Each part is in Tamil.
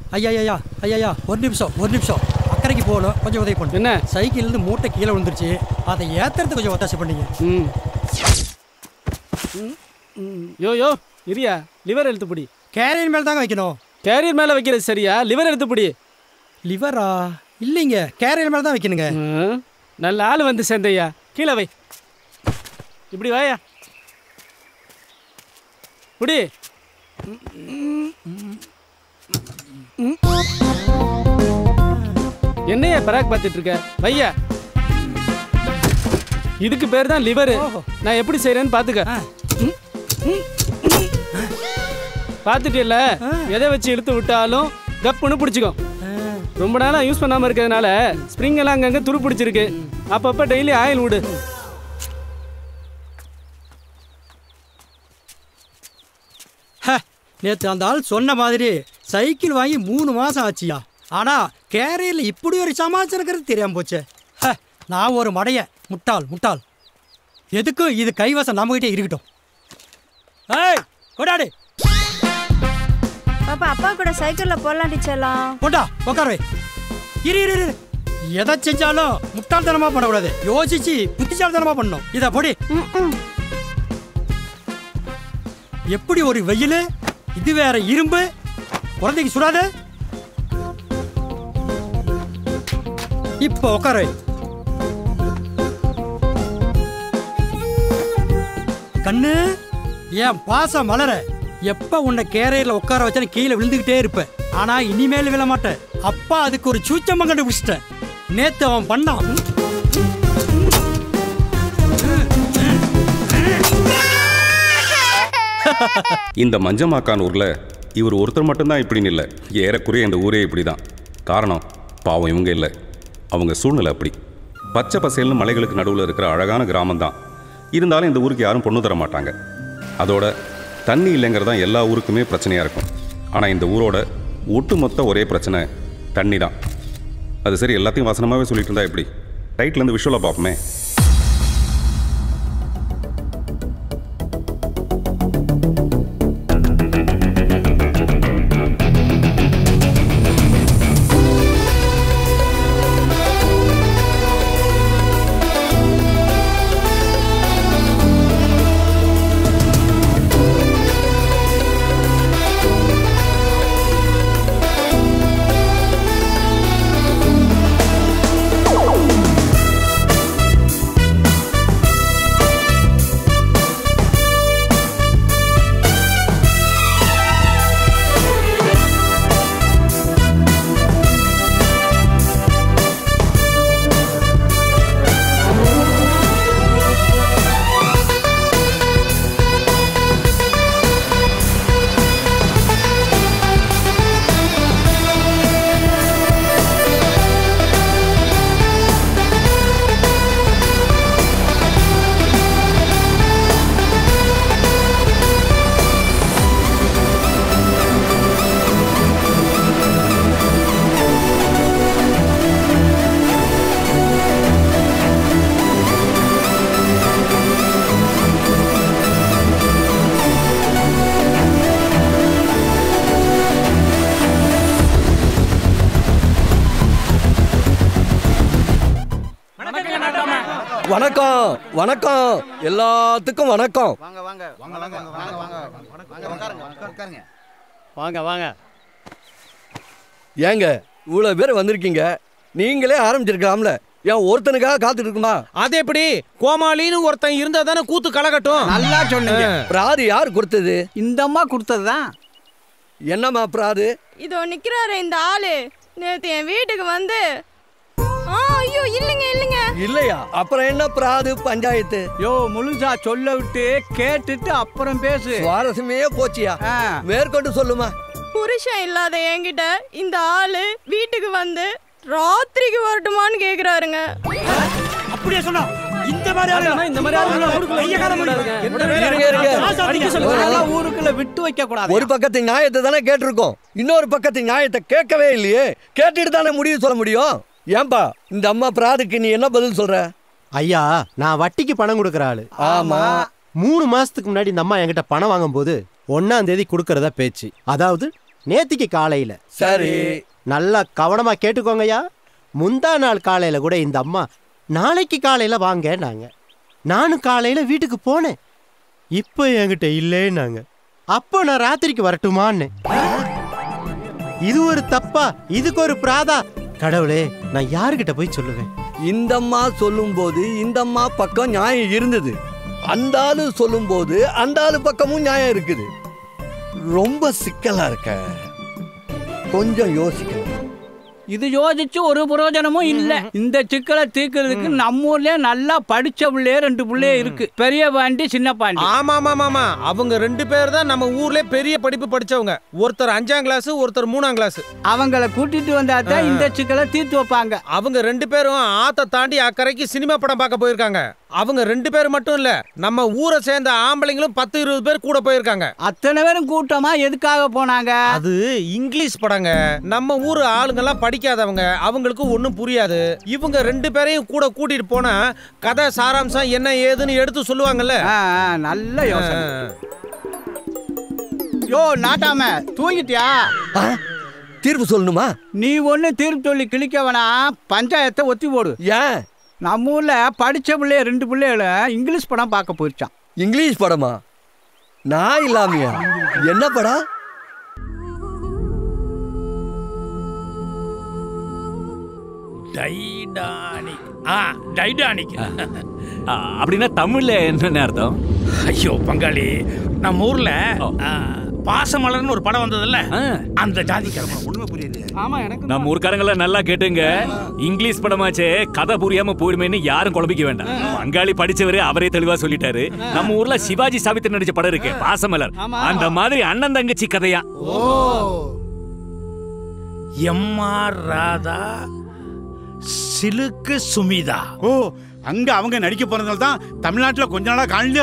ஐயா ஐயா ஐயா ஒரு நிமிஷம் ஒரு நிமிஷம் அக்கறைக்கு போகணும் கொஞ்சம் உதவி பண்ணு என்ன சைக்கிள் இருந்து மூட்டை கீழே விழுந்துருச்சு அதை ஏத்துறதுக்கு கொஞ்சம் ஒத்தாசை பண்ணீங்க ம் யோ யோ இரியா லிவர் எழுத்து பிடி கேரியர் மேல தாங்க வைக்கணும் கேரியர் மேலே வைக்கிறது சரியா லிவர் எழுத்து பிடி லிவரா இல்லைங்க கேரியர் மேல தான் வைக்கணுங்க ம், நல்ல ஆள் வந்து சேர்ந்தையா கீழே வை இப்படி வாயா புடி என்னையா பராக் பார்த்துட்டு இருக்க வையா இதுக்கு பேர் தான் லிவர் நான் எப்படி செய்றேன்னு பார்த்துக்க பார்த்துட்டில்ல எதை வச்சு இழுத்து விட்டாலும் கப்புன்னு பிடிச்சிக்கும் ரொம்ப நாளாக யூஸ் பண்ணாமல் இருக்கிறதுனால ஸ்ப்ரிங் எல்லாம் அங்கங்கே துரு பிடிச்சிருக்கு அப்பப்போ டெய்லி ஆயில் விடு நேற்று அந்த ஆள் சொன்ன மாதிரி சைக்கிள் வாங்கி மூணு மாசம் ஆச்சியா ஆனா கேரியர்ல இப்படி ஒரு சமாச்சாரம் இருக்கிறது தெரியாம போச்சே ஹ, நான் ஒரு மடைய முட்டாள் முட்டாள் எதுக்கும் இது கைவசம் நம்மகிட்டே இருக்கட்டும் ஏய் கொண்டாடு பாப்பா அப்பா கூட சைக்கிள்ல போலாம் டீச்சர்லாம் கொண்டா உட்கார வை இரு இரு இரு எதை செஞ்சாலும் முட்டாள்தனமா பண்ணக்கூடாது யோசிச்சு புத்திசாலித்தனமா பண்ணணும் இதை பொடி எப்படி ஒரு வெயில் இது வேற இரும்பு குழந்தைக்கு சுடாது இப்போ உட்கார வை. கண்ணு என் பாசம் மலர எப்ப உன்னை கேரையில உட்கார வச்சாலும் கீழே விழுந்துகிட்டே இருப்ப ஆனா இனிமேல் விழ மாட்டேன் அப்பா அதுக்கு ஒரு சூச்சம் கண்டுபிடிச்சிட்டேன் நேத்து அவன் பண்ணான் இந்த மஞ்சமாக்கான் ஊரில் இவர் ஒருத்தர் மட்டும்தான் இப்படின்னு இல்லை ஏறக்குறைய இந்த ஊரே இப்படி தான் காரணம் பாவம் இவங்க இல்லை அவங்க சூழ்நிலை அப்படி பச்சை பசேல்னு மலைகளுக்கு நடுவில் இருக்கிற அழகான கிராமம் தான் இருந்தாலும் இந்த ஊருக்கு யாரும் பொண்ணு தர மாட்டாங்க அதோட தண்ணி இல்லைங்கிறது தான் எல்லா ஊருக்குமே பிரச்சனையாக இருக்கும் ஆனால் இந்த ஊரோட ஒட்டுமொத்த ஒரே பிரச்சனை தண்ணி தான் அது சரி எல்லாத்தையும் வசனமாகவே சொல்லிட்டு இருந்தா எப்படி டைட்டிலேருந்து விஷுவலாக பார்ப்போமே வணக்கம் வணக்கம் எல்லாத்துக்கும் வணக்கம் வாங்க வாங்க ஏங்க இவ்வளவு பேர் வந்திருக்கீங்க நீங்களே ஆரம்பிச்சிருக்கலாம்ல ஏன் ஒருத்தனுக்காக காத்துட்டு இருக்குமா அது எப்படி கோமாளின்னு ஒருத்தன் இருந்தா தானே கூத்து கலகட்டும் நல்லா சொன்னீங்க பிராது யார் கொடுத்தது இந்த அம்மா கொடுத்ததுதான் என்னம்மா பிராது இதோ நிக்கிறாரு இந்த ஆளு நேத்து என் வீட்டுக்கு வந்து ஆ ஐயோ இல்லைங்க இல்லைங்க இல்லையா அப்புறம் என்ன பிராது பஞ்சாயத்து யோ முழுசா சொல்ல விட்டு கேட்டுட்டு அப்புறம் பேசு சுவாரஸ்யமே போச்சியா ஆ. மேற்கொண்டு சொல்லுமா புருஷன் இல்லாத என்கிட்ட இந்த ஆளு வீட்டுக்கு வந்து ராத்திரிக்கு வரட்டுமான்னு கேக்குறாருங்க அப்படியே சொன்னா இந்த மாதிரி ஆளு ஆனா இந்த மாதிரி ஆளுங்களை ஊருக்குள்ள கைய காலம் விடக்கூடாதுங்க. பண்ணுங்க. இருங்க, இருங்க. அடிக்க சொல்லுங்க. அதெல்லாம் ஊருக்குள்ள விட்டு வைக்க கூடாது ஒரு பக்கத்து நியாயத்தை தானே கேட்டிருக்கோம் இன்னொரு பக்கத்து நியாயத்தை கேட்கவே இல்லையே கேட்டுட்டு தானே முடிவு சொல்ல முடியும் ஏன்பா இந்த அம்மா பிராதுக்கு நீ என்ன பதில் சொல்ற ஐயா நான் வட்டிக்கு பணம் கொடுக்குற ஆளு ஆமா மூணு மாசத்துக்கு முன்னாடி இந்த அம்மா என்கிட்ட பணம் வாங்கும்போது ஒன்னாம் தேதி கொடுக்கறதா பேச்சு அதாவது நேத்திக்கு காலையில சரி நல்லா கவனமா கேட்டுக்கோங்கய்யா முந்தா நாள் காலையில கூட இந்த அம்மா நாளைக்கு காலையில வாங்கன்னாங்க நானும் காலையில வீட்டுக்கு போனேன் இப்போ என்கிட்ட இல்லேன்னாங்க அப்போ நான் ராத்திரிக்கு வரட்டுமான்னு இது ஒரு தப்பா இதுக்கு ஒரு பிராதா கடவுளே நான் யாருக்கிட்ட போய் சொல்லுவேன் இந்த அம்மா சொல்லும்போது இந்த அம்மா பக்கம் நியாயம் இருந்தது அந்த ஆளு சொல்லும்போது அந்த ஆளு பக்கமும் நியாயம் இருக்குது ரொம்ப சிக்கலா இருக்க கொஞ்சம் யோசிக்கணும் இது யோசிச்சு ஒரு பிரயோஜனமும் இல்ல இந்த சிக்கலை தீர்க்கிறதுக்கு நம்ம ஊர்லயே நல்லா படிச்ச பிள்ளையே ரெண்டு பிள்ளையே இருக்கு பெரிய பாண்டி சின்ன பாண்டி ஆமா ஆமா ஆமா அவங்க ரெண்டு பேர் தான் நம்ம ஊர்ல பெரிய படிப்பு படிச்சவங்க ஒருத்தர் அஞ்சாம் கிளாஸ் ஒருத்தர் மூணாம் கிளாஸ் அவங்கள கூட்டிட்டு வந்தா தான் இந்த சிக்கலை தீர்த்து வைப்பாங்க அவங்க ரெண்டு பேரும் ஆத்த தாண்டி அக்கறைக்கு சினிமா படம் பார்க்க போயிருக்காங்க அவங்க ரெண்டு பேர் மட்டும் இல்ல நம்ம ஊரை சேர்ந்த ஆம்பளைங்களும் பத்து இருபது பேர் கூட போயிருக்காங்க அத்தனை பேரும் கூட்டமா எதுக்காக போனாங்க அது இங்கிலீஷ் படங்க நம்ம ஊர் ஆளுங்கெல்லாம் படிக்காதவங்க அவங்களுக்கு ஒன்றும் புரியாது இவங்க ரெண்டு பேரையும் கூட கூட்டிட்டு போனா கதை சாராம்சம் என்ன ஏதுன்னு எடுத்து சொல்லுவாங்கல்ல ஆ, ஆ, நல்ல யோசனை யோ நாட்டாம தூங்கிட்டியா ஆ? தீர்ப்பு சொல்லணுமா நீ ஒண்ணு தீர்ப்பு சொல்லி கிழிக்க வேணாம் பஞ்சாயத்தை ஒத்தி போடு ஏன் நம்ம ஊர்ல படிச்ச பிள்ளைய ரெண்டு பிள்ளைகள இங்கிலீஷ் படம் பார்க்க போயிருச்சான் இங்கிலீஷ் படமா நான் இல்லாமையா என்ன படம் டைடானிக் ஆ டைடானிக் ஆ, அப்படின்னா தமிழ்ல என்னென்ன அர்த்தம் ஐயோ பங்காளி நம்ம ஊர்ல ஆ, பாசமலர்னு ஒரு படம் வந்ததுல்ல ஆ, அந்த ஜாதிக்காரன் ஒண்ணுமே புரியல ஆமா எனக்கு நம்ம ஊர்க்காரங்களாம் நல்லா கேட்டுங்க இங்கிலீஷ் படமாச்சே கதை புரியாம போயிடுமேன்னு யாரும் குழம்பிக்க வேண்டாம் பங்காளி படிச்சவரு அவரே தெளிவா சொல்லிட்டாரு நம்ம ஊர்ல சிவாஜி சாவித்திரி நடிச்ச படம் இருக்கு பாசமலர் ஆமா. அந்த மாதிரி அண்ணன் தங்கச்சி கதையா எம்ஆர் ராதா சிலுக்கு சுமிதா ஓ அங்க அவங்க நடிக்க போறதால தான் தமிழ்நாட்டுல கொஞ்ச நாளா காணல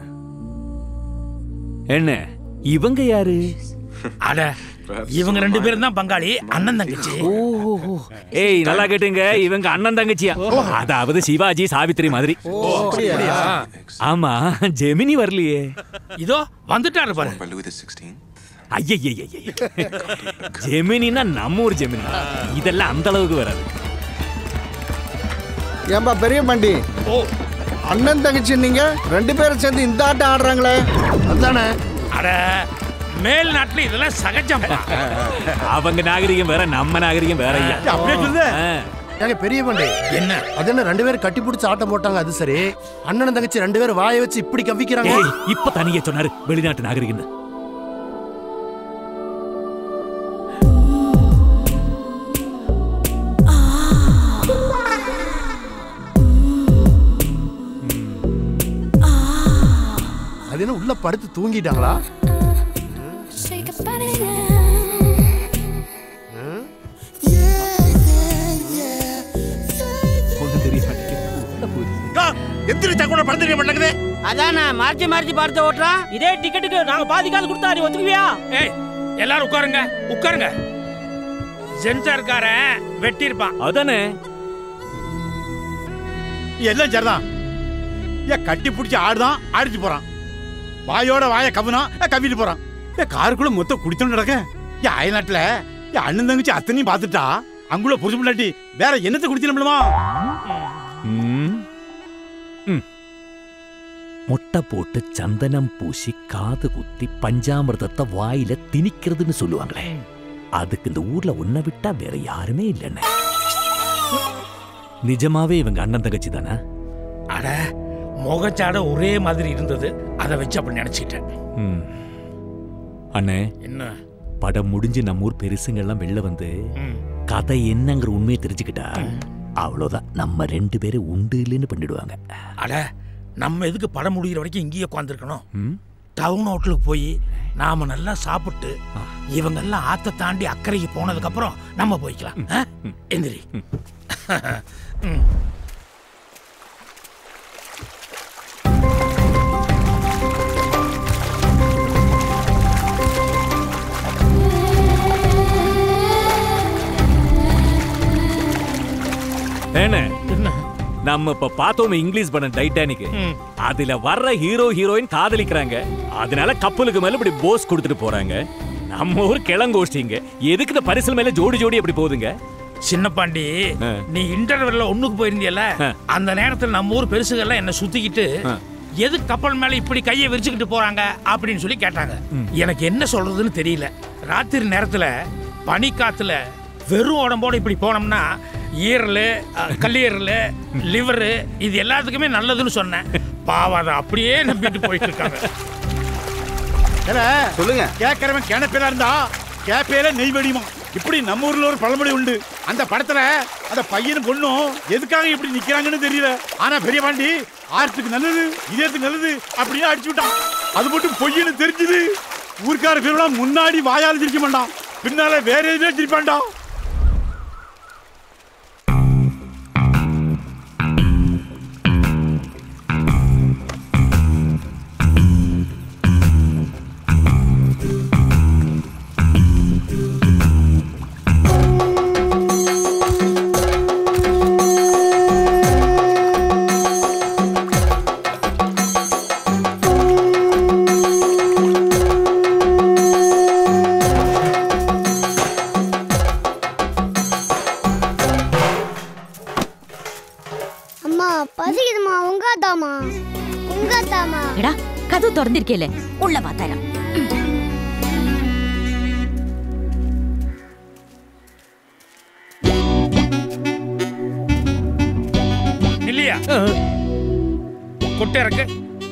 என்ன இவங்க யாரு அட இவங்க ரெண்டு பேரும் தான் பங்காளி அண்ணன் தங்கச்சி ஏய் நல்லா கேட்டுங்க இவங்க அண்ணன் தங்கச்சியா அதாவது சிவாஜி சாவித்திரி மாதிரி ஆமா ஜெமினி வரலையே இதோ வந்துட்டாரு பாரு by Louis XVI. ஐயய்யய்ய ஜெமினினா நம்ம ஊர் ஜெமினி இதெல்லாம் அந்த அளவுக்கு வராது ஏன்பா பெரிய பண்டி ஓ அண்ணன் தங்கச்சி நீங்க ரெண்டு பேரும் சேர்ந்து இந்த ஆட்டம் ஆடுறாங்களே அதானே அட மேல் நாட்டுல இதெல்லாம் சகஜம் அவங்க நாகரிகம் வேற நம்ம நாகரிகம் வேற ஐயா அப்படியே சொல்லு ஆ. ஏங்க பெரிய பண்டி என்ன அது என்ன ரெண்டு பேரும் கட்டி பிடிச்சி ஆட்டம் போட்டாங்க அது சரி அண்ணன் தங்கச்சி ரெண்டு பேரும் வாயை வச்சு இப்படி கவ்விக்கிறாங்க ஏய் இப்ப தனியா சொன்னாரு வெளிநாட்டு நாகரிகம் அது என்ன உள்ள படுத்து தூங்கிட்டாங்களா ஒண்ணும் தெரிய மாட்டேங்குது எந்திரிச்சா கூட படம் தெரிய மாட்டேங்குது அதானே மார்ச்சி மார்ச்சி பார்த்து ஓட்டுறான் இதே டிக்கெட்டுக்கு நாங்க பாதி காசு கொடுத்தா நீ ஒத்துக்குவியா ஏய் எல்லாரும் உட்காருங்க உட்காருங்க சென்சார்காரன் வெட்டி இருப்பான் அதானே எல்லாம் சரிதான் ஏன் கட்டி பிடிச்சி ஆடுதான் ஆடிச்சு போறான் வாயோட வாய கவுனா கவிட்டு போறான் ஏன் காருக்குள்ள மொத்தம் குடித்தோம் நடக்க ஏன் அயல்நாட்டுல என் அண்ணன் தங்கச்சி அத்தனையும் பார்த்துட்டா அங்குள்ள புரிஞ்சு முன்னாடி வேற என்னத்தை குடிச்சிடலாமா ம். ம். மொட்டை போட்டு சந்தனம் பூசி காது குத்தி பஞ்சாமிர்தத்தை வாயில திணிக்கிறதுன்னு சொல்லுவாங்களே அதுக்கு இந்த ஊர்ல உன்னை விட்டா வேற யாருமே இல்லைன்னு நிஜமாவே இவங்க அண்ணன் தங்கச்சி தானே அட முகச்சாட ஒரே மாதிரி இருந்தது அதை வச்சு அப்படி நினைச்சிட்டேன் ம். அண்ணே என்ன படம் முடிஞ்சு நம்ம ஊர் பெருசுங்க எல்லாம் வெளில வந்து ம். கதை என்னங்கிற உண்மையை தெரிஞ்சுக்கிட்டா அவ்வளவுதான் நம்ம ரெண்டு பேரும் உண்டு இல்லைன்னு பண்ணிடுவாங்க அட நம்ம எதுக்கு படம் முடிகிற வரைக்கும் இங்கேயே உட்காந்துருக்கணும் ம்? டவுன் ஹோட்டலுக்கு போய் நாம நல்லா சாப்பிட்டு இவங்க எல்லாம் ஆத்த தாண்டி அக்கறைக்கு போனதுக்கு அப்புறம் நம்ம போய்க்கலாம் ஆ? எந்திரி ம். என்ன என்ன நம்ம இப்ப பார்த்தோம் இங்கிலீஷ் படம் டைட்டானிக் ம். அதுல வர்ற ஹீரோ ஹீரோயின் காதலிக்கிறாங்க அதனால கப்பலுக்கு மேல இப்படி போஸ் கொடுத்துட்டு போறாங்க நம்ம ஊர் கிளங்கோஷ்டிங்க எதுக்கு இந்த பரிசல் மேல ஜோடி ஜோடி எப்படி போகுதுங்க சின்ன பாண்டி நீ இன்டர்வெல்ல ஒண்ணுக்கு போயிருந்தியல அந்த நேரத்துல நம்ம ஊர் பெருசுகள்லாம் என்ன சுத்திக்கிட்டு எது கப்பல் மேல இப்படி கையை விரிச்சுக்கிட்டு போறாங்க அப்படின்னு சொல்லி கேட்டாங்க எனக்கு என்ன சொல்றதுன்னு தெரியல ராத்திரி நேரத்துல பனிக்காத்துல வெறும் உடம்போட இப்படி போனோம்னா ஈரல் அஹ், கல்லீரல் லிவரு இது எல்லாத்துக்குமே நல்லதுன்னு சொன்னேன் பாவம் அதை அப்படியே நம்பிட்டு போயிட்டு இருக்காங்க சொல்லுங்க கேட்கறவன் கிணப்பில இருந்தா கேப்பையில நெய் வெடியுமா இப்படி நம்ம ஊர்ல ஒரு பழமொழி உண்டு அந்த படத்துல அந்த பையனும் பொண்ணும் எதுக்காக இப்படி நிக்கிறாங்கன்னு தெரியல ஆனா பெரிய பாண்டி ஆர்ட்டுக்கு நல்லது இதயத்துக்கு நல்லது அப்படின்னு அடிச்சு விட்டான் அது மட்டும் பொய்யன்னு தெரிஞ்சது ஊர்க்கார பேரோட முன்னாடி வாயால சிரிக்க மாட்டான் பின்னால வேற எதுவுமே சிரிப்பான்டா அம்மா பசிக்குதுமா உங்காத்தாமா உங்காத்தாமா எடா கதவு திறந்திருக்கேல உள்ள வா தரம் இல்லையா கொட்டை இறக்கு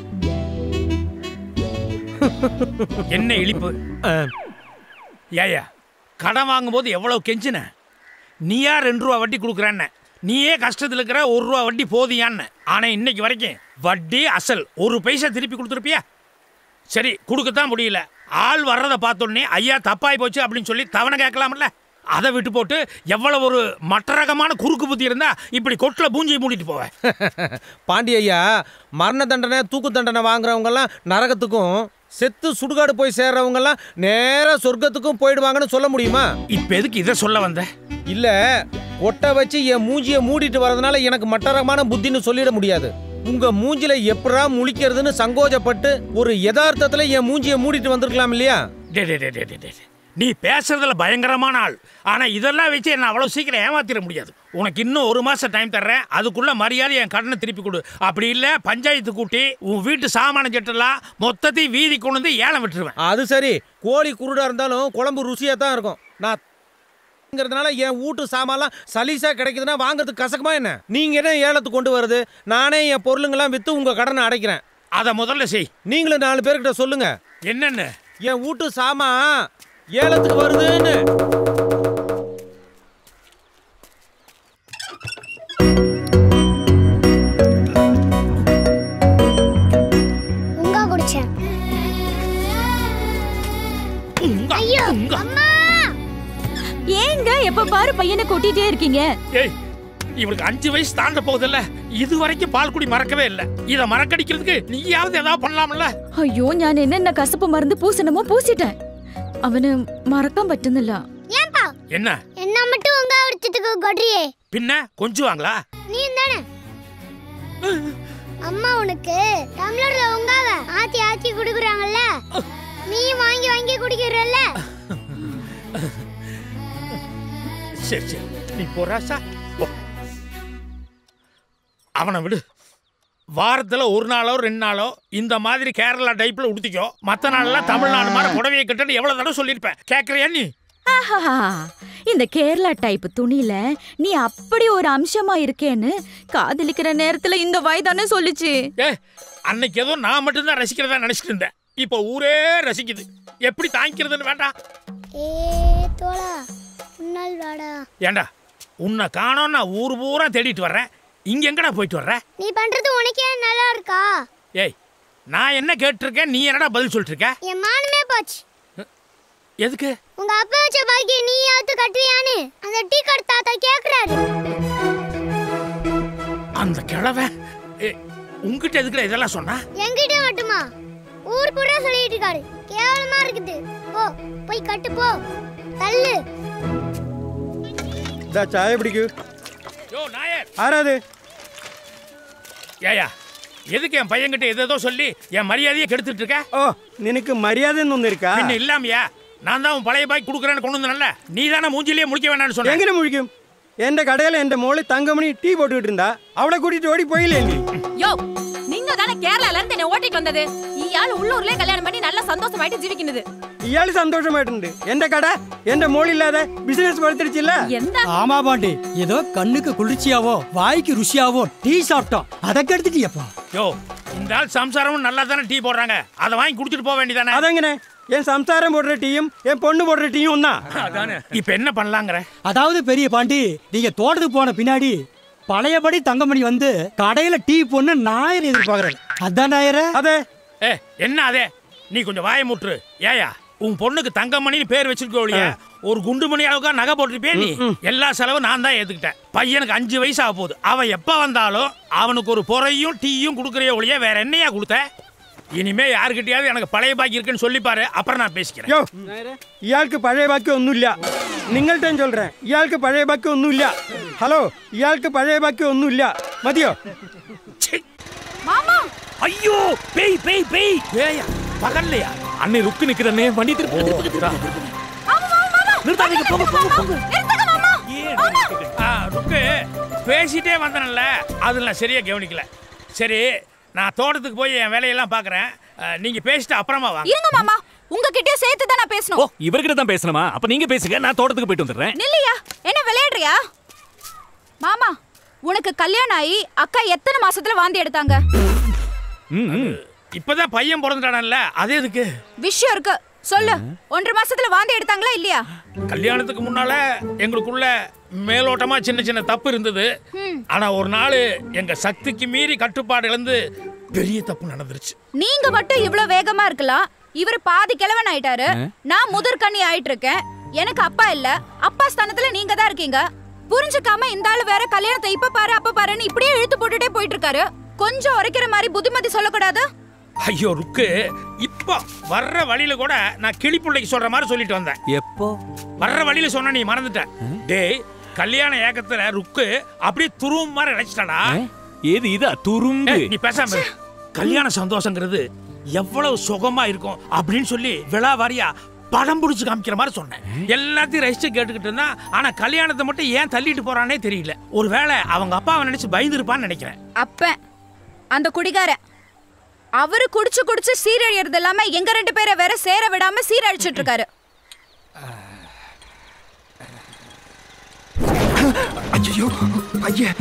என்ன இழிப்பு ஏயா கடன் வாங்கும்போது எவ்வளவு கெஞ்சின நீயா ரெண்டு ரூபா வட்டி கொடுக்குறேன்ன நீயே கஷ்டத்தில் இருக்கிற ஒரு ரூபா வட்டி போதியான்னு ஆனா இன்னைக்கு வரைக்கும் வட்டி அசல் ஒரு பைசா திருப்பி கொடுத்துருப்பியா சரி கொடுக்கத்தான் முடியல ஆள் வர்றதை பார்த்தோன்னே ஐயா தப்பாய் போச்சு அப்படின்னு சொல்லி தவணை கேட்கலாம்ல அதை விட்டு போட்டு எவ்வளவு ஒரு மற்ற ரகமான குறுக்கு புத்தி இருந்தா இப்படி கொட்டில் பூஞ்சி மூடிட்டு போவேன் பாண்டி ஐயா மரண தண்டனை தூக்கு தண்டனை வாங்குறவங்கெல்லாம் நரகத்துக்கும் செத்து சுடுகாடு போய் சேர்றவங்கெல்லாம் நேரா சொர்க்கத்துக்கும் போயிடுவாங்கன்னு சொல்ல முடியுமா இப்ப எதுக்கு இதை சொல்ல வந்த இல்ல ஒட்ட வச்சு என் மூஞ்சிய மூடிட்டு வரதுனால எனக்கு மட்டரகமான புத்தின்னு சொல்லிட முடியாது உங்க மூஞ்சில எப்படா முழிக்கிறதுன்னு சங்கோஜப்பட்டு ஒரு யதார்த்தத்துல என் மூஞ்சிய மூடிட்டு வந்திருக்கலாம் இல்லையா டே டே டே டே டே, டே நீ பேசுறதுல பயங்கரமான ஆள் ஆனா இதெல்லாம் வச்சு என்ன அவ்வளவு சீக்கிரம் ஏமாத்திட முடியாது உனக்கு இன்னும் ஒரு மாசம் டைம் தர்றேன் அதுக்குள்ள மரியாதை என் கடனை திருப்பி கொடு அப்படி இல்ல பஞ்சாயத்து கூட்டி உன் வீட்டு சாமான ஜெட்டெல்லாம் மொத்தத்தையும் வீதி கொண்டு வந்து ஏலம் விட்டுருவேன் அது சரி கோழி குருடா இருந்தாலும் குழம்பு ருசியா தான் இருக்கும் நான் ங்கிறதுனால என் வீட்டு சாமான்லாம் சலீசா கிடைக்குதுன்னா வாங்குறதுக்கு கசக்குமா என்ன நீங்க என்ன ஏலத்துக்கு கொண்டு வருது நானே என் பொருளுங்கெல்லாம் வித்து உங்க கடனை அடைக்கிறேன் அதை முதல்ல செய் நீங்களும் நாலு பேர்கிட்ட சொல்லுங்க என்னன்னு என் வீட்டு சாமான் ஏலத்துக்கு வருதுன்னு உங்கா குடிச்சேன் ஐயோ அம்மா ஏங்க எப்ப பாரு பையனை கொட்டிட்டே இருக்கீங்க ஏய் இவனுக்கு அஞ்சு வயசு தாண்ட போகுதுல்ல இது வரைக்கும் பால் குடி மறக்கவே இல்லை இதை மறக்கடிக்கிறதுக்கு நீயாவது ஏதாவது பண்ணலாம்ல അയ്യോ ഞാൻ എന്നെ കസപ്പ് മറന്ന് പൂസണമോ പൂസിട്ടேன் അവന് മറക്കാൻ പറ്റുന്നില്ല ஏன்பா என்ன என்ன மட்டும் உங்கா குடிச்சதுக்கு கொட்றியே பின்ன கொஞ்சுவாங்களா நீ தானே அம்மா உனக்கு டம்ளர்ல உங்காவ ஆத்தி ஆத்தி குடுக்குறாங்கல்ல நீ வாங்கி வாங்கி குடிக்கிறல்ல சரி சரி நீ போறாசா போ. அவனை விடு வாரத்துல ஒரு நாளோ ரெண்டு நாளோ இந்த மாதிரி கேரளா டைப்ல உடுத்திக்கோ மத்த நாளெல்லாம் தமிழ்நாடு மாதிரி புடவையை கட்டணும் எவ்வளவு தடவை சொல்லியிருப்பேன் கேட்கறியா நீ ஆஹா இந்த கேரளா டைப் துணியில நீ அப்படி ஒரு அம்சமா இருக்கேன்னு காதலிக்கிற நேரத்துல இந்த வயதானே சொல்லுச்சு ஏ அன்னைக்கு ஏதோ நான் மட்டும்தான் ரசிக்கிறதா நினைச்சிட்டு இருந்தேன் இப்போ ஊரே ரசிக்குது எப்படி தாங்கிக்கிறதுன்னு வேண்டாம் ஏ தோழா உன்னால் வாடா ஏண்டா உன்னை காணோம் நான் ஊர் பூரா தேடிட்டு வர்றேன் இங்க எங்கடா போயிட்டு வர்ற நீ பண்றது உனக்கே நல்லா இருக்கா ஏய் நான் என்ன கேட்டிருக்கேன் நீ என்னடா பதில் சொல்லிட்டு இருக்க என் மானமே போச்சு எதுக்கு உங்க அப்பா வச்ச பாக்கிய நீ யாத்து கட்டுவியான்னு அந்த டீ கடை தாத்தா கேக்குறாரு அந்த கிழவை உங்ககிட்ட எதுக்குடா இதெல்லாம் சொன்னா என்கிட்ட மட்டுமா ஊர் பூரா சொல்லிட்டு இருக்காரு கேவலமா இருக்குது போ போய் கட்டு போ தள்ளு இந்த சாய பிடிக்கு யோ நாயர் ஆறாது ஏயா எதுக்கு என் பையன்கிட்ட எதேதோ சொல்லி என் மரியாதையை கெடுத்துட்டு இருக்க ഓ നിനക്ക് മര്യാദ ഒന്നും ഇരിക്കാ பின்ன இல்லாமையா நான் தான் உன் பழைய பாய் கொடுக்குறேன்னு கொண்டு வந்தேன்ல நீ தானே மூஞ்சிலேயே முழிக்க வேண்டாம்னு சொன்ன എങ്ങനെ മുഴിക്കും എന്റെ കടയിൽ എന്റെ മോള് തങ്കമണി ടീ പോட்டுக்கிட்டு இருந்தா അവളെ കൂട്ടിട്ട് ഓടി പോയില്ലേ നീ யோ நீங்க தானே கேரளால இருந்து என்ன ஓட்டிட்டு வந்தது இயாள் உள்ளூர்லயே கல்யாணம் பண்ணி நல்லா சந்தோஷமாயிட்டு ஜீவிக்கிறது ഇയാള് സന്തോഷമായിട്ടുണ്ട് എന്റെ കട എന്റെ മോളില്ലാതെ ബിസിനസ് വളർത്തിടിച്ചില്ല ஆமா பாண்டி ஏதோ கண்ணுக்கு குளிர்ச்சியாவோ வாய்க்கு ருசியாவோ டீ சாப்பிட்டோம் அதை கெடுத்துட்டியப்பா யோ இந்த ஆள் சம்சாரமும் நல்லா தானே டீ போடுறாங்க அதை வாங்கி குடிச்சிட்டு போக வேண்டியதானே അതെങ്ങനെ എൻ സംസാരം പോടുற ടീയും എൻ പൊണ്ണു போடுற டீயும் ஒன்னா அதானே இப்ப என்ன பண்ணலாங்கிற அதாவது பெரிய பாண்டி நீங்க தோட்டத்துக்கு போன பின்னாடி பழையபடி தங்கமணி வந்து கடையில டீ பொண்ணு நாயர் எதிர்பார்க்கறேன் அதான் நாயர அதே ஏ என்ன அதே நீ கொஞ்சம் வாயை முட்டுரு ஏயா உன் பொண்ணுக்கு தங்கமணின்னு பேர் வச்சிருக்கோ ஒழிய ஒரு குண்டு மணி அளவுக்கா நகை போட்டிருப்பே நீ எல்லா செலவும் நான் தான் ஏத்துக்கிட்டேன் பையனுக்கு அஞ்சு வயசு ஆக போகுது அவன் எப்ப வந்தாலும் அவனுக்கு ஒரு பொறையும் டீயும் கொடுக்குறிய ஒழிய வேற என்னையா கொடுத்த இனிமே யாருக்கிட்டயாவது எனக்கு பழைய பாக்கி இருக்குன்னு சொல்லிப்பாரு அப்புறம் நான் பேசிக்கிறேன் യോ ഇയാൾക്ക് പഴയ ബാക്കി ഒന്നുമില്ല നിങ്ങളുടെ ചൊല്ലേൻ ഇയാൾക്ക് പഴയ ബാക്കി ഒന്നുമില്ല ഹലോ ഇയാൾക്ക് പഴയ ബാക്കി ഒന്നുമില്ല മതിയോ மாமா ஐயோ பேய் பேய் பேய் பேயா பகல்லையா அன்னை ருக்கு நிக்கிறனே வண்டி திருப்பி திருப்பி திருப்பி நிறுத்தாதீங்க போங்க போங்க போங்க ஆ, ருக்கு பேசிட்டே வந்தனல்ல அதில் நான் சரியா கவனிக்கல சரி நான் தோட்டத்துக்கு போய் என் வேலையெல்லாம் பார்க்குறேன் நீங்க பேசிட்டு அப்புறமா வாங்க இருங்க மாமா உங்ககிட்டயே சேர்த்து தான் நான் பேசணும் இவர்கிட்ட தான் பேசணுமா அப்ப நீங்க பேசுங்க நான் தோட்டத்துக்கு போயிட்டு வந்துடுறேன் நில்லையா என்ன விளையாடுறியா மாமா உனக்கு கல்யாணம் ஆகி அக்கா எத்தனை மாசத்துல வாந்தி எடுத்தாங்க இப்பதான் பையன் பிறந்துட்டானல்ல அது எதுக்கு விஷயம் இருக்கு சொல்லு ஒன்றரை மாசத்துல வாந்தி எடுத்தாங்களா இல்லையா கல்யாணத்துக்கு முன்னால எங்களுக்குள்ள மேலோட்டமா சின்ன சின்ன தப்பு இருந்தது ஆனா ஒரு நாள் எங்க சக்திக்கு மீறி கட்டுப்பாடு இழந்து பெரிய தப்பு நடந்துருச்சு நீங்க மட்டும் இவ்ளோ வேகமா இருக்கலாம் இவர் பாதி கிழவன் ஆயிட்டாரு நான் முதற்கண்ணி ஆயிட்டு இருக்கேன் எனக்கு அப்பா இல்ல அப்பா ஸ்தானத்துல நீங்க தான் இருக்கீங்க புரிஞ்சுக்காம இந்த ஆளு வேற கல்யாணத்தை இப்ப பாரு அப்ப பாருன்னு இப்படியே இழுத்து போட்டுட்டே போயிட்டு இருக்காரு கொஞ்சம் உரைக்கிற மாதிரி புத்திமதி சொல்லக்கூடாது ஐயோ ருக்கு இப்போ வர்ற வழியில கூட நான் கிளிப்புள்ளைக்கு சொல்ற மாதிரி சொல்லிட்டு வந்தேன் எப்போ வர்ற வழியில சொன்ன நீ மறந்துட்ட டேய் கல்யாண ஏக்கத்துல ருக்கு அப்படியே துருவம் மாதிரி அழைச்சிட்டாடா ஏது இதா துரும்பு ஏய், நீ பேசாம இரு. கல்யாண சந்தோஷங்கிறது எவ்வளவு சுகமா இருக்கும் அப்படின்னு சொல்லி விழா வாரியா படம் பிடிச்சு காமிக்கிற மாதிரி சொன்னேன் எல்லாத்தையும் ரசிச்சு கேட்டுக்கிட்டு இருந்தா ஆனா கல்யாணத்தை மட்டும் ஏன் தள்ளிட்டு போறானே தெரியல ஒருவேளை அவங்க அப்பாவை நினைச்சு பயந்துருப்பான்னு நினைக்கிறேன் அப்ப அந்த குடிகாரன் அவரு குடிச்சு குடிச்சு சீரழியறது இல்லாம எங்க ரெண்டு பேரை வேற சேர விடாம சீரழிச்சிட்டு இருக்காரு ஐயோ ஐயா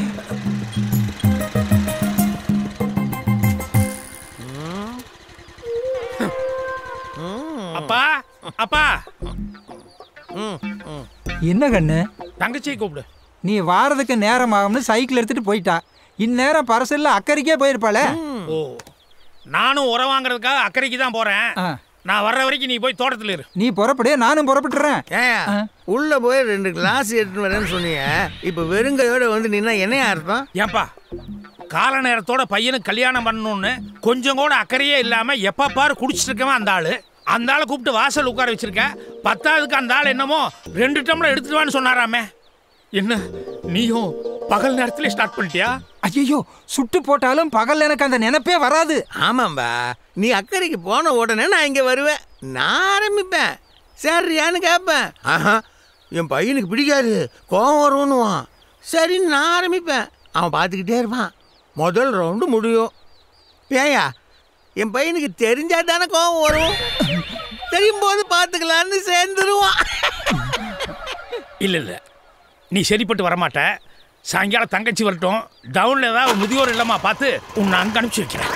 அப்பா அப்பா என்ன கண்ணு தங்கச்சியை கூப்பிடு நீ வாரதுக்கு நேரம் ஆகும்னு சைக்கிள் எடுத்துட்டு போயிட்டா இந்நேரம் பரசல்ல அக்கறைக்கே போயிருப்பாளே ஓ நானும் உரம் வாங்குறதுக்காக அக்கறைக்கு தான் போறேன் நான் வர்ற வரைக்கும் நீ போய் தோட்டத்துல இரு நீ புறப்படு நானும் புறப்பட்டுறேன் ஏன் உள்ள போய் ரெண்டு கிளாஸ் எடுத்துட்டு வரேன்னு சொன்னீங்க இப்ப வெறுங்கையோட வந்து நின்னா என்னையா அர்த்தம் ஏன்பா கால நேரத்தோட பையனுக்கு கல்யாணம் பண்ணணும்னு கொஞ்சம் கூட அக்கறையே இல்லாம எப்ப பாரு குடிச்சிட்டு இருக்கவன் அந்த ஆளு அந்த ஆளை கூப்பிட்டு வாசல் உட்கார வச்சிருக்க பத்தாவதுக்கு அந்த ஆள் என்னமோ ரெண்டு டம்ளர் எடுத்துட்டு வான்னு சொன்னாராமே என்ன நீயும் பகல் நேரத்துல ஸ்டார்ட் பண்ணிட்டியா ஐயோ சுட்டு போட்டாலும் பகல்ல எனக்கு அந்த நினைப்பே வராது ஆமாம்பா நீ அக்கறைக்கு போன உடனே நான் இங்க வருவேன் நான் ஆரம்பிப்பேன் சரியான்னு கேட்பேன் ஆஹா என் பையனுக்கு பிடிக்காது கோவம் வரும்னுவான் சரின்னு நான் ஆரம்பிப்பேன் அவன் பார்த்துக்கிட்டே இருப்பான் முதல் ரவுண்டு முடியும் ஏயா என் பையனுக்கு தெரிஞ்சா தானே கோவம் வரும் தெரியும் போது பார்த்துக்கலான்னு சேர்ந்துருவான் இல்ல இல்ல நீ சரிப்பட்டு வரமாட்ட சாயங்காலம் தங்கச்சி வரட்டும் டவுன்ல ஏதாவது முதியோர் இல்லமா பார்த்து உன்னை அங்க அனுப்பிச்சு வைக்கிறேன்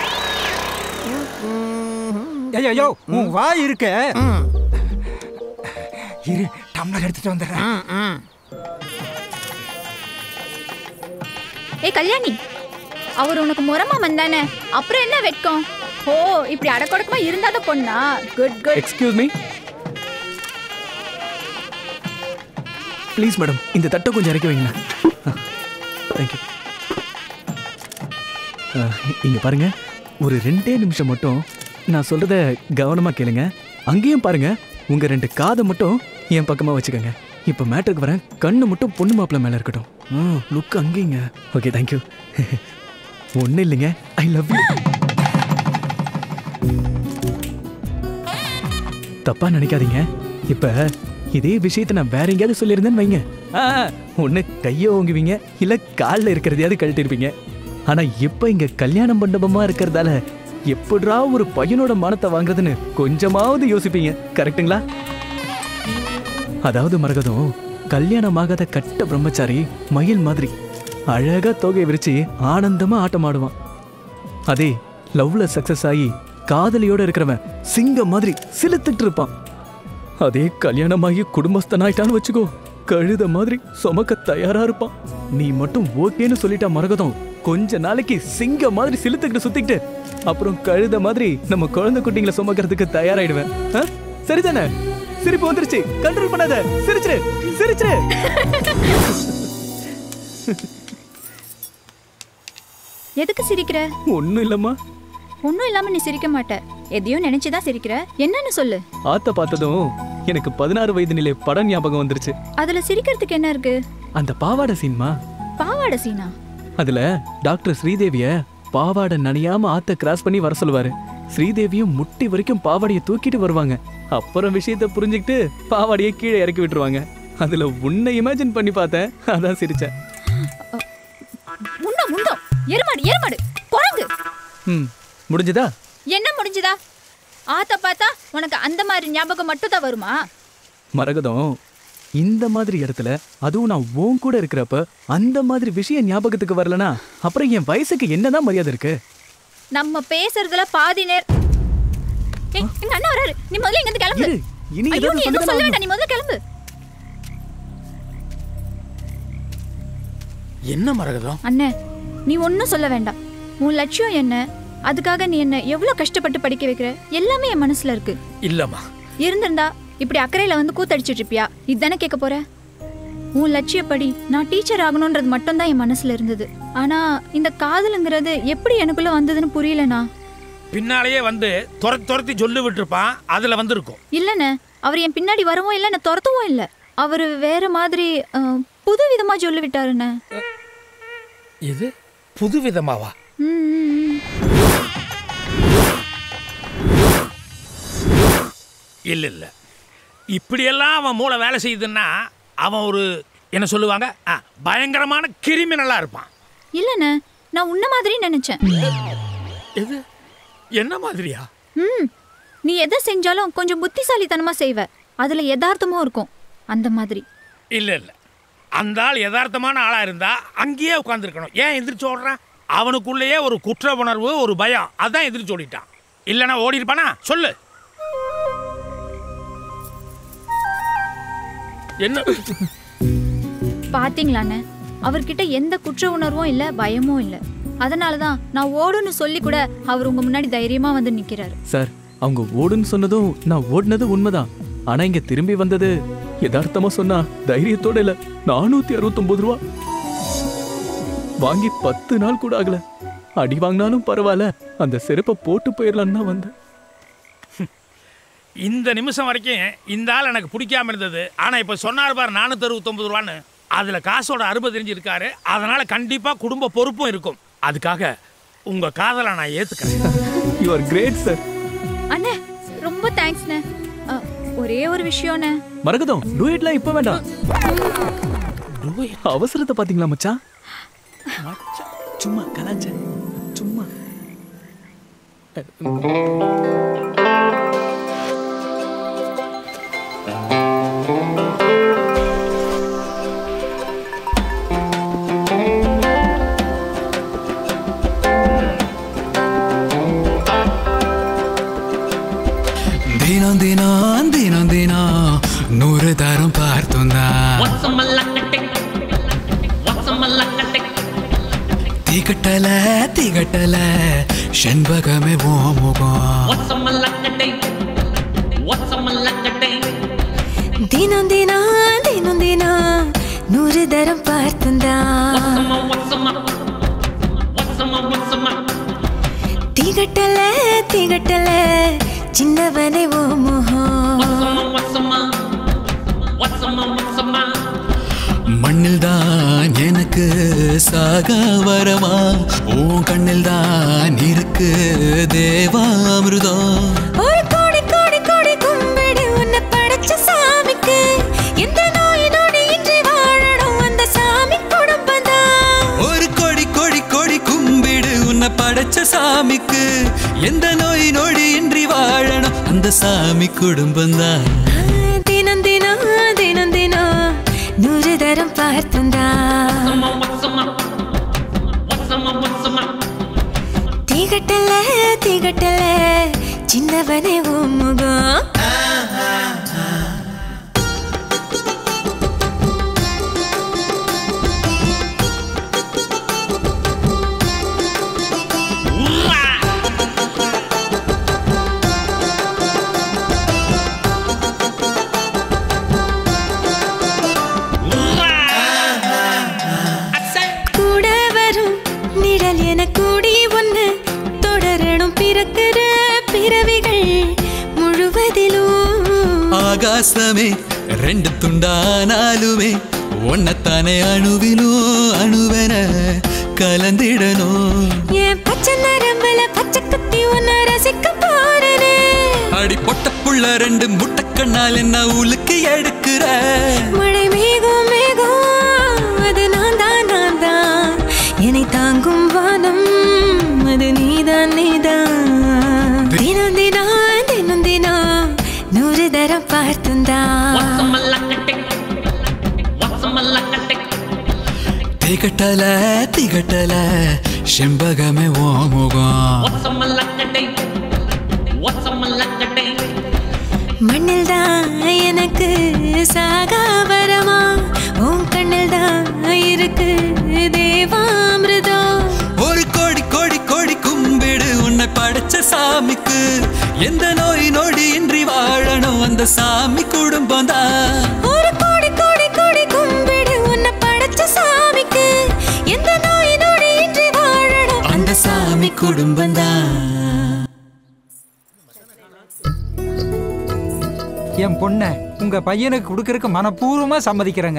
ஐயோ உன் வாய் இருக்க இரு டம்ளர் எடுத்துட்டு வந்துடுறேன் ஏய் கல்யாணி அவர் உனக்கு முறமாமன் தானே அப்புறம் என்ன வெட்கம் ஓ இப்படி அடக்கொடக்கமா இருந்தாத பொண்ணா good good excuse me please madam இந்த தட்டை கொஞ்சம் இறக்கி வைங்க தேங்க்யூ இங்க பாருங்க ஒரு ரெண்டே நிமிஷம் மட்டும் நான் சொல்றத கவனமா கேளுங்க அங்கேயும் பாருங்க உங்க ரெண்டு காதை மட்டும் என் பக்கமா வச்சுக்கோங்க இப்போ மேட்டருக்கு வரேன் கண்ணு மட்டும் பொண்ணு மாப்பிள்ள மேல இருக்கட்டும் ம் லுக் அங்கேங்க ஓகே தேங்க்யூ ஒன்றும் இல்லைங்க ஐ லவ் யூ தப்பா நினைக்காதீங்க இப்ப இதே விஷயத்த நான் வேற எங்கேயாவது சொல்லியிருந்தேன்னு வைங்க ஒன்று கையை ஓங்குவீங்க இல்லை காலில் இருக்கிறதையாவது கழட்டிருப்பீங்க ஆனா இப்ப இங்க கல்யாண மண்டபமா இருக்கிறதால எப்படிரா ஒரு பையனோட மானத்தை வாங்குறதுன்னு கொஞ்சமாவது யோசிப்பீங்க கரெக்ட்டுங்களா அதாவது மரகதம் கல்யாணமாகாத கட்ட பிரம்மச்சாரி மயில் மாதிரி அழகா தொகை விரிச்சு ஆனந்தமா ஆட்டம் ஆடுவான் அதே லவ்ல சக்சஸ் ஆகி காதலியோட இருக்கிறவன் சிங்கம் மாதிரி சிலுத்துட்டு இருப்பான் அதே கல்யாணமாகி குடும்பஸ்தனாயிட்டான்னு வச்சுக்கோ கழுத மாதிரி சுமக்க தயாரா இருப்பான் நீ மட்டும் ஓகேன்னு சொல்லிட்டா மரகதம் கொஞ்ச நாளைக்கு சிங்க மாதிரி சிலுத்துக்கிட்டு சுத்திக்கிட்டு அப்புறம் கழுத மாதிரி நம்ம குழந்தை குட்டிங்களை சுமக்கிறதுக்கு தயாராயிடுவேன் ஆ? சரிதானே சிரிப்பு வந்துருச்சு கண்ட்ரோல் பண்ணாத சிரிச்சிரு சிரிச்சிரு எதுக்கு சிரிக்கிற ஒண்ணும் இல்லம்மா ஒன்றும் இல்லாம நீ சிரிக்க மாட்ட எதையும் நினைச்சுதான் சிரிக்கிற என்னன்னு சொல்லு ஆத்த பார்த்ததும் எனக்கு பதினாறு வயது நிலை படம் ஞாபகம் வந்துருச்சு அதுல சிரிக்கிறதுக்கு என்ன இருக்கு அந்த பாவாடை சீன்மா பாவாடை சீனா அதுல டாக்டர் ஸ்ரீதேவிய பாவாடை நனையாம ஆத்த கிராஸ் பண்ணி வர சொல்லுவாரு ஸ்ரீதேவியும் முட்டி வரைக்கும் பாவாடைய தூக்கிட்டு வருவாங்க அப்புறம் விஷயத்த புரிஞ்சுக்கிட்டு பாவாடைய கீழே இறக்கி விட்டுருவாங்க அதுல உன்னை இமேஜின் பண்ணி பார்த்தேன் அதான் சிரிச்சேன் முண்டோ முண்டோ எருமாடு எருமாடு குரங்கு ம் முடிஞ்சதா என்ன முடிஞ்சுதா ஆத்த பார்த்தா உனக்கு அந்த மாதிரி ஞாபகம் மட்டும் தான் வருமா மரகதம் இந்த மாதிரி இடத்துல அதுவும் நான் உன் கூட இருக்கிறப்ப அந்த மாதிரி விஷயம் ஞாபகத்துக்கு வரலனா அப்புறம் என் வயசுக்கு என்னதான் மரியாதை இருக்கு நம்ம பேசுறதுல பாதி நேர் ஏய், எங்க அண்ணா வராரு நீ முதல்ல இங்க இருந்து கிளம்பு இரு, இனி ஐயோ ஏதாவது நீ எதுவும் சொல்லிதானே சொல்ல ஆகணும். வேண்டாம் நீ முதல்ல கிளம்பு என்ன மரகதம் அண்ணே நீ ஒன்றும் சொல்ல வேண்டாம் உன் லட்சியம் என்ன அதுக்காக நீ என்ன எவ்வளவு கஷ்டப்பட்டு படிக்க வைக்கிற எல்லாமே என் மனசுல இருக்கு இல்லம்மா இருந்திருந்தா இப்படி அக்கறையில வந்து கூத்தடிச்சிட்டு இருப்பியா இதுதானே கேட்க போற உன் லட்சியப்படி நான் டீச்சர் ஆகணுன்றது மட்டும்தான் என் மனசுல இருந்தது ஆனா இந்த காதலுங்கிறது எப்படி எனக்குள்ள வந்ததுன்னு புரியலண்ணா பின்னாலேயே வந்து துரத்தி துரத்தி சொல்லி விட்டுருப்பான் அதுல வந்திருக்கும் இல்லைண்ணே அவர் என் பின்னாடி வரவும் இல்லை நான் துரத்தவும் இல்லை அவர் வேற மாதிரி அஹ், புது விதமா சொல்லி விட்டாருண்ணே இது புது விதமாவா ம், ம், ம். இல்ல இல்ல இப்படியெல்லாம் அவன் மூளை வேலை செய்யுதுன்னா அவன் ஒரு என்ன சொல்லுவாங்க ஆ, பயங்கரமான கிரிமினலா இருப்பான் இல்லைண்ணே நான் உன்ன மாதிரி நினைச்சேன் எது என்ன மாதிரியா ம் நீ எதை செஞ்சாலும் கொஞ்சம் புத்திசாலித்தனமா செய்வ அதுல யதார்த்தமும் இருக்கும் அந்த மாதிரி இல்ல இல்ல அந்த ஆள் யதார்த்தமான ஆளா இருந்தா அங்கேயே உட்காந்துருக்கணும் ஏன் எந்திரிச்சு ஓடுறான் அவனுக்குள்ளேயே ஒரு குற்ற உணர்வு ஒரு பயம் அதான் எந்திரிச்சு ஓடிட்டான் இல்லைன்னா ஓடி இருப்பானா சொல்லு என்ன பாத்தீங்களாண்ணே அவர்கிட்ட எந்த குற்ற உணர்வும் இல்ல பயமும் இல்ல அதனால தான் நான் ஓடுன்னு சொல்லி கூட அவர் உங்க முன்னாடி தைரியமா வந்து நிக்கிறாரு சார் அவங்க ஓடுன்னு சொன்னதும் நான் ஓடுனது உண்மைதான் ஆனா இங்க திரும்பி வந்தது யதார்த்தமா சொன்னா தைரியத்தோட இல்ல நானூத்தி அறுபத்தொன்பது ரூபா வாங்கி பத்து நாள் கூட ஆகல அடி வாங்கினாலும் பரவாயில்ல அந்த செருப்பை போட்டு போயிடலான்னு தான் வந்தேன் இந்த நிமிஷம் வரைக்கும் இந்த ஆள் எனக்கு பிடிக்காம இருந்தது ஆனா இப்ப சொன்னார் பாரு நானூத்தி அறுபத்தொன்பது ரூபான்னு அதுல காசோட அருமை தெரிஞ்சிருக்காரு அதனால கண்டிப்பா குடும்ப பொறுப்பும் இருக்கும் அதுக்காக உங்க காதலை நான் ஏத்துக்கிறேன் யூ ஆர் கிரேட் சார் அண்ணே ரொம்ப தேங்க்ஸ்ண்ணே அ, ஒரே ஒரு விஷயம்ண்ணே மரகதம் டூயட்லாம் இப்ப வேண்டாம் அவசரத்தை பாத்தீங்களா மச்சான் சும்மா கலாஞ்ச சும்மா தினம் தினம் தினம் தினம் நூறு தரம் பார்த்துந்தா திகட்டல திகட்டல செண்பகமே ஓ முகம் தினம் தினம் தினம் தினம் நூறு தரம் பார்த்துந்தா திகட்டல திகட்டல சின்னவனே ஓ முகம் மண்ணில் தான் எனக்கு சாக வரமா உன் கண்ணில் தான் இருக்கு தேவாமிருதம் ஒரு கோடி கோடி கோடி கும்பிடு உன்னை படைச்ச சா சாமிக்கு எந்த நோய் நொடி இன்றி வாழணும் அந்த சாமி குடும்பம் தான் தினம் தினம் தினம் தினம் நூறு தரம் பார்த்துந்தா திகட்டல திகட்டல சின்னவனே உன் முகம் கூட வரும் நிழல் என கூடி ஒன்று தொடரணும் பிறக்கிற பிறவிகள் முழுவதிலும் ஆகாசமே ரெண்டு துண்டானாலுமே ஒன்னத்தானே அணுவிலும் அணுவென கலந்திடணும் என் பச்சை நரம்புல பச்சை குத்தி உன்னை ரசிக்க போறேனே அடி பொட்ட புள்ள ரெண்டு முட்டைக்கண்ணால் என்ன உலுக்கு எடுக்கிற மழை மேகம் மேகம் அது நான் தான் நான் தான் என்னை தாங்கும் வானம் அது நீதான் நீதான் தினம் தினம் தினம் தினம் நூறு தரம் பார்த்துந்தா திகட்டல திகட்டல செம்பகமே ஓ முகம் மண்ணில் தான் எனக்கு சாகாவரமா உன் கண்ணில் தான் இருக்கு தேவாமிருதம் ஒரு கோடி கோடி கோடி கும்பிடு உன்னை படைச்ச சாமிக்கு எந்த நோய் நொடி இன்றி வாழணும் அந்த சாமி குடும்பம் தான் ஒரு கோடி கோடி கோடி கும்பிடு உன்னை படைச்ச சாமிக்கு எந்த நோய் நொடி இன்றி வாழணும் அந்த சாமி குடும்பம் தான் என் பொண்ணை உங்க பையனுக்கு கொடுக்கறதுக்கு மனப்பூர்வமா சம்மதிக்கிறேங்க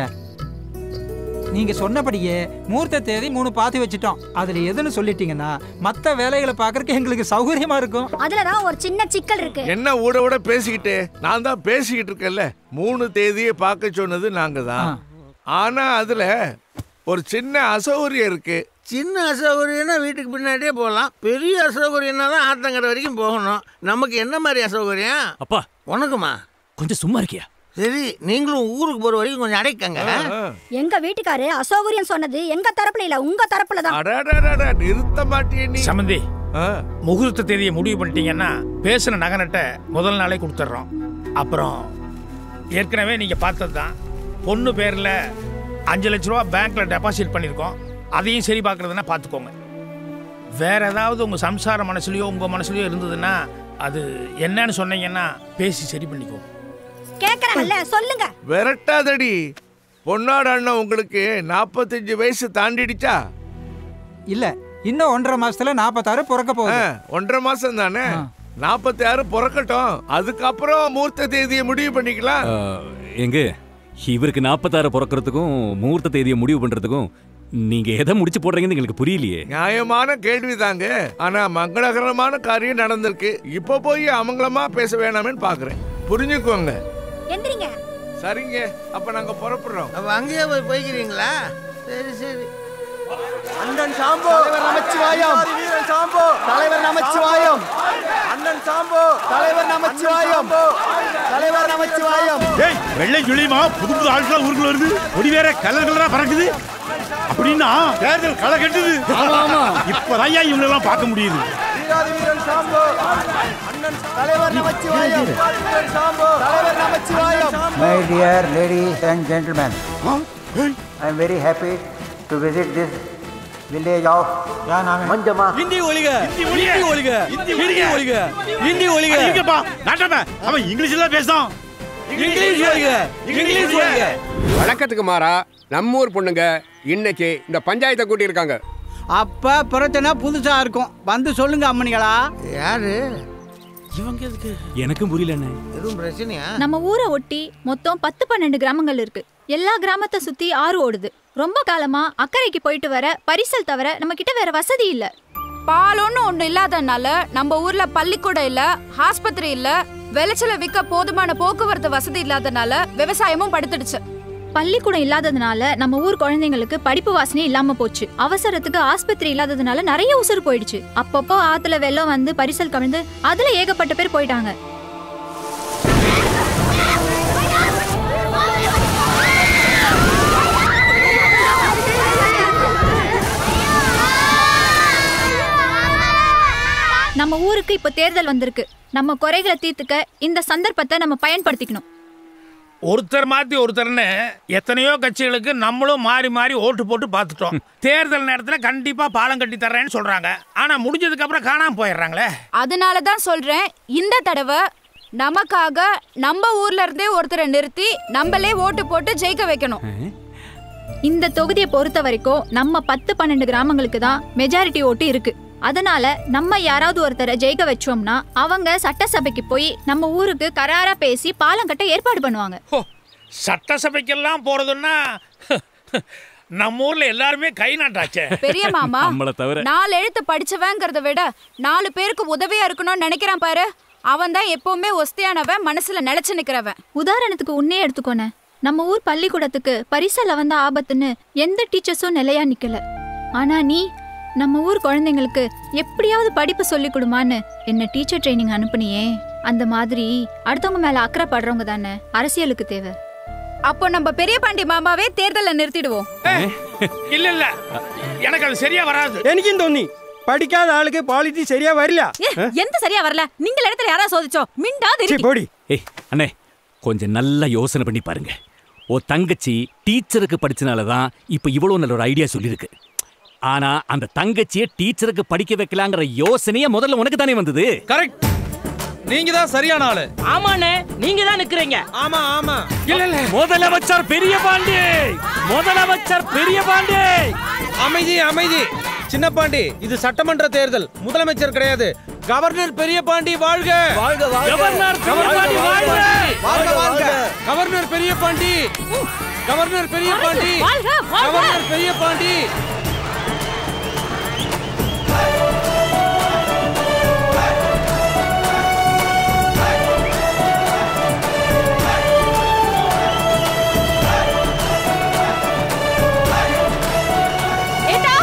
நீங்க சொன்னபடியே மூர்த்த தேதி மூணு பார்த்து வச்சுட்டோம் அதுல எதுன்னு சொல்லிட்டீங்கன்னா மத்த வேலைகளை பார்க்கறதுக்கு எங்களுக்கு சௌகரியமா இருக்கும் அதுலதான் ஒரு சின்ன சிக்கல் இருக்கு என்ன ஊட ஊட பேசிக்கிட்டு நான் தான் பேசிக்கிட்டு இருக்கேன்ல மூணு தேதியை பார்க்க சொன்னது நாங்க தான் ஆனா அதுல ஒரு சின்ன அசௌகரியம் இருக்கு சின்ன அசௌகரியம்னா வீட்டுக்கு பின்னாடியே போகலாம் பெரிய அசௌகரியம்னா தான் ஆத்தங்கரை வரைக்கும் போகணும் நமக்கு என்ன மாதிரி அசௌகரியம் அப்பா உனக்குமா கொஞ்சம் சும்மா இருக்கியா சரி நீங்களும் ஊருக்கு போற வரைக்கும் கொஞ்சம் அடைக்கங்க எங்க வீட்டுக்காரு அசௌகரியம் சொன்னது எங்க தரப்புல இல்ல உங்க தரப்புல தான் அடாடாடாடா, நிறுத்த மாட்டியே நீ சமந்தி முகூர்த்த தேதியை முடிவு பண்ணிட்டீங்கன்னா பேசின நகனட்டை முதல் நாளே கொடுத்துட்றோம் அப்புறம் ஏற்கனவே நீங்கள் பார்த்தது தான் பொண்ணு பேரில் அஞ்சு லட்ச ரூபா பேங்க்கில் டெபாசிட் பண்ணியிருக்கோம் அதையும் சரி பார்க்குறதுனா பார்த்துக்கோங்க வேற ஏதாவது உங்கள் சம்சார மனசுலையோ உங்கள் மனசுலையோ இருந்ததுன்னா அது என்னன்னு சொன்னீங்கன்னா பேசி சரி பண்ணிக்குவோம் கேக்குறாங்கல்ல சொல்லுங்க விரட்டாதடி பொன்னாட அண்ணன் உங்களுக்கு நாற்பத்தஞ்சு வயசு தாண்டிடுச்சா இல்ல இன்னும் ஒன்றரை மாசத்துல நாற்பத்தாறு பிறக்க போகுது ஒன்றரை மாசம் தானே நாற்பத்தி ஆறு பிறக்கட்டும் அதுக்கப்புறம் மூர்த்த தேதியை முடிவு பண்ணிக்கலாம் எங்க இவருக்கு நாற்பத்தாறு பிறக்கிறதுக்கும் முகூர்த்த தேதியை முடிவு பண்றதுக்கும் நீங்க எதை முடிச்சு போடுறீங்கன்னு எங்களுக்கு புரியலையே நியாயமான கேள்விதாங்க ஆனா மங்களகரமான காரியம் நடந்திருக்கு இப்ப போய் அமங்கலமா பேச வேணாமேன்னு பாக்குறேன் புரிஞ்சுக்கோங்க எந்திரிங்க சரிங்க அப்ப நாங்க புறப்படுறோம் அப்ப அங்கேயே போய் போய்க்கிறீங்களா சரி சரி அண்ணன் சாம்போ தலைவர் நமச்சிவாயம் வீரன் சாம்போ தலைவர் நமச்சிவாயம் அண்ணன் சாம்போ தலைவர் நமச்சிவாயம் தலைவர் நமச்சிவாயம் ஏய் வெள்ளை ஜுளியமா புது புது ஆட்கள் ஊருக்குள்ள வருது கொடி வேற கலர் கலரா பறக்குது அப்படின்னா தேர்தல் களை கட்டுது ஆமா, ஆமா. இப்பதான் இவங்க எல்லாம் பார்க்க முடியுது வீராதி வீரன் சாம்போ அண்ணன் தலைவர் நமச்சிவாயம் வீரன் சாம்போ தலைவர் Namachivayam My dear ladies and gentlemen, I am very happy to visit this village of क्या नाम है मंजमा இந்தி ஒலிக இந்தி ஒலிக இந்தி ஒலிக இந்தி ஒலிக இருக்கப்பா நாட்டப்ப அவன் இங்கிலீஷ்ல பேசுறான் இங்கிலீஷ் ஒலிக இங்கிலீஷ் ஒலிக வழக்கத்துக்கு மாறா நம்ம ஊர் பொண்ணுங்க இன்னைக்கு இந்த பஞ்சாயத்தை கூட்டி இருக்காங்க அப்ப பிரச்சனை புதுசா இருக்கும் வந்து சொல்லுங்க அம்மனிகளா யாரு இவங்க எதுக்கு எனக்கும் புரியலண்ணே எதுவும் பிரச்சனையா நம்ம ஊரை ஒட்டி மொத்தம் பத்து பன்னெண்டு கிராமங்கள் இருக்கு எல்லா கிராமத்தை சுத்தி ஆறு ஓடுது ரொம்ப காலமா அக்கறைக்கு போயிட்டு வர பரிசல் தவிர நம்ம கிட்ட வேற வசதி இல்ல பாலொன்னு ஒண்ணு இல்லாதனால நம்ம ஊர்ல பள்ளிக்கூடம் இல்ல ஆஸ்பத்திரி இல்ல விளைச்சல விற்க போதுமான போக்குவரத்து வசதி இல்லாதனால விவசாயமும் படுத்துடுச்சு பள்ளிக்கூடம் இல்லாததுனால நம்ம ஊர் குழந்தைங்களுக்கு படிப்பு வாசனையே இல்லாம போச்சு அவசரத்துக்கு ஆஸ்பத்திரி இல்லாததுனால நிறைய உசுறு போயிடுச்சு அப்பப்போ ஆத்துல வெள்ளம் வந்து பரிசல் கவிழ்ந்து அதுல ஏகப்பட்ட பேர் போயிட்டாங்க நம்ம ஊருக்கு இப்ப தேர்தல் வந்திருக்கு நம்ம குறைகளை தீர்த்துக்க இந்த சந்தர்ப்பத்தை நம்ம பயன்படுத்திக்கணும் ஒருத்தர் மாத்தி ஒருத்தர்னு எத்தனையோ கட்சிகளுக்கு நம்மளும் மாறி மாறி ஓட்டு போட்டு பார்த்துட்டோம் தேர்தல் நேரத்துல கண்டிப்பா பாலம் கட்டி தர்றேன்னு சொல்றாங்க ஆனா முடிஞ்சதுக்கு அப்புறம் காணாம போயிடுறாங்களே அதனால தான் சொல்றேன் இந்த தடவை நமக்காக நம்ம ஊர்ல இருந்தே ஒருத்தரை நிறுத்தி நம்மளே ஓட்டு போட்டு ஜெயிக்க வைக்கணும் இந்த தொகுதியை பொறுத்த வரைக்கும் நம்ம பத்து பன்னெண்டு கிராமங்களுக்கு தான் மெஜாரிட்டி ஓட்டு இருக்கு அதனால நம்ம யாராவது ஒருத்தரை ஜெயிக்க வச்சோம்னா அவங்க சட்டசபைக்கு போய் நம்ம ஊருக்கு கராரா பேசி பாலம் கட்ட ஏற்பாடு பண்ணுவாங்க சட்டசபைக்கெல்லாம் போறதுன்னா நம்ம ஊர்ல எல்லாருமே கை நாட்டாச்சே பெரிய மாமா நம்மள தவிர நாலு எழுத்து படிச்சவங்கிறத விட நாலு பேருக்கு உதவியா இருக்கணும்னு நினைக்கிறான் பாரு அவன் தான் எப்பவுமே ஒஸ்தியானவன் மனசுல நிலைச்சு நிக்கிறவன் உதாரணத்துக்கு உன்னே எடுத்துக்கோனே நம்ம ஊர் பள்ளிக்கூடத்துக்கு பரிசல்ல வந்த ஆபத்துன்னு எந்த டீச்சர்ஸும் நிலையா நிக்கல ஆனா நீ நம்ம ஊர் குழந்தைங்களுக்கு எப்படியாவது படிப்பு சொல்லி கொடுமான்னு என்ன டீச்சர் ட்ரைனிங் அனுப்புனியே அந்த மாதிரி அடுத்தவங்க மேல அக்கறை படுறவங்க தானே அரசியலுக்கு தேவை அப்போ நம்ம பெரிய பாண்டி மாமாவே தேர்தலை நிறுத்திடுவோம் இல்ல இல்ல எனக்கு அது சரியா வராது എനിക്കും തോന്നി പഠിക്കാത്ത ആൾക്ക് പാളിറ്റി ശരിയാ വരില്ല எந்த சரியா வரல நீங்க இடத்துல யாரா சோதிச்சோ மிண்டாது போடி ஏய் அண்ணே கொஞ்சம் நல்லா யோசனை பண்ணி பாருங்க ஓ தங்கச்சி டீச்சருக்கு படிச்சனால தான் இப்போ இவ்வளோ நல்ல ஒரு ஐடியா சொல்லியிருக்கு ஆனா அந்த தங்கச்சியை டீச்சருக்கு படிக்க வைக்கலாங்கிற யோசனையே முதல்ல உனக்கு தானே வந்தது கரெக்ட் நீங்க தான் சரியான ஆளு ஆமாண்ணே நீங்க தான் நிக்கிறீங்க ஆமா ஆமா இல்ல இல்ல முதலமைச்சர் பெரிய பாண்டி முதலமைச்சர் பெரிய பாண்டி அமைதி அமைதி சின்ன பாண்டி இது சட்டமன்ற தேர்தல் முதலமைச்சர் கிடையாது கவர்னர் பெரிய பாண்டி வாழ்க வாழ்க, வாழ்க. கவர்னர் பெரிய பாண்டி வாழ்க வாழ்க, வாழ்க. கவர்னர் பெரிய பாண்டி கவர்னர் பெரிய பாண்டி வாழ்க, வாழ்க. கவர்னர் பெரிய பாண்டி ஏண்டா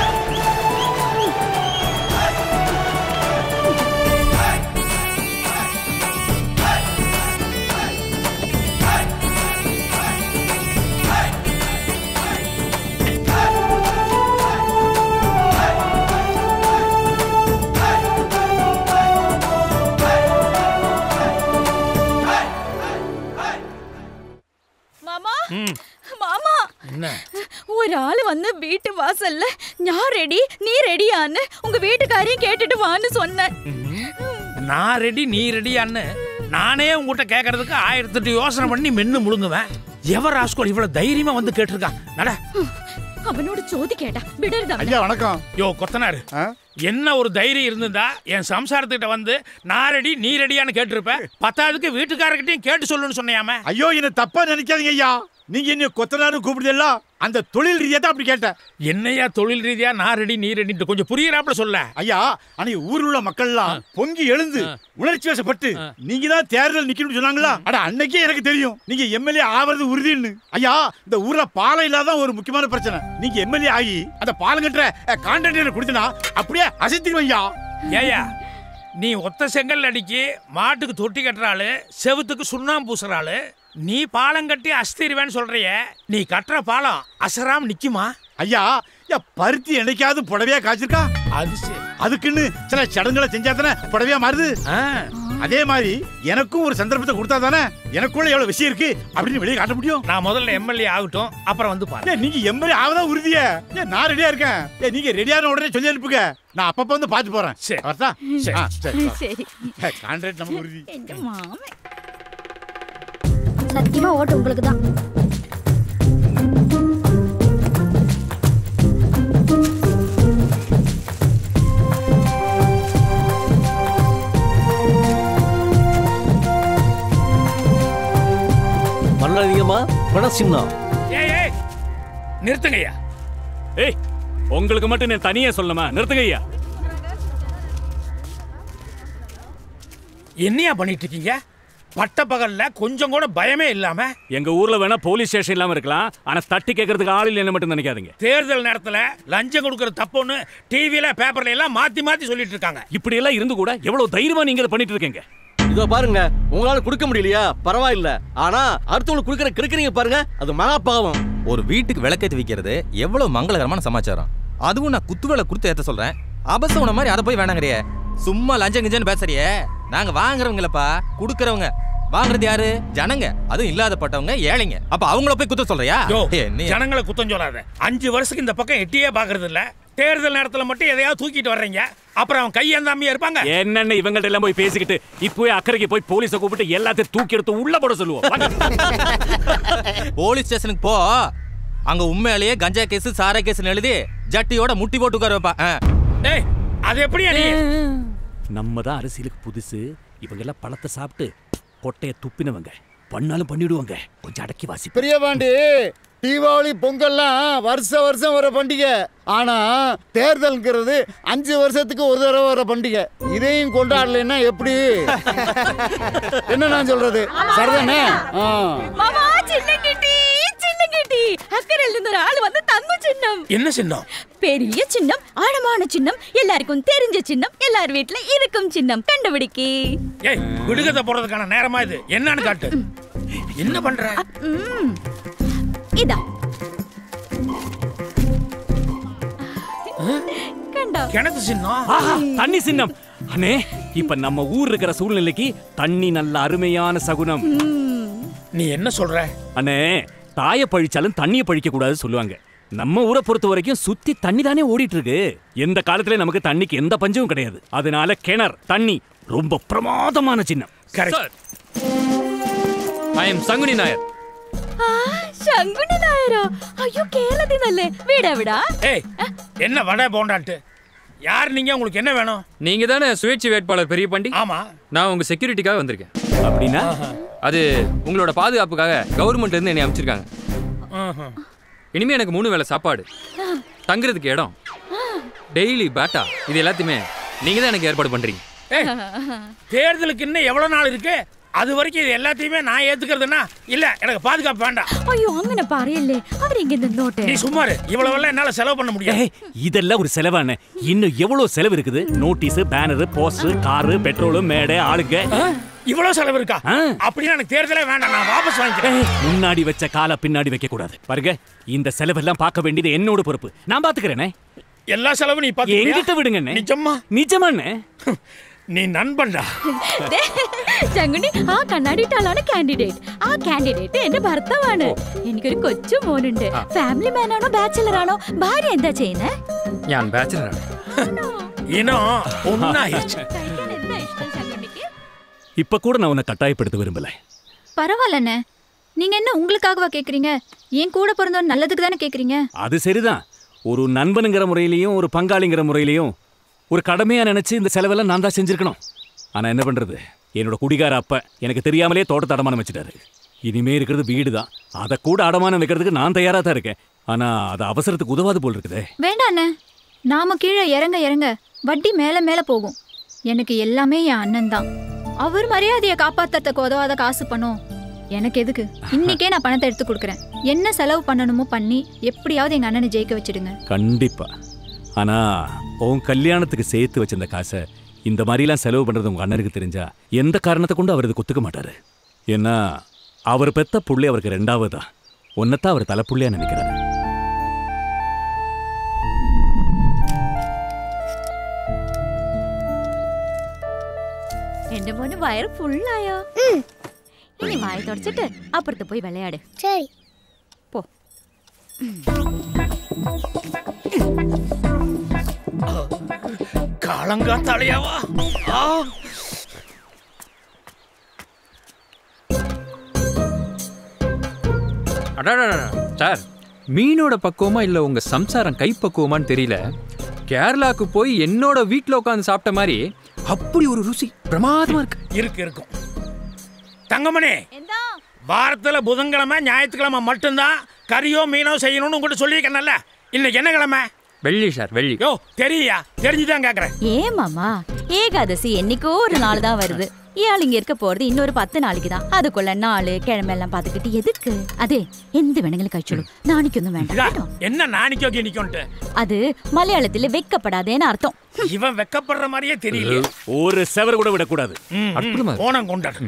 மாமா ம். மாமா என்ன ஒரு ஆள் வந்து வீட்டு வாசல்ல நான் ரெடி நீ ரெடியான்னு உங்க வீட்டுக்காரையும் கேட்டுட்டு வான்னு சொன்னேன் நான் ரெடி நீ ரெடியான்னு நானே உங்ககிட்ட கேட்கறதுக்கு ஆயிரத்தெட்டு யோசனை பண்ணி மென்னு முழுங்குவேன் எவர் ராஸ்கோல் இவ்வளவு தைரியமா வந்து கேட்டிருக்கான் நட அவனோட ஜோதி கேட்டா விடறதா ஐயா வணக்கம் யோ கொத்தனாரு என்ன ஒரு தைரியம் இருந்திருந்தா என் சம்சாரத்துக்கிட்ட வந்து நான் ரெடி நீ ரெடியான்னு கேட்டிருப்பேன் பத்தாவதுக்கு வீட்டுக்காரர்கிட்டயும் கேட்டு சொல்லுன்னு சொன்னையாம ஐயோ என்ன தப்பா நினைக்காதீங்க ஐயா நீங்க என்ன கொத்தனாரு கூப்பிடுதல்ல அந்த தொழில் ரீதியா தான் அப்படி கேட்டேன் என்னையா தொழில் ரீதியா நான் ரெடி நீ ரெடின்ட்டு கொஞ்சம் புரியுறாப்புல சொல்ல ஐயா அன்னைக்கு ஊர்ல உள்ள மக்கள் எல்லாம் பொங்கி எழுந்து உணர்ச்சி வசப்பட்டு நீங்க தான் தேர்தல் நிக்கணும்னு சொன்னாங்களா அட அன்னைக்கே எனக்கு தெரியும் நீங்க எம்எல்ஏ ஆவறது உறுதின்னு ஐயா இந்த ஊர்ல பாலம் இல்லாத ஒரு முக்கியமான பிரச்சனை நீங்க எம்எல்ஏ ஆகி அந்த பாலம் கட்டுற கான்ட்ராக்டர் கொடுத்தனா அப்படியே அசைத்திடுவேன் ஐயா ஏயா நீ ஒத்த செங்கல் அடிக்கி மாட்டுக்கு தொட்டி கட்டுற ஆளு செவுத்துக்கு சுண்ணாம்பு பூசுற ஆளு நீ பாலம் கட்டி அஸ்திருவேன்னு சொல்றிய நீ கட்டுற பாலம் அசராம நிக்குமா ஐயா ஐயா பருத்தி என்னைக்காவது புடவையா காய்ச்சிருக்கா அது சரி அதுக்குன்னு சில சடங்குகளை செஞ்சா தானே புடவையா மாறுது அதே மாதிரி எனக்கும் ஒரு சந்தர்ப்பத்தை கொடுத்தா தானே எனக்குள்ள எவ்வளவு விஷயம் இருக்கு அப்படின்னு வெளியே காட்ட முடியும் நான் முதல்ல எம்எல்ஏ ஆகட்டும் அப்புறம் வந்து பாரு ஏய், நீங்க எம்எல்ஏ ஆவதா உறுதியே ஏய், நான் ரெடியா இருக்கேன் ஏய், நீங்க ரெடியான உடனே சொல்லி அனுப்புங்க நான் அப்பப்ப வந்து பார்த்து போறேன் சரி வரட்டா? சரி. ஆ, சரி சரி கான்ட்ராக்ட் நம்ம உறுதி எங்க மாமன் சத்தியமா ஓட்டு உங்களுக்கு தான் பண்ணாதீங்கம்மா பணம் சின்னம் ஏய் ஏய் நிறுத்துங்கய்யா ஏய் உங்களுக்கு மட்டும் நான் தனியா சொல்லணுமா நிறுத்துங்க ஐயா என்னையா பண்ணிட்டு இருக்கீங்க பட்ட பகல்ல கொஞ்சம் கூட பயமே இல்லாம எங்க ஊர்ல வேணா போலீஸ் ஸ்டேஷன் இல்லாம இருக்கலாம் ஆனா தட்டி கேட்கறதுக்கு ஆள் இல்லைன்னு மட்டும் நினைக்காதீங்க தேர்தல் நேரத்துல லஞ்சம் கொடுக்கற தப்புன்னு டிவில பேப்பர்ல எல்லாம் மாத்தி மாத்தி சொல்லிட்டு இருக்காங்க இப்படி எல்லாம் இருந்து கூட எவ்வளவு தைரியமா நீங்க இதை பண்ணிட்டு இருக்கீங்க இதோ பாருங்க உங்களால கொடுக்க முடியலையா பரவாயில்ல ஆனா அடுத்தவங்களுக்கு கொடுக்கற கிறுக்குறீங்க பாருங்க அது மகாபாவம் ஒரு வீட்டுக்கு விளக்கேத்தி வைக்கிறது எவ்வளவு மங்களகரமான சமாச்சாரம் அதுவும் நான் குத்து விளக்கு கொடுத்து ஏத்த சொல்றேன் அபசவன மாதிரி அதை போய் வேணாங்கறியே சும்மா லஞ்சம் கிஞ்சன்னு பேசுறியே நாங்க வாங்குறவங்களப்பா கொடுக்கறவங்க வாங்குறது யாரு ஜனங்க அதுவும் இல்லாதப்பட்டவங்க ஏழைங்க அப்ப அவங்கள போய் குத்த சொல்றியா யோ, என்ன ஜனங்களை குத்தம் சொல்லாத அஞ்சு வருஷத்துக்கு இந்த பக்கம் எட்டியே பாக்குறது இல்ல தேர்தல் நேரத்துல மட்டும் எதையாவது தூக்கிட்டு வர்றீங்க அப்புறம் அவன் கையேந்தாமையா இருப்பாங்க என்னென்ன இவங்கள்ட்ட எல்லாம் போய் பேசிக்கிட்டு இப்போவே அக்கறைக்கு போய் போலீஸை கூப்பிட்டு எல்லாத்தையும் தூக்கி எடுத்து உள்ள போட சொல்லுவோம் வாங்க. போலீஸ் ஸ்டேஷனுக்கு போ அங்க உண்மையிலேயே கஞ்சா கேஸ் சாரா கேஸ் எழுதி ஜட்டியோட முட்டி போட்டு உட்கார வைப்பா ஆ. டேய் அது எப்படியா நீ நம்ம தான் அரசியலுக்கு புதுசு இவங்க எல்லாம் பழத்தை சாப்பிட்டு கொட்டைய துப்பினவங்க பண்ணாலும் பண்ணிடுவாங்க கொஞ்சம் அடக்கி வாசி பெரியபாண்டி தீபாவளி பொங்கல்லாம் வருஷ வருஷம் வர பண்டிகை ஆனா தேர்தல்ங்கிறது அஞ்சு வருஷத்துக்கு ஒரு தடவை வர பண்டிகை இதையும் கொண்டாடலைன்னா எப்படி என்ன நான் சொல்றது சரிதானே ஆ. மாமா சின்ன கிட்டி சின்ன கிட்டி அக்கறையில இருந்து ஒரு ஆள் வந்து தங்க சின்னம் என்ன சின்னம் பெரிய சின்னம் ஆழமான சின்னம் எல்லாருக்கும் தெரிஞ்ச சின்னம் எல்லார் வீட்ல இருக்கும் சின்னம் கண்டுபிடிக்கி ஏய் விடுகதை போடுறதுக்கான நேரமா இது என்னன்னு காட்டு என்ன பண்ற ம். இதா கண்டா கிணத்து சின்னம் ஆஹா, தண்ணி சின்னம் அண்ணே இப்ப நம்ம ஊர் இருக்கிற சூழ்நிலைக்கு தண்ணி நல்ல அருமையான சகுனம் நீ என்ன சொல்ற அண்ணே தாயை பழிச்சாலும் தண்ணியை பழிக்க கூடாது சொல்லுவாங்க நம்ம ஊரை பொறுத்த வரைக்கும் சுத்தி தண்ணி தானே ஓடிட்டு இருக்கு எந்த காலத்துல நமக்கு தண்ணிக்கு எந்த பஞ்சமும் கிடையாது அதனால கிணறு தண்ணி ரொம்ப பிரமாதமான சின்னம் correct I am Sankunni Nair ആ ശങ്കുണ്ണി നായരോ അയ്യോ കേരളത്തിന്നല്ലേ വീട് എവിടാ ஏய் என்ன வடை போண்டாட்டு யார் நீங்க உங்களுக்கு என்ன வேணும் நீங்க தானே சுயேட்சை வேட்பாளர் பெரிய பண்டி ஆமா நான் உங்க செக்யூரிட்டிக்காக வந்திருக்கேன் அப்படின்னா அது உங்களோட பாதுகாப்புக்காக கவர்மெண்ட்ல இருந்து என்னை அமைச்சிருக்காங்க ஆஹா. இனிமே எனக்கு மூணு வேளை சாப்பாடு தங்குறதுக்கு இடம் டெய்லி பேட்டா இது எல்லாத்தையுமே நீங்க தான் எனக்கு ஏற்பாடு பண்றீங்க ஏய் தேர்தலுக்கு இன்னும் எவ்வளவு நாள் இருக்கு அது வரைக்கும் இது எல்லாத்தையுமே நான் ஏத்துக்கிறதுனா இல்ல எனக்கு பாதுகாப்பு வேண்டாம் അയ്യോ അങ്ങനെ പറയല്ലേ അവരിങ്ങനെ നിന്നോട്ടെ நீ சும்மா இரு. இவ்வளவு என்னால செலவு பண்ண முடியாது ஏய், இதெல்லாம் ஒரு செலவான இன்னும் எவ்வளவு செலவு இருக்குது notice banner poster car petrol மேடை ஆளுங்க இவ்வளவு செலவு இருக்கா அப்படின்னா எனக்கு தேர்தலே வேண்டாம் நான் வாபஸ் வாங்கிக்கிறேன் முன்னாடி வச்ச காலை பின்னாடி வைக்க கூடாது பாருங்க இந்த செலவெல்லாம் பார்க்க வேண்டியது என்னோட பொறுப்பு நான் பாத்துக்கிறேனே எல்லா செலவும் நீ பாத்து என்கிட்ட விடுங்கண்ணே நிஜமா நிஜமாண்ணே നീ നൻപണ്ടാ ദേ, ചങ്കുണ്ണി ആ കണ്ണാടിയിട്ടാളാണ് കാൻഡിഡേറ്റ് ആ കാൻഡിഡേറ്റ് എന്റെ ഭർത്താവാണ് എനിക്കൊരു കൊച്ചു മോനുണ്ട് ഫാമിലി മാൻ ആണോ ബാച്ചലർ ആണോ ഭാര്യ എന്താ ചെയ്യുന്നത് ഞാൻ ബാച്ചിലറാണ് ഇനോ ഒന്നായിച്ചു എന്താ ഇഷ്ടം ചങ്കുണ്ണിക്ക് இப்ப கூட நான் உன்னை கட்டாயப்படுத்த விரும்பல பரவாயில்லண்ணே நீங்க என்ன உங்களுக்காகவா கேக்குறீங்க என் கூட பிறந்தவன் நல்லதுக்கு தானே கேக்குறீங்க அது சரிதான் ஒரு நண்பனுங்கிற முறையிலையும் ஒரு பங்காளிங்கிற முறையிலையும் ஒரு கடமையா நினைச்சு இந்த செலவெல்லாம் நான் தான் செஞ்சிருக்கணும் ஆனா என்ன பண்றது என்னோட குடிகார அப்ப எனக்கு தெரியாமலே தோட்டத்தை அடமானம் வச்சுட்டாரு இனிமே இருக்கிறது வீடு தான் அதை கூட அடமானம் வைக்கிறதுக்கு நான் தயாரா தான் இருக்கேன் ஆனா அது அவசரத்துக்கு உதவாது போல் இருக்குதே வேண்டாண்ணே நாம கீழே இறங்க இறங்க வட்டி மேல மேல போகும் எனக்கு எல்லாமே என் அண்ணன் தான் அவர் மரியாதையை காப்பாத்துறதுக்கு உதவாத காசு பணம் எனக்கு எதுக்கு இன்னைக்கே நான் பணத்தை எடுத்து கொடுக்குறேன் என்ன செலவு பண்ணணுமோ பண்ணி எப்படியாவது எங்க அண்ணனை ஜெயிக்க வச்சிடுங்க கண்டிப்பா ஆனா உன் கல்யாணத்துக்கு சேர்த்து வச்சிருந்த காசை இந்த மாதிரிலாம் செலவு பண்றது உங்க அண்ணனுக்கு தெரிஞ்சா எந்த காரணத்தை கொண்டு அவர் இதுக்கு ஒத்துக்க மாட்டாரு ஏன்னா அவர் பெத்த புள்ளை அவருக்கு ரெண்டாவதா ஒன்னத்தான் அவர் தலைப்புள்ளையா நினைக்கிறாரு എന്റെ മോന് വയറ് ഫുള്ളായോ ഇനി വായ തുടച്ചിട്ട് അപ്പുറത്ത് പോയി വിളയാട് சரி പോ காலங்காத்தாலையாவா ஆ அடாடா சார் மீனோட பக்குவமா இல்ல உங்க சம்சாரம் கை பக்குவமான்னு தெரியல கேரளாக்கு போய் என்னோட வீட்ல உட்காந்து சாப்பிட்ட மாதிரி அப்படி ஒரு ருசி பிரமாதமா இருக்கு இருக்கு இருக்கும் தங்கமணி வாரத்துல புதன்கிழமை ஞாயிற்றுக்கிழமை மட்டும்தான் கறியோ மீனோ செய்யணும்னு உங்கள்கிட்ட சொல்லியிருக்கேன்ல இன்னைக்கு என்ன கிழமை வெள்ளி சார் வெள்ளி யோ தெரியா தெரிஞ்சுதான் கேக்குறேன் ஏன் மாமா ஏகாதசி என்னைக்கோ ஒரு நாள் தான் வருது இயாள் இங்க இருக்க போறது இன்னொரு பத்து நாளைக்கு தான் அதுக்குள்ள நாலு கிழமை எல்லாம் பாத்துக்கிட்டு எதுக்கு அதே எந்த வேணுங்களும் കഴിച്ചോളൂ நாளைക്കൊന്നും வேண்டாம் இதா, കേട്ടോ? என்ன நாணிக்கோக்கி நிக்கோன்ட்டு அது மலையாளத்துல வெக்கப்படாதேன்னு அர்த்தம் இவன் வெக்கப்படுற மாதிரியே தெரியல ஒரு செவர் கூட விடக்கூடாது ஓனம் கொண்டாடு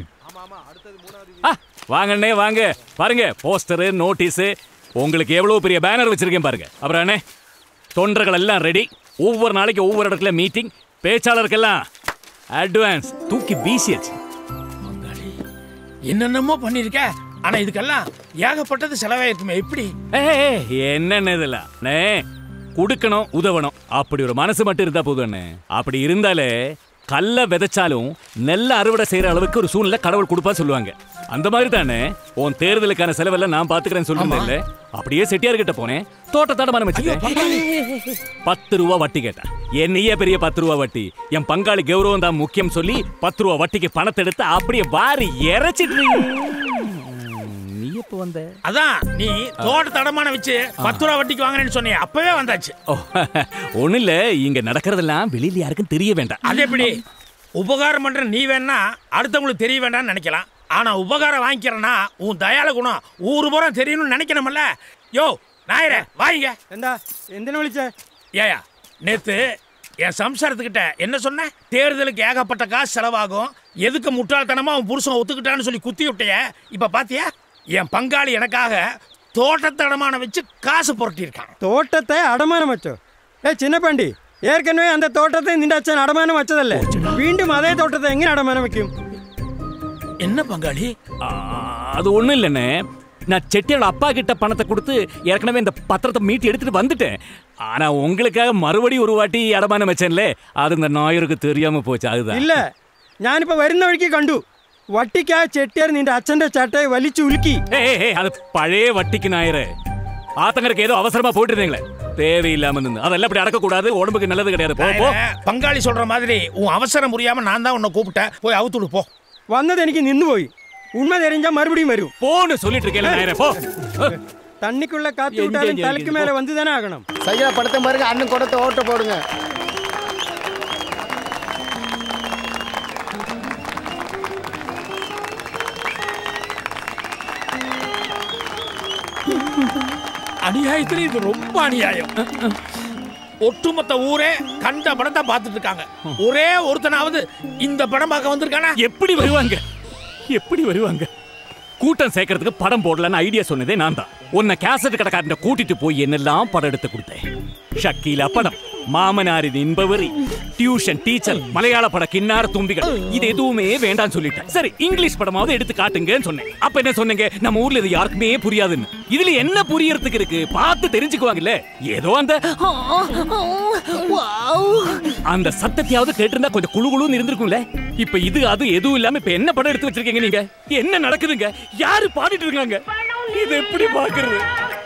வாங்கண்ணே வாங்க பாருங்க போஸ்டரு நோட்டீஸு உங்களுக்கு எவ்வளவு பெரிய பேனர் வச்சிருக்கேன் பாருங்க அப்புறம் அண்ணே தொண்டர்கள் எல்லாம் ரெடி ஒவ்வொரு நாளைக்கு ஒவ்வொரு இடத்துல மீட்டிங் பேச்சாளருக்கெல்லாம் அட்வான்ஸ் தூக்கி வீசியாச்சு என்னென்னமோ பண்ணிருக்க ஆனா இதுக்கெல்லாம் ஏகப்பட்டது செலவாயிருக்குமே எப்படி ஏய், என்னென்ன இதெல்லாம் அண்ணே கொடுக்கணும் உதவணும் அப்படி ஒரு மனசு மட்டும் இருந்தா போதும் அண்ணே அப்படி இருந்தாலே கல்ல விதைச்சாலும் நெல்ல அறுவடை செய்யற அளவுக்கு ஒரு சூழ்நிலை கடவுள் கொடுப்பா சொல்லுவாங்க அந்த மாதிரி தானே உன் தேர்தலுக்கான செலவெல்லாம் நான் பாத்துக்கிறேன்னு சொல்லுங்க அப்படியே செட்டியார் கிட்ட போனேன் தோட்டத்தாட மனம் வச்சுக்கேன் பத்து ரூபா வட்டி கேட்டேன் என்னையே பெரிய பத்து ரூபா வட்டி என் பங்காளி கௌரவம் தான் முக்கியம் சொல்லி பத்து ரூபா வட்டிக்கு பணத்தை எடுத்து அப்படியே வாரி இறைச்சிட்டு நீ எப்போ வந்த அதான் நீ தோட்ட தடமான வச்சு பத்து ரூபா வட்டிக்கு வாங்குறேன்னு சொன்னியே அப்பவே வந்தாச்சு ஓ ஒன்றும் இல்லை இங்க நடக்கிறதெல்லாம் வெளியில யாருக்கும் தெரிய வேண்டாம் அது எப்படி உபகாரம் பண்ற நீ வேணா அடுத்தவங்களுக்கு தெரிய வேண்டாம்னு நினைக்கலாம் ஆனா உபகாரம் வாங்கிக்கிறனா உன் தயால குணம் ஊரு பூரா தெரியணும்னு நினைக்கணும்ல யோ நாயரே வாங்க എന്താ എന്തിനു വിളിച്ച ஏயா நேத்து என் சம்சாரத்துக்கிட்ட என்ன சொன்ன தேர்தலுக்கு ஏகப்பட்ட காசு செலவாகும் எதுக்கு முட்டாள்தனமா அவன் புருஷன் ஒத்துக்கிட்டான்னு சொல்லி குத்தி விட்டைய இப்ப பாத்தியா என் பங்காளி எனக்காக தோட்டத்தை அடமானம் வச்சு காசு புரட்டியிருக்கான் തോട്ടത്തെ അടമാനം വെച്ചോ ഏ ചിന്നപ്പണ്ടി ഏற்கனவே அந்த തോട്ടത്തെ നിന്റെ അച്ഛൻ അടമാനം വെച്ചതല്ലേ വീണ്ടും അതേ തോട്ടത്തെ എങ്ങനെ അടമാനം വെക്കും என்ன பங்காளி அது ஒண்ணும் இல்லைண்ணே நான் செட்டியோட அப்பா கிட்ட பணத்தை கொடுத்து ஏற்கனவே இந்த பத்திரத்தை மீட்டி எடுத்துட்டு வந்துட்டேன் ஆனா உங்களுக்காக மறுபடியும் ஒரு வாட்டி அடமானம் வச்சேன்ல அது இந்த நாயருக்கு தெரியாம போச்சு அதுதான் ഇല്ല ഞാനിപ്പോ വരുന്ന വഴിക്ക് കണ്ടു വട്ടിക്കാ ചെട്ടിയാർ നിന്റെ അച്ഛന്റെ ചട്ടയെ വലിച്ചു ഉലുക്കി ஏய், ஏய், ஏய், அது பழைய வட்டிக்கு நாயரு ஆத்தங்கருக்கு ஏதோ அவசரமா போயிட்டு இருந்தீங்களே தேவையில்லாம நின்று அதெல்லாம் இப்படி அடக்கக்கூடாது உடம்புக்கு நல்லது கிடையாது போ போ நாயரே, பங்காளி சொல்ற மாதிரி உன் அவசரம் புரியாம நான் தான் உன்னை கூப்பிட்டேன் போய் அவுத்துடு போ വന്നത് എനിക്ക് നിന്നുപോയി ഉണ്മ തെരിഞ്ഞാ മറുപടിയും വരും போன்னு சொல்லிட்டு இருக்கேன் நாயரே போ தண்ணிக்குள்ள காத்து எங்க விட்டாலும் எங்க தலைக்கு எங்க மேல போ. வந்து தானே ஆகணும் சையா படுத்த பாருங்க அண்ணன் குடத்தை ஓட்ட போடுங்க அநியாயத்துல இது ரொம்ப அநியாயம் ஒட்டுமொத்த ஊரே கண்ட படத்தை பார்த்துட்டு இருக்காங்க ஒரே ஒருத்தனாவது இந்த படம் பார்க்க வந்திருக்கானா எப்படி வருவாங்க எப்படி வருவாங்க கூட்டம் சேர்க்கறதுக்கு படம் போடலன்னு ஐடியா சொன்னதே நான் தான் உன்னை கேசட் கடைக்காரன் கூட்டிட்டு போய் என்னெல்லாம் படம் எடுத்து கொடுத்தேன் ஷக்கீலா படம் மாமனாரின் இன்பவரி டியூஷன் டீச்சர் மலையாள பட கிண்ணார தும்பிகள் இது எதுவுமே வேண்டாம்னு சொல்லிட்டேன் சரி இங்கிலீஷ் படமாவது எடுத்து காட்டுங்கன்னு சொன்னேன் அப்ப என்ன சொன்னீங்க நம்ம ஊர்ல இது யாருக்குமே புரியாதுன்னு இதுல என்ன புரியறதுக்கு இருக்கு பார்த்து தெரிஞ்சுக்குவாங்கல்ல ஏதோ அந்த அந்த சத்தத்தையாவது கேட்டிருந்தா கொஞ்சம் குழு குழுன்னு இருந்திருக்கும்ல இப்ப இது அது எதுவும் இல்லாம இப்ப என்ன படம் எடுத்து வச்சிருக்கீங்க நீங்க என்ன நடக்குதுங்க யாரு பாடிட்டு இருக்காங்க இது எப்படி பாக்குறது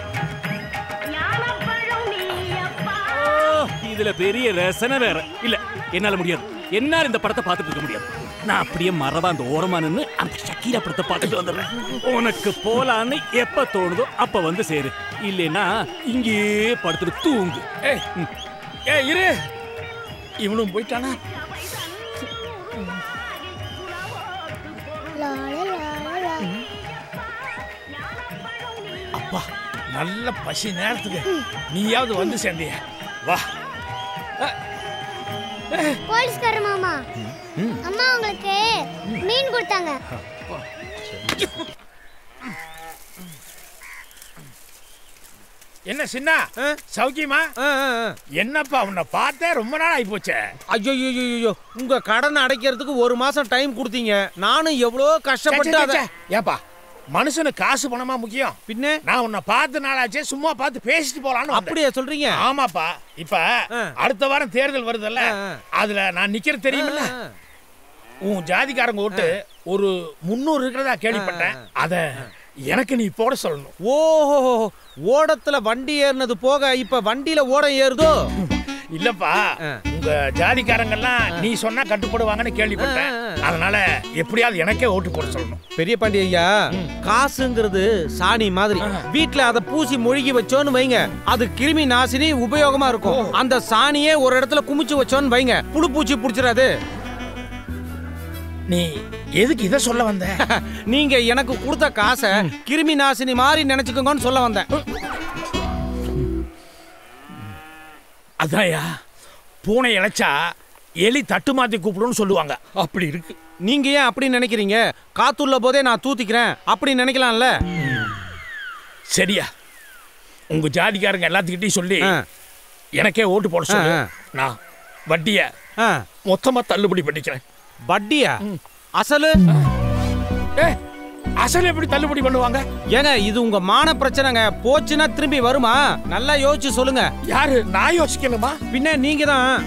ஓ, இதுல பெரிய ரசனை வேற இல்ல என்னால முடியாது என்னால இந்த படத்தை பார்த்துட்டு இருக்க முடியாது நான் அப்படியே மரபா அந்த ஓரமா நின்னு அந்த ஷக்கீரா படத்தை பார்த்துட்டு வந்துடுறேன் உனக்கு போலான்னு எப்ப தோணுதோ அப்ப வந்து சேரு இல்லைன்னா இங்கேயே படுத்துட்டு தூங்கு ஏய் ஏய் இரு இவனும் போயிட்டானா அப்பா நல்ல பசி நேரத்துக்கு நீயாவது வந்து சேர்ந்திய வா போலீஸ்கார மாமா அம்மா உங்களுக்கு மீன் கொடுத்தாங்க என்ன சின்ன சௌக்கியமா என்னப்பா உன்னை பார்த்தே ரொம்ப நாள் ஆகி போச்சே ஐயோ ஐயோ ஐயோ உங்க கடனை அடைக்கிறதுக்கு ஒரு மாசம் டைம் கொடுத்தீங்க நானும் எவ்வளோ கஷ்டப்பட்டு சே, சே, அதை சே. ஏப்பா மனுஷனுக்கு காசு பணமா முக்கியம் பின்ன நான் உன்னை பார்த்த நாளாச்சே சும்மா பார்த்து பேசிட்டு போலான்னு வந்தேன். அப்படியா சொல்றீங்க ஆமாப்பா இப்ப அடுத்த வாரம் தேர்தல் வருதுல்ல அதுல நான் நிக்கிறது தெரியுமில்ல உன் ஜாதிக்காரங்க ஓட்டு ஒரு முன்னூறு இருக்கிறதா கேள்விப்பட்டேன் அத எனக்கு நீ போட சொல்லணும் ஓஹோ ஓடத்துல வண்டி ஏறினது போக இப்ப வண்டியில ஓடம் ஏறுதோ இல்லப்பா உங்க ஜாதிக்காரங்கெல்லாம் நீ சொன்னா கட்டுப்படுவாங்கன்னு கேள்விப்பட்டேன் அதனால எப்படியாவது எனக்கே ஓட்டு போட சொல்லணும் பெரிய பாண்டி ஐயா காசுங்கிறது சாணி மாதிரி வீட்ல அதை பூசி மொழிகி வச்சோன்னு வைங்க அது கிருமி நாசினி உபயோகமா இருக்கும் அந்த சாணியே ஒரு இடத்துல குமிச்சு வச்சோன்னு வைங்க புழு பூச்சி புடிச்சிடாது நீ எதுக்கு இதை சொல்ல வந்த நீங்க எனக்கு கொடுத்த காசை கிருமி நாசினி மாதிரி நினைச்சுக்கோங்கன்னு சொல்ல வந்தேன் அதான்யா பூனை இழைச்சா எலி தட்டு மாத்தி கூப்பிடுன்னு சொல்லுவாங்க அப்படி இருக்கு நீங்க ஏன் அப்படி நினைக்கிறீங்க காத்துள்ள போதே நான் தூத்திக்கிறேன் அப்படி நினைக்கலாம்ல சரியா உங்க ஜாதிக்காரங்க எல்லாத்துக்கிட்டையும் சொல்லி எனக்கே ஓட்டு போட சொல்லு ஆ, ஆ. நான் வட்டிய மொத்தமா தள்ளுபடி பண்ணிக்கிறேன் வட்டியா அசலு ஏ அசல் எப்படி தள்ளுபடி பண்ணுவாங்க ஏங்க இது உங்க மான பிரச்சனைங்க போச்சுன்னா திரும்பி வருமா நல்லா யோசிச்சு சொல்லுங்க யாரு நான் யோசிக்கணுமா பின்ன நீங்க தான்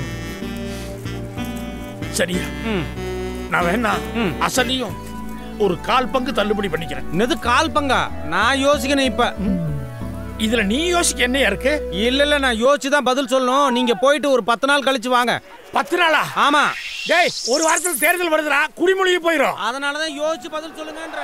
சரியா நான் வேணா அசலையும் ஒரு கால் பங்கு தள்ளுபடி பண்ணிக்கிறேன் என்னது கால் பங்கா நான் யோசிக்கணும் இப்ப இதுல நீ யோசிக்க என்ன இருக்கு இல்ல இல்ல நான் யோசிச்சு தான் பதில் சொல்லணும் நீங்க போயிட்டு ஒரு பத்து நாள் கழிச்சு வாங்க பத்து நாளா ஆமா டேய் ஒரு வாரத்துல தேர்தல் வருதுடா குடிமொழியும் போயிடும் அதனாலதான் யோசிச்சு பதில் சொல்லுங்கன்ற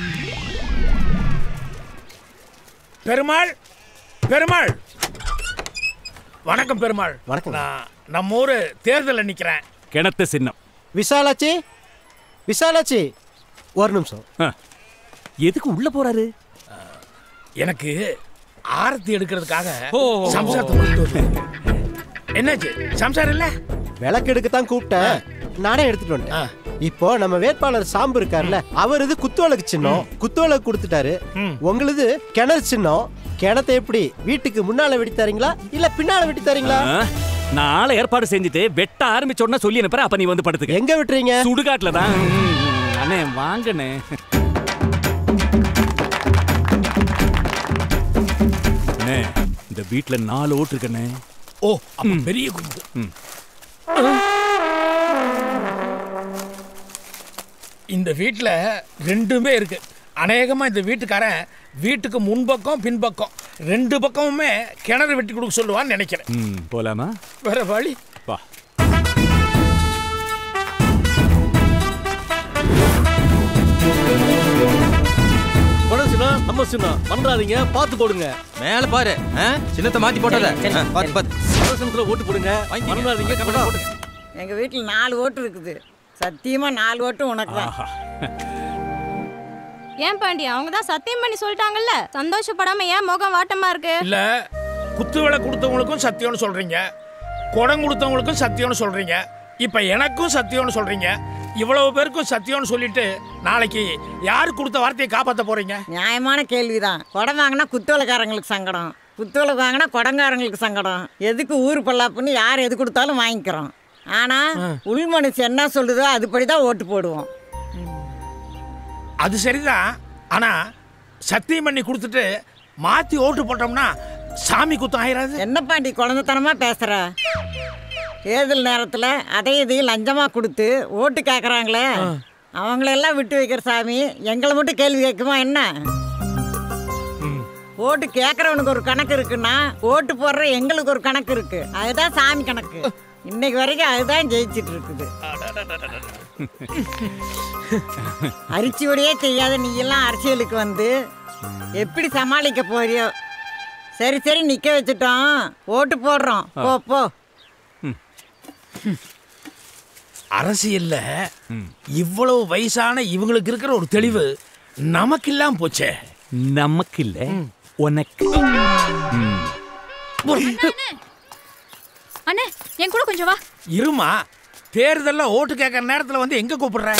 பெருமாள் பெருமாள் வணக்கம் பெருமாள் வணக்கம். நான் நம்ம ஊரு தேர்தல்ல நிக்கிறேன் கிணத்து சின்னம் விசாலாச்சி விசாலாச்சி ஒரு நிமிஷம் எதுக்கு உள்ள போறாரு எனக்கு ஆரத்தி எடுக்கிறதுக்காக ஓ. சம்சாரத்தை கொண்டு வந்தேன். என்னாச்சு சம்சாரம் இல்ல விளக்கு எடுக்க தான் கூப்பிட்டேன் நானே எடுத்துட்டு வந்துட்டேன் இப்போ நம்ம வேட்பாளர் சாம்பு இருக்கார்ல அவர் இது குத்துவிளக்கு சின்னம் குத்துவிளக்கு கொடுத்துட்டாரு உங்களுது கிணறு சின்னம் கிணத்தை எப்படி வீட்டுக்கு முன்னால வெட்டி தரீங்களா இல்ல பின்னால வெட்டி தரீங்களா ஆ, நான் ஆளை ஏற்பாடு செஞ்சுட்டு வெட்ட ஆரம்பிச்ச உடனே சொல்லி அனுப்புறேன் அப்ப நீ வந்து படுத்துக்க எங்க விட்டுறீங்க சுடுகாட்டுல தான் அண்ணே வாங்கண்ணே அண்ணே இந்த வீட்ல நாலு ஓட்டு இருக்கண்ணே ஓ அப்ப பெரிய குண்டு ம். இந்த வீட்ல ரெண்டுமே இருக்கு அநேகமா இந்த வீட்டுக்காரன் வீட்டுக்கு முன்பக்கம் பின்பக்கம் ரெண்டு பக்கமுமே கிணறு வெட்டி கொடுக்க சொல்லுவான்னு நினைக்கிறேன் ம் போலாமா வேற வழி வா படம் சின்னம் நம்ம சின்னம் பண்றாதீங்க பார்த்து போடுங்க மேல பாரு ஆ? சின்னத்தை மாத்தி போட்டத ஆ, பாத்து பாத்து படம் சின்னத்துல ஓட்டு போடுங்க பண்றாதீங்க கரெக்டா போடுங்க எங்க வீட்டுல நாலு ஓட்டு இருக்குது சத்தியமா நாலு ஓட்டு உனக்கு தான் ஏன் பாண்டி அவங்க தான் சத்தியம் பண்ணி சொல்லிட்டாங்கல்ல சந்தோஷப்படாம ஏன் முகம் வாட்டமா இருக்கு இல்ல குத்து விலை கொடுத்தவங்களுக்கும் சத்தியம்னு சொல்றீங்க குடம் கொடுத்தவங்களுக்கும் சத்தியம்னு சொல்றீங்க இப்ப எனக்கும் சத்தியம்னு சொல்றீங்க இவ்வளவு பேருக்கும் சத்தியம்னு சொல்லிட்டு நாளைக்கு யாரு கொடுத்த வார்த்தையை காப்பாத்த போறீங்க நியாயமான கேள்விதான் குடம் வாங்கினா குத்துவலைக்காரங்களுக்கு சங்கடம் குத்துவலை வாங்கினா குடங்காரங்களுக்கு சங்கடம் எதுக்கு ஊர் பல்லாப்புன்னு யார் எது கொடுத்தாலும் வாங்கிக்கிறோம் ஆனா உள் மனுஷன் என்ன சொல்லுதோ அதுபடி தான் ஓட்டு போடுவோம் அது சரிதான் ஆனா சத்தியம் பண்ணி கொடுத்துட்டு மாத்தி ஓட்டு போட்டோம்னா சாமி குத்தம் ஆயிராது என்ன பாண்டி குழந்தைத்தனமா பேசுற தேர்தல் நேரத்துல அதை இதையும் லஞ்சமா கொடுத்து ஓட்டு கேக்குறாங்களே அவங்களெல்லாம் விட்டு வைக்கிற சாமி எங்களை மட்டும் கேள்வி கேட்குமா என்ன ஓட்டு கேட்கறவனுக்கு ஒரு கணக்கு இருக்குன்னா ஓட்டு போடுற எங்களுக்கு ஒரு கணக்கு இருக்கு அதுதான் சாமி கணக்கு இன்னைக்கு வரைக்கும் அதுதான் ஜெயிச்சிட்டு இருக்குது அரிச்சியோடையே தெரியாத நீ எல்லாம் அரசியலுக்கு வந்து எப்படி சமாளிக்க போறியோ சரி சரி நிக்க வச்சுட்டோம் ஓட்டு போடுறோம் போ போ அரசியல்ல இவ்வளவு வயசான இவங்களுக்கு இருக்கிற ஒரு தெளிவு நமக்கு இல்லாம போச்சே நமக்கு இல்ல உனக்கு ம். அண்ணே என் கூட கொஞ்சம் வா இருமா தேர்தல்ல ஓட்டு கேட்கற நேரத்துல வந்து எங்க கூப்பிடுற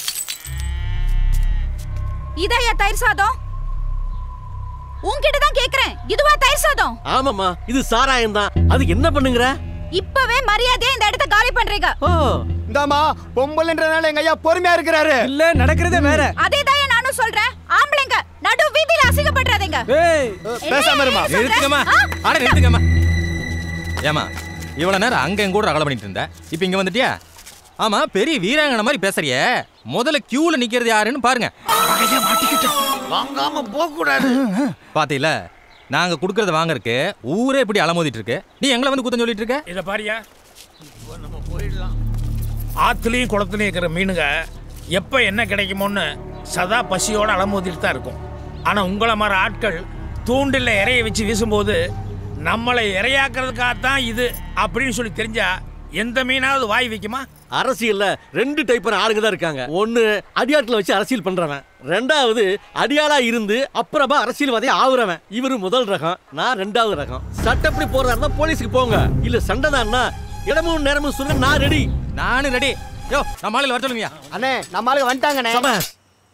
இதையா தயிர் சாதம் உன்கிட்ட தான் கேக்குறேன் இதுவா தயிர் சாதம் ஆமாமா இது சாராயம் தான் அது என்ன பண்ணுங்கிற இப்பவே மரியாதையா இந்த இடத்த காலி பண்றீங்க இந்தாமா பொம்பளைன்றனால எங்க ஐயா பொறுமையா இருக்கிறாரு இல்ல நடக்கிறதே வேற அதே தான் நானும் சொல்றேன் ஆம்பளைங்க நடு வீதியில அசிங்கப்படுறாதீங்க பேசாம இருமா என்ன சொல்ற? நிறுத்துங்கம்மா ஆ? அட நிறுத்துங்கம்மா ஏமா இவ்வளவு நேரம் அங்க எங்க கூட ரகலை பண்ணிட்டு இருந்த இப்போ இங்க வந்துட்டியா ஆமா பெரிய வீராங்கனை மாதிரி பேசுறியே முதல்ல கியூல நிக்கிறது யாருன்னு பாருங்க வாங்காம போக கூடாது பாத்தீல நாங்க குடுக்கறத வாங்கறதுக்கு ஊரே இப்படி அலமோதிட்டு இருக்கு நீ எங்களை வந்து குத்தம் சொல்லிட்டு இருக்க இத பாரியா இப்போ நம்ம போயிடலாம் ஆத்துலயும் குளத்துலயும் இருக்கிற மீனுங்க எப்ப என்ன கிடைக்குமோன்னு சதா பசியோட அலமோதிட்டு தான் இருக்கும் ஆனா உங்களை மாதிரி ஆட்கள் தூண்டில் இறைய வச்சு வீசும்போது நம்மளை இரையாக்குறதுக்காக தான் இது அப்படின்னு சொல்லி தெரிஞ்சா எந்த மீனாவது வாய் வைக்குமா அரசியல்ல ரெண்டு டைப்பான ஆளுங்க தான் இருக்காங்க ஒன்னு அடியாட்களை வச்சு அரசியல் பண்றவன் ரெண்டாவது அடியாளா இருந்து அப்புறமா அரசியல்வாதி ஆகுறவன் இவரு முதல் ரகம் நான் ரெண்டாவது ரகம் சட்டப்படி போறாருன்னா போலீஸுக்கு போங்க இல்ல சண்டை தான்னா இடமும் நேரமும் சொல்ல நான் ரெடி நானும் ரெடி யோ நம்ம ஆளுங்க வர சொல்லுங்கயா அண்ணே நம்ம ஆளுங்க வந்துட்டாங்கண்ணே சபாஷ்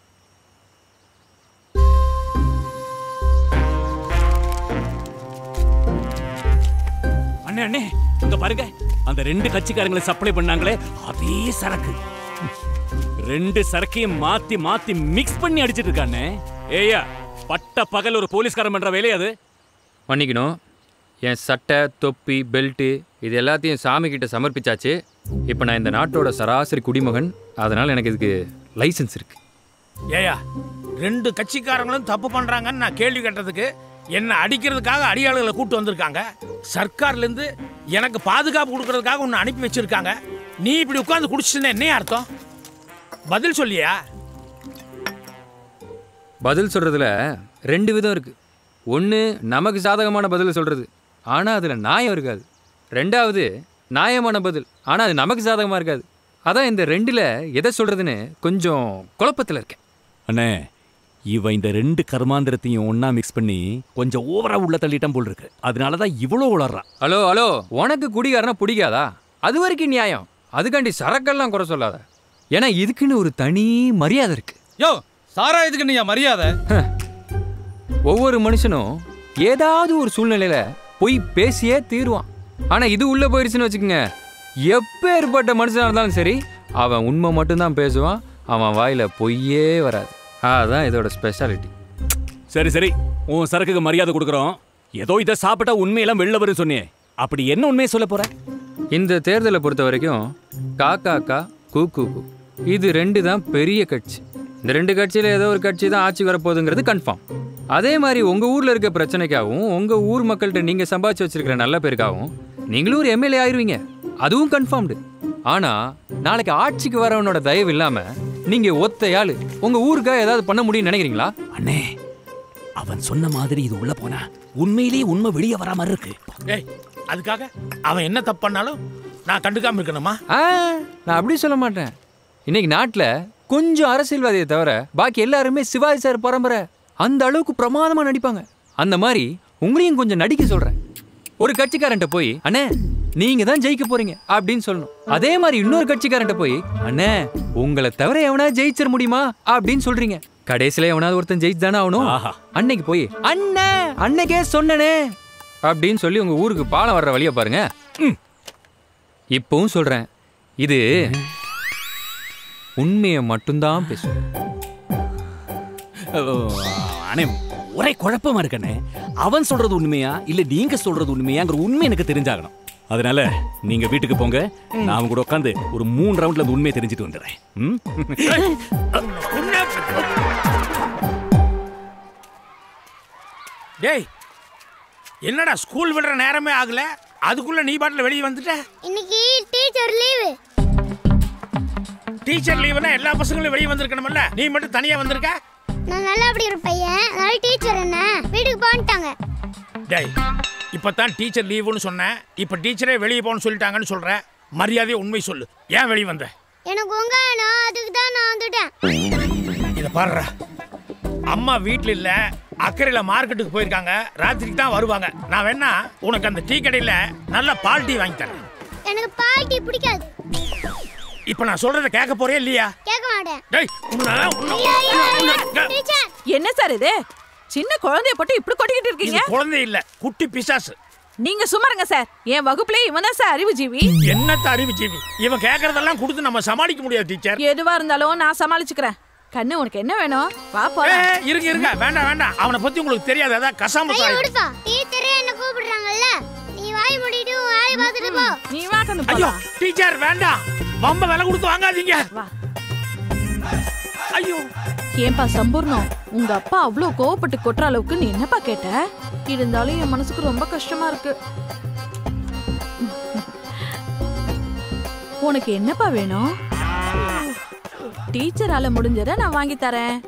அண்ணே அண்ணே இங்க பாருங்க அந்த ரெண்டு கட்சிக்காரங்களை சப்ளை பண்ணாங்களே அதே சரக்கு ரெண்டு சரக்கையும் மாத்தி மாத்தி மிக்ஸ் பண்ணி அடிச்சிட்டு இருக்கானே ஏயா பட்ட பகல் ஒரு போலீஸ்காரன் பண்ற வேலையா அது மன்னிக்கணும் என் சட்டை தொப்பி பெல்ட்டு இது எல்லாத்தையும் சாமி கிட்ட சமர்ப்பிச்சாச்சு இப்போ நான் இந்த நாட்டோட சராசரி குடிமகன் அதனால் எனக்கு இதுக்கு லைசன்ஸ் இருக்கு ஏயா ரெண்டு கட்சிக்காரங்களும் தப்பு பண்றாங்கன்னு நான் கேள்வி கேட்டதுக்கு என்ன அடிக்கிறதுக்காக அடியாளுகளை கூட்டு வந்திருக்காங்க சர்க்கார்ல இருந்து எனக்கு பாதுகாப்பு கொடுக்கறதுக்காக உன்னை அனுப்பி வச்சிருக்காங்க நீ இப்படி உட்கார்ந்து குடிச்சுன்னு என்ன அர்த்தம் பதில் சொல்லியா பதில் சொல்கிறதுல ரெண்டு விதம் இருக்குது ஒன்று நமக்கு சாதகமான பதில் சொல்கிறது ஆனால் அதில் நியாயம் இருக்காது ரெண்டாவது நியாயமான பதில் ஆனால் அது நமக்கு சாதகமாக இருக்காது அதான் இந்த ரெண்டில் எதை சொல்கிறதுன்னு கொஞ்சம் குழப்பத்தில் இருக்கேன் அண்ணே இவன் இந்த ரெண்டு கர்மாந்திரத்தையும் ஒண்ணா மிக்ஸ் பண்ணி கொஞ்சம் ஓவரா உள்ள தள்ளிட்டான் போல் இருக்கு அதனால தான் இவ்வளோ உளறான் ஹலோ ஹலோ உனக்கு குடிகாரனா பிடிக்காதா அது வரைக்கும் நியாயம் அதுக்காண்டி சரக்கெல்லாம் குறை சொல்லாத ஏன்னா இதுக்குன்னு ஒரு தனி மரியாதை இருக்கு யோ சாராயத்துக்கு நீ மரியாதை ஒவ்வொரு மனுஷனும் ஏதாவது ஒரு சூழ்நிலையில போய் பேசியே தீருவான் ஆனா இது உள்ள போயிடுச்சுன்னு வச்சுக்கோங்க எப்பேற்பட்ட மனுஷனா இருந்தாலும் சரி அவன் உண்மை மட்டும்தான் பேசுவான் அவன் வாயில பொய்யே வராது அதான் இதோட ஸ்பெஷாலிட்டி சரி சரி உன் சரக்குக்கு மரியாதை கொடுக்குறோம் ஏதோ இதை சாப்பிட்டா உண்மையெல்லாம் வெளில வரும் சொன்னியே அப்படி என்ன உண்மையை சொல்ல போற இந்த தேர்தலை பொறுத்த வரைக்கும் காக்கா கா கூ கூ கூ இது ரெண்டு தான் பெரிய கட்சி இந்த ரெண்டு கட்சியில் ஏதோ ஒரு கட்சி தான் ஆட்சி வரப்போகுதுங்கிறது கன்ஃபார்ம் அதே மாதிரி உங்கள் ஊரில் இருக்க பிரச்சனைக்காகவும் உங்கள் ஊர் மக்கள்கிட்ட நீங்கள் சம்பாதிச்சு வச்சிருக்கிற நல்ல பேருக்காகவும் நீங்களும் ஒரு எம்எல்ஏ ஆயிருவீங்க அதுவும் கன்ஃபார்ம்டு ஆனால் நாளைக்கு ஆட்சிக்கு வரவனோட தயவு இல்லாமல் நீங்கள் ஒத்தையாள் உங்கள் ஊருக்காக ஏதாவது பண்ண முடியும்னு நினைக்கிறீங்களா அண்ணே அவன் சொன்ன மாதிரி இது உள்ள போனா உண்மையிலேயே உண்மை வெளியே வரா மாதிரி இருக்கு ஏய் அதுக்காக அவன் என்ன தப்பு பண்ணாலும் நான் கண்டுக்காம இருக்கணுமா ஆ நான் அப்படி சொல்ல மாட்டேன் இன்னைக்கு நாட்டில் கொஞ்சம் அரசியல்வாதியை தவிர பாக்கி எல்லாருமே சிவாஜி சார் பரம்பரை அந்த அளவுக்கு பிரமாதமா நடிப்பாங்க அந்த மாதிரி உங்களையும் கொஞ்சம் நடிக்க சொல்றேன் ஒரு கட்சிக்காரன்ட்ட போய் அண்ணே நீங்க தான் ஜெயிக்க போறீங்க அப்படின்னு சொல்லணும் அதே மாதிரி இன்னொரு கட்சிக்காரன்ட்ட போய் அண்ணே உங்களை தவிர எவனா ஜெயிச்சிட முடியுமா அப்படின்னு சொல்றீங்க கடைசியில எவனாவது ஒருத்தன் ஜெயிச்சு தானே ஆகணும் அன்னைக்கு போய் அண்ணே அன்னைக்கே சொன்னனே அப்படின்னு சொல்லி உங்க ஊருக்கு பாலம் வர்ற வழியை பாருங்க ம். இப்பவும் சொல்றேன் இது உண்மையை மட்டும்தான் பேசும் அண்ணே ஒரே குழப்பமா இருக்கண்ணே அவன் சொல்றது உண்மையா இல்ல நீங்க சொல்றது உண்மையாங்கிற உண்மை எனக்கு தெரிஞ்சாகணும் அதனால நீங்க வீட்டுக்கு போங்க நான் அவங்க கூட உட்காந்து ஒரு மூணு ரவுண்ட்ல அந்த உண்மையை தெரிஞ்சுட்டு வந்துடுறேன் ம்? டேய் என்னடா ஸ்கூல் விடுற நேரமே ஆகல அதுக்குள்ள நீ பாட்டில் வெளியே வந்துட்ட இன்னைக்கு டீச்சர் லீவு டீச்சர் லீவுனா எல்லா பசங்களும் வெளியே வந்திருக்கணும்ல நீ மட்டும் தனியா வந்திருக்க நான் நல்லா அப்படி ஒரு பையன் அதனால டீச்சர் என்ன வீட்டுக்கு போன்ட்டாங்க டேய் இப்பதான் டீச்சர் லீவுன்னு சொன்னேன் இப்ப டீச்சரே வெளியே போன்னு சொல்லிட்டாங்கன்னு சொல்ற மரியாதையை உண்மை சொல்லு ஏன் வெளியே வந்த எனக்கு உங்க வேணும் அதுக்கு தான் நான் வந்துட்டேன் இத பாருடா அம்மா வீட்ல இல்ல அக்கறையில மார்க்கெட்டுக்கு போயிருக்காங்க ராத்திரிக்கு தான் வருவாங்க நான் வேணா உனக்கு அந்த டீ கடையில நல்ல பால் டீ வாங்கி தரேன் எனக்கு பால் டீ பிடிக்காது இப்ப நான் சொல்றத கேட்க போறியா இல்லையா கேட்க மாட்டேன் டேய் உன்னை- உன்னை- ஐயா, ஐயா, ஐயா, உன்னை- டீச்சர் என்ன சார் இது சின்ன குழந்தைய போட்டு இப்படி கொட்டிக்கிட்டு இருக்கீங்க இது குழந்தை இல்ல குட்டி பிசாசு நீங்க சும்மாருங்க சார் என் வகுப்புல இவன் தான் சார் அறிவு ஜீவி என்னத்த அறிவு ஜீவி இவன் கேக்குறதெல்லாம் கொடுத்து நம்ம சமாளிக்க முடியாது டீச்சர் எதுவா இருந்தாலும் நான் சமாளிச்சுக்கிறேன் கண்ணு உனக்கு என்ன வேணும் வா போலாம் ஏய், இருங்க இருங்க வேண்டாம் வேண்டாம் அவனை பத்தி உங்களுக்கு தெரியாது அதான் கசாம ஐயா சாரி விடுப்பா டீச்சரே என்ன கூப்பிடுறாங்கல்ல நீ வாய் மூடிட்டு உன் வேலையை பார்த்துட்டு போ நீ வா கண்ணு ஐயோ போலாம் டீச்சர் வேண்டாம் ரொம்ப விலை கொடுத்து வாங்காதீங்க ஐயோ ஏன்பா சம்பூர்ணம் உங்க அப்பா அவ்வளோ கோவப்பட்டு கொட்டுற அளவுக்கு நீ என்னப்பா கேட்ட இருந்தாலும் என் மனசுக்கு ரொம்ப கஷ்டமா இருக்கு உனக்கு என்னப்பா வேணும் டீச்சரால முடிஞ்சதை நான் வாங்கி தரேன்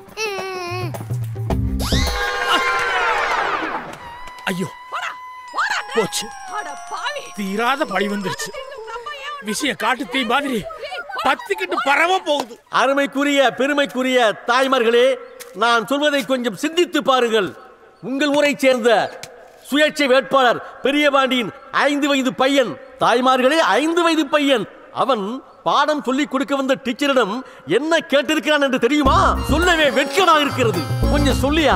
ஐயோ போச்சு தீராத பழி வந்துருச்சு விஷயம் காட்டு தீ மாதிரி பத்திக்கிட்டு பரவ போகுது அருமைக்குரிய பெருமைக்குரிய தாய்மார்களே நான் சொல்வதை கொஞ்சம் சிந்தித்து பாருங்கள் உங்கள் ஊரைச் சேர்ந்த சுயேட்சை வேட்பாளர் பெரியபாண்டியின் ஐந்து வயது பையன் தாய்மார்களே ஐந்து வயது பையன் அவன் பாடம் சொல்லிக் கொடுக்க வந்த டீச்சரிடம் என்ன கேட்டிருக்கிறான் என்று தெரியுமா சொல்லவே வெட்கமாக இருக்கிறது கொஞ்சம் சொல்லியா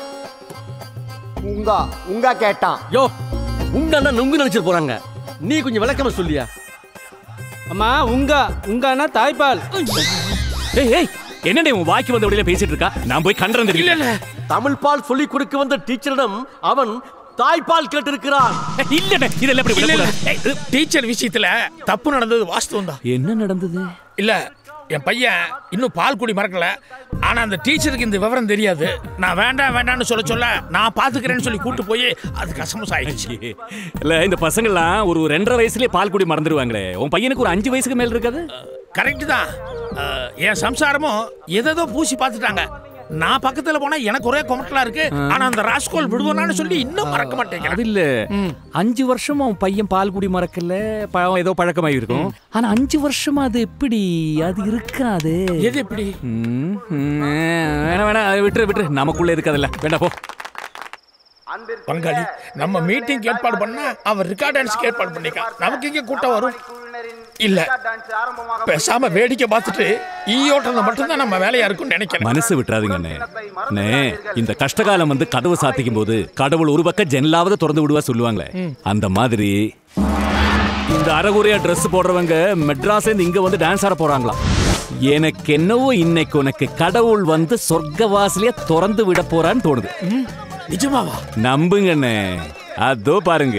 உங்க உங்க கேட்டான் யோ உங்க நுங்கு நினைச்சிட்டு போறாங்க நீ கொஞ்சம் விளக்கமா சொல்லியா அம்மா உங்க உங்கன்னா தாய்ப்பால் ஏய் ஏய் என்னடே உன் வாய்க்கு வந்த வழியில பேசிட்டு இருக்கா நான் போய் கண்டறேன் தெரியல தமிழ் பால் சொல்லிக் கொடுக்க வந்த டீச்சரிடம் அவன் தாய்ப்பால் கேட்டிருக்கிறான் இல்ல இதெல்லாம் இப்படி இல்ல, இல்ல. விடக்கூடாது. ஏய், டீச்சர் விஷயத்துல தப்பு நடந்தது வாஸ்தவம் தான் என்ன நடந்தது இல்ல என் பையன் இன்னும் பால் குடி மறக்கல ஆனா அந்த டீச்சருக்கு இந்த விவரம் தெரியாது நான் வேண்டாம் வேண்டாம்னு சொல்ல சொல்ல நான் பாத்துக்கிறேன்னு சொல்லி கூட்டு போய் அது கசமஸ் ஆயிடுச்சு இல்ல இந்த பசங்கள்லாம் ஒரு ரெண்டரை வயசுலயே பால் குடி மறந்துடுவாங்களே உன் பையனுக்கு ஒரு அஞ்சு வயசுக்கு மேல இருக்காது கரெக்ட் தான் அஹ், என் சம்சாரமும் எதோ பூசி பார்த்துட்டாங்க நான் பக்கத்துல போனா எனக்கு ஒரே கொமட்டலா இருக்கு ஆனா அந்த ராஸ்கோல் விடுவானான்னு சொல்லி இன்னும் மறக்க மாட்டேங்கிறேன் அது இல்ல அஞ்சு வருஷமா உன் பையன் பால் குடி மறக்கல பழம் ஏதோ பழக்கமாயி இருக்கும் ஆனா அஞ்சு வருஷமா அது எப்படி அது இருக்காது எது எப்படி ம், ம், வேணாம் வேணாம் அதை விட்டுரு விட்டுரு நமக்குள்ள இருக்காதுல்ல வேண்டாம் போ பங்காளி நம்ம மீட்டிங் ஏற்பாடு பண்ணா அவன் ரெக்கார்ட் டான்ஸ்க்கு ஏற்பாடு பண்ணிக்கான் நமக்கு இங்க கூட்டம் வரும் இல்ல பேசாம வேடிக்கை பார்த்துட்டு ஈயோட்டத்தை மட்டும்தான் நம்ம வேலையா இருக்கும்னு நினைக்கிறேன் மனசு விட்டுறாதீங்க அண்ணே அண்ணே இந்த கஷ்டகாலம் வந்து கதவு சாத்திக்கும் போது கடவுள் ஒரு பக்கம் ஜன்னலாவது திறந்து விடுவா சொல்லுவாங்களே அந்த மாதிரி இந்த அறகுறையா Dress போடுறவங்க மெட்ராஸ் இங்க வந்து டான்ஸ் ஆட போறாங்களாம் எனக்கு என்னவோ இன்னைக்கு உனக்கு கடவுள் வந்து சொர்க்க வாசலையே திறந்து விட போறான்னு தோணுது நிஜமாவா நம்புங்க அண்ணே அதோ பாருங்க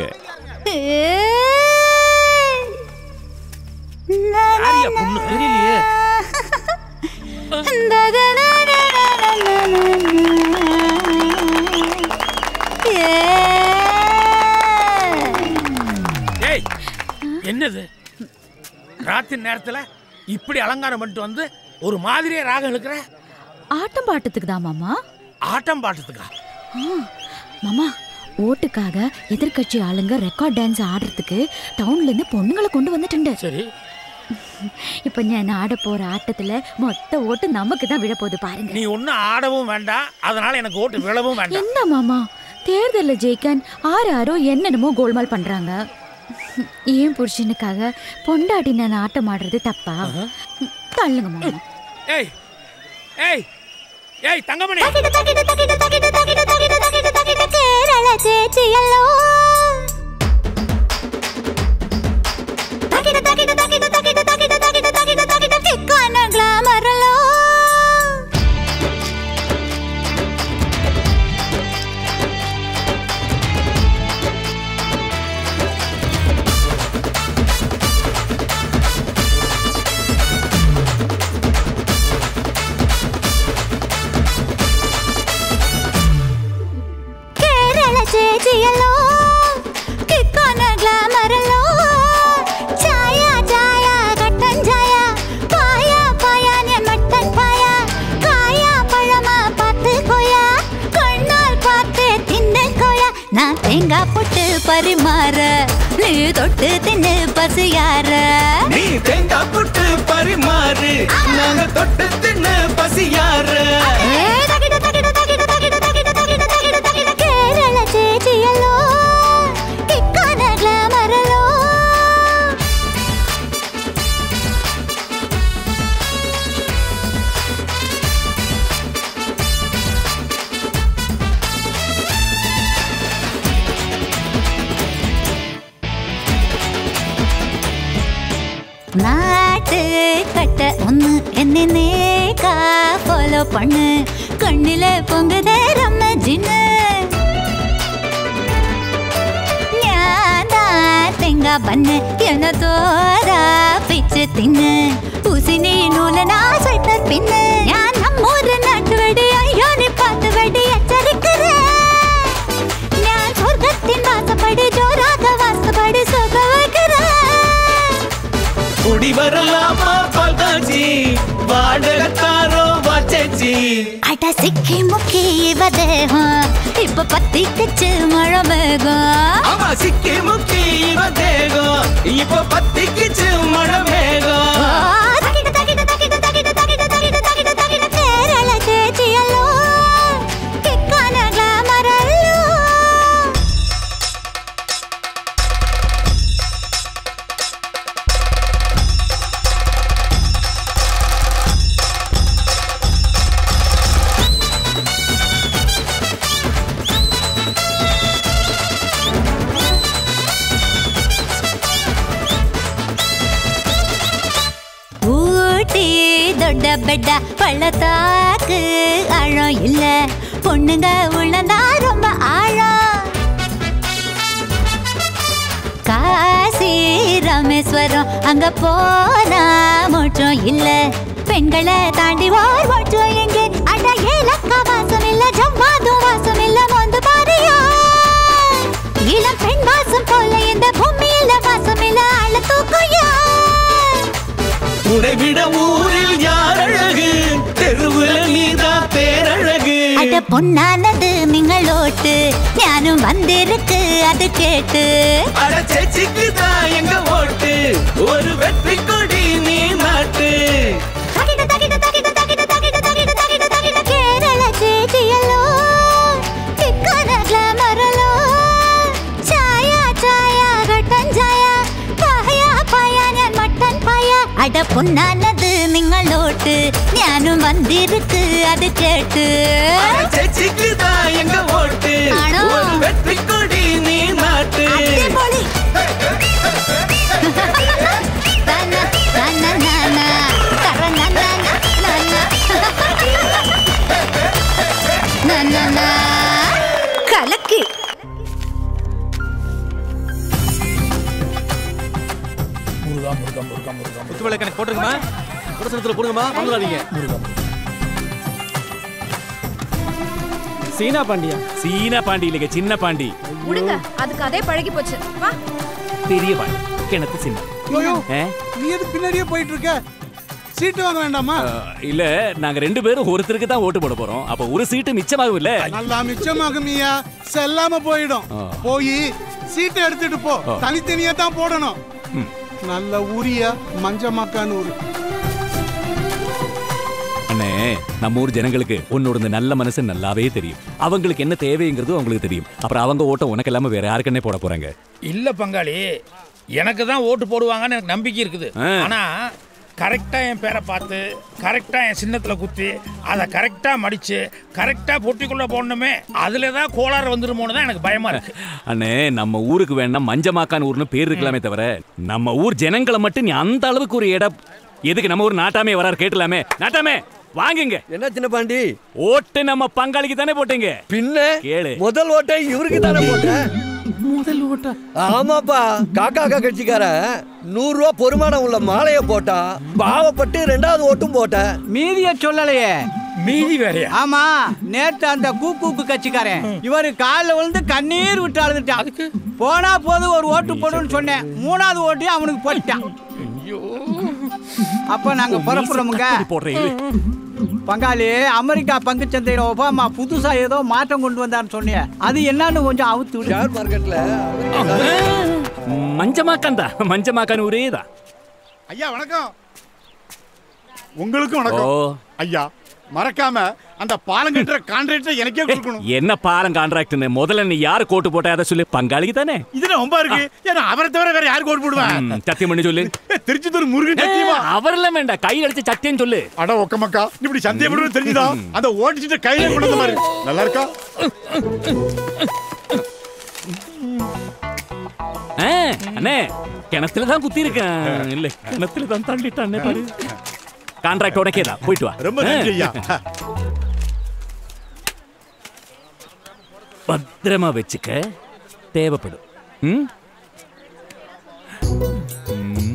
யாரியா பொண்ணு தெரியலையே ஏய் என்னது ராத்திரி நேரத்துல இப்படி அலங்காரம் பண்ணிட்டு வந்து ஒரு மாதிரியே ராகம் இழுக்கிற ஆட்டம் பாட்டத்துக்கு தான் மாமா ஆட்டம் பாட்டத்துக்கா ஆ, மாமா ஓட்டுக்காக எதிர்க்கட்சி ஆளுங்க ரெக்கார்ட் டான்ஸ் ஆடுறதுக்கு டவுன்ல இருந்து பொண்ணுங்களை கொண்டு வந்துட்டு சரி இப்ப நான் ஆட போற ஆட்டத்துல மொத்த ஓட்டு நமக்கு தான் விழ போகுது பாருங்க நீ ஒன்னும் ஆடவும் வேண்டாம் அதனால எனக்கு ஓட்டு விழவும் வேண்டாம் என்ன மாமா தேர்தல்ல ஜெயிக்கான் ஆறு ஆரோ என்னென்னமோ கோல்மால் பண்றாங்க ஏன் புருஷனுக்காக பொண்டாட்டி நான் ஆட்டம் ஆடுறது தப்பா தள்ளுங்க மாமா ஏய் ஏய் ஏய் தங்கமணி ಕೇರಳ ಚೇಚಿಯಲ್ಲೋ ತಗಿಡ ತಗಿಡ ತಗಿಡ ತಗಿಡ ತಗಿಡ ತಗಿಡ ತಗಿಡ ತಗಿಡ ಚಿಕ್ಕನ ಗ್ಲಾಮರಲ್ಲೋ ಕೇರಳ ಚೇಚಿಯಲ್ಲೋ ಕಿಕ್ಕನ ಗ್ಲಾಮರಲ್ಲೋ ಛಾಯ ಛಾಯ கட்டன் ಛಾಯ பாய பாயானே மட்டன் பாய காய பழமா பார்த்து கோயா கண்ணால் பார்த்து தின்னு கோயா நான் தேங்காய் போட்டு பரிமாற நீ தொட்டு தின்னு பசியார நீ தேங்காய் புட்டு பரிமாறு நாங்க தொட்டு தின்னு பசியாரு ஏய், தகிட, தகிட, தகிட, தகிட, தகிட, தகிட, தகிட, தகிட, கேரள சேச்சியல்லோ கிக்கான கிளாமரலோ நாட்டு கட்ட ஒண்ணு என்ன நேக்கா ஃபாலோ பண்ணு கண்ணில பொங்குதே ரம்ம ஜின்னு ஞானா தேங்காய் பண்ணு என்ன தோரா பிச்சு தின்னு ஊசி நீ நூல நான் ஸ்வெட்டர் பின்னு ഞാൻ നമ്മൂര് നാട്ടുവെടി അയ്യോ നീ പാത്ത് വെടി എച്ചരിக்கிறேன் ഞാൻ സ്വർഗത്തിൻ വാസപ്പടി ജോരാക വാസപ്പടി സുഖ வைக்கிறேன் குடி வரலாமா பல்காச்சி வாடகத்தாரோ வாச்சாச்சி அட சிக்கி முக்கி இவ தேகம் இப்ப பத்திக்குச்சு மழை மேகம் ஆமா சிக்கி முக்கி இவ தேகம் இப்ப பத்திக்குச்சு மழை இந்த பெட்ட பள்ளத்தாக்கு ஆழம் இல்ல பொண்ணுங்க உள்ளதா ரொம்ப ஆழம் காசி ராமேஸ்வரம் அங்க போனா மோட்சம் இல்ல பெண்களை தாண்டி ஓர் மோட்சம் எங்கே அட ஏலக்கா வாசம் இல்ல ஜவ்வாது வாசம் இல்ல மொந்து பாரியா இளம் பெண் வாசம் போல இந்த பூமியில வாசம் இல்ல அழ தூக்குயா உடைவிட ஊரில் யார் அழகு தெருவுல நீதான் பேரழகு அட பொன்னானது നിങ്ങളോട്ട് ഞാനും വന്നിருக்கு അത് കേട്ട് அட சேச்சிக்கு தான் எங்க ஓட்டு ஒரு வெற்றி கொடி நீ நாட்டு കേരള ചേച്ചിയല്ലോ തിക്കന ഗ്ലാമറല്ലോ ചായ ചായ കട്ടൻ ചായ പായ പായ ഞാൻ മട്ടൻ പായ അട പൊന്നാനത് നിങ്ങളോട്ട് ഞാനും വന്നിருக்கு അത് കേട്ട് அட சேச்சிக்கு தான் எங்க ஓட்டு ஆனோ. ஒரு வெற்றி கொடி நீ நாட்டு തന തന നന തര നന നന നന നന കലക്കി முருகா முருகா முருகா முருகா குத்து விளக்கு எனக்கு போட்டுருங்கம்மா பிரசனத்தில் போடுங்கம்மா வந்துடாதீங்க சீனா பாண்டியா சீனா பாண்டி இல்லைங்க சின்ன பாண்டி விடுங்க அதுக்கு அதே பழகி போச்சு வா பெரிய பாண்டி கிணத்து சின்ன ஐயோ ஆ? நீ எதுக்கு பின்னாடியே போயிட்டு இருக்க சீட்டு வாங்க வேண்டாமா இல்ல நாங்க ரெண்டு பேரும் ஒருத்தருக்கு தான் ஓட்டு போட போறோம் அப்ப ஒரு சீட்டு மிச்சமாகும் இல்ல நல்லா மிச்சமாகுமியா செல்லாம போயிடும் ஆ. போய் சீட்டை எடுத்துட்டு போ ஆ. தனித்தனியா தான் போடணும் ம். நல்ல ஊரியா மஞ்ச மக்கான்னு ஊரு அண்ணே நம்ம ஊர் ஜனங்களுக்கு உன்னோட இந்த நல்ல மனசு நல்லாவே தெரியும் அவங்களுக்கு என்ன தேவைங்கிறது அவங்களுக்கு தெரியும் அப்புறம் அவங்க ஓட்டம் உனக்கு இல்லாம வேற யாருக்குன்னே போட போறாங்க இல்ல பங்காளி எனக்கு தான் ஓட்டு போடுவாங்கன்னு எனக்கு நம்பிக்கை இருக்குது ஆ. ஆனா கரெக்டா என் பேரை பார்த்து கரெக்டா என் சின்னத்துல குத்தி அதை கரெக்டா மடிச்சு கரெக்டா பொட்டிக்குள்ள போடணுமே அதுல தான் கோளாறு வந்துருமோன்னு தான் எனக்கு பயமா இருக்கு அண்ணே நம்ம ஊருக்கு வேணா மஞ்சமாக்கான் ஊர்னு பேர் இருக்கலாமே தவிர நம்ம ஊர் ஜனங்களை மட்டும் நீ அந்த அளவுக்கு ஒரு இடம் எதுக்கு நம்ம ஊர் நாட்டாமே வராரு கேட்டலாமே நாட்டாமே வாங்குங்க என்ன சின்ன பாண்டி ஓட்டு நம்ம பங்காளிக்கு தானே போட்டீங்க பின்ன கேளு முதல் ஓட்டை இவருக்கு தானே போட்டேன் முதல் ஓட்டா ஆமாப்பா காக்கா கா கட்சிக்கார நூறு ரூபா பொறுமானம் உள்ள மாலைய போட்டா பாவப்பட்டு ரெண்டாவது ஓட்டும் போட்டேன் மீதிய சொல்லலையே மீதி வேறையா ஆமா நேத்து அந்த கூக்கு கட்சிக்காரன் இவரு காலில் விழுந்து கண்ணீர் விட்டு அழுதுட்டான் அதுக்கு போனா போது ஒரு ஓட்டு போடுன்னு சொன்னேன் மூணாவது ஓட்டையும் அவனுக்கு போட்டுட்டான் அப்ப நாங்க புறப்படுறோமுங்க பங்காளி அமெரிக்கா பங்கு சந்தையில ஒபாமா புதுசா ஏதோ மாற்றம் கொண்டு வந்தான்னு சொன்னேன் அது என்னன்னு கொஞ்சம் அவுத்து விடு ஷேர் மார்க்கெட்ல மஞ்சமாக்கான் தான் மஞ்சமாக்கான் ஊரே தான் ஐயா வணக்கம் உங்களுக்கும் வணக்கம் ஓ. ஐயா மறக்காம அந்த பாலம் கட்டுற கான்ட்ராக்டர் எனக்கே கொடுக்கணும் என்ன பாலம் கான்ட்ராக்ட்னு முதல்ல நீ யாரு கோட்டு போட்ட அதை சொல்லி பங்காளிக்கு தானே இதுல ரொம்ப இருக்கு ஏன்னா அவரை தவிர வேற யாருக்கு ஓட்டு போடுவேன் ம், சத்தியம் பண்ணி சொல்லு திருச்செந்தூர் முருகன் சத்தியமா அவரெல்லாம் வேண்டாம் கையில் அடிச்சு சத்தியம் சொல்லு அட ஒக்கமக்கா இப்படி சந்தேகப்படுவது தெரிஞ்சுதா அந்த ஓட்டிச்சிட்ட கையில கொண்டு வந்த மாதிரி நல்லா இருக்கா ஆ, அண்ணே கிணத்துல தான் குத்தி இருக்கேன் இல்ல கிணத்துல தான் தள்ளிட்டான் பாரு கான்ட்ராக்ட் உனக்கே தான் போயிட்டு வா ரொம்ப நன்றி ஐயா ஆ. பத்திரமா வச்சுக்க தேவைப்படும் ம்? ம்.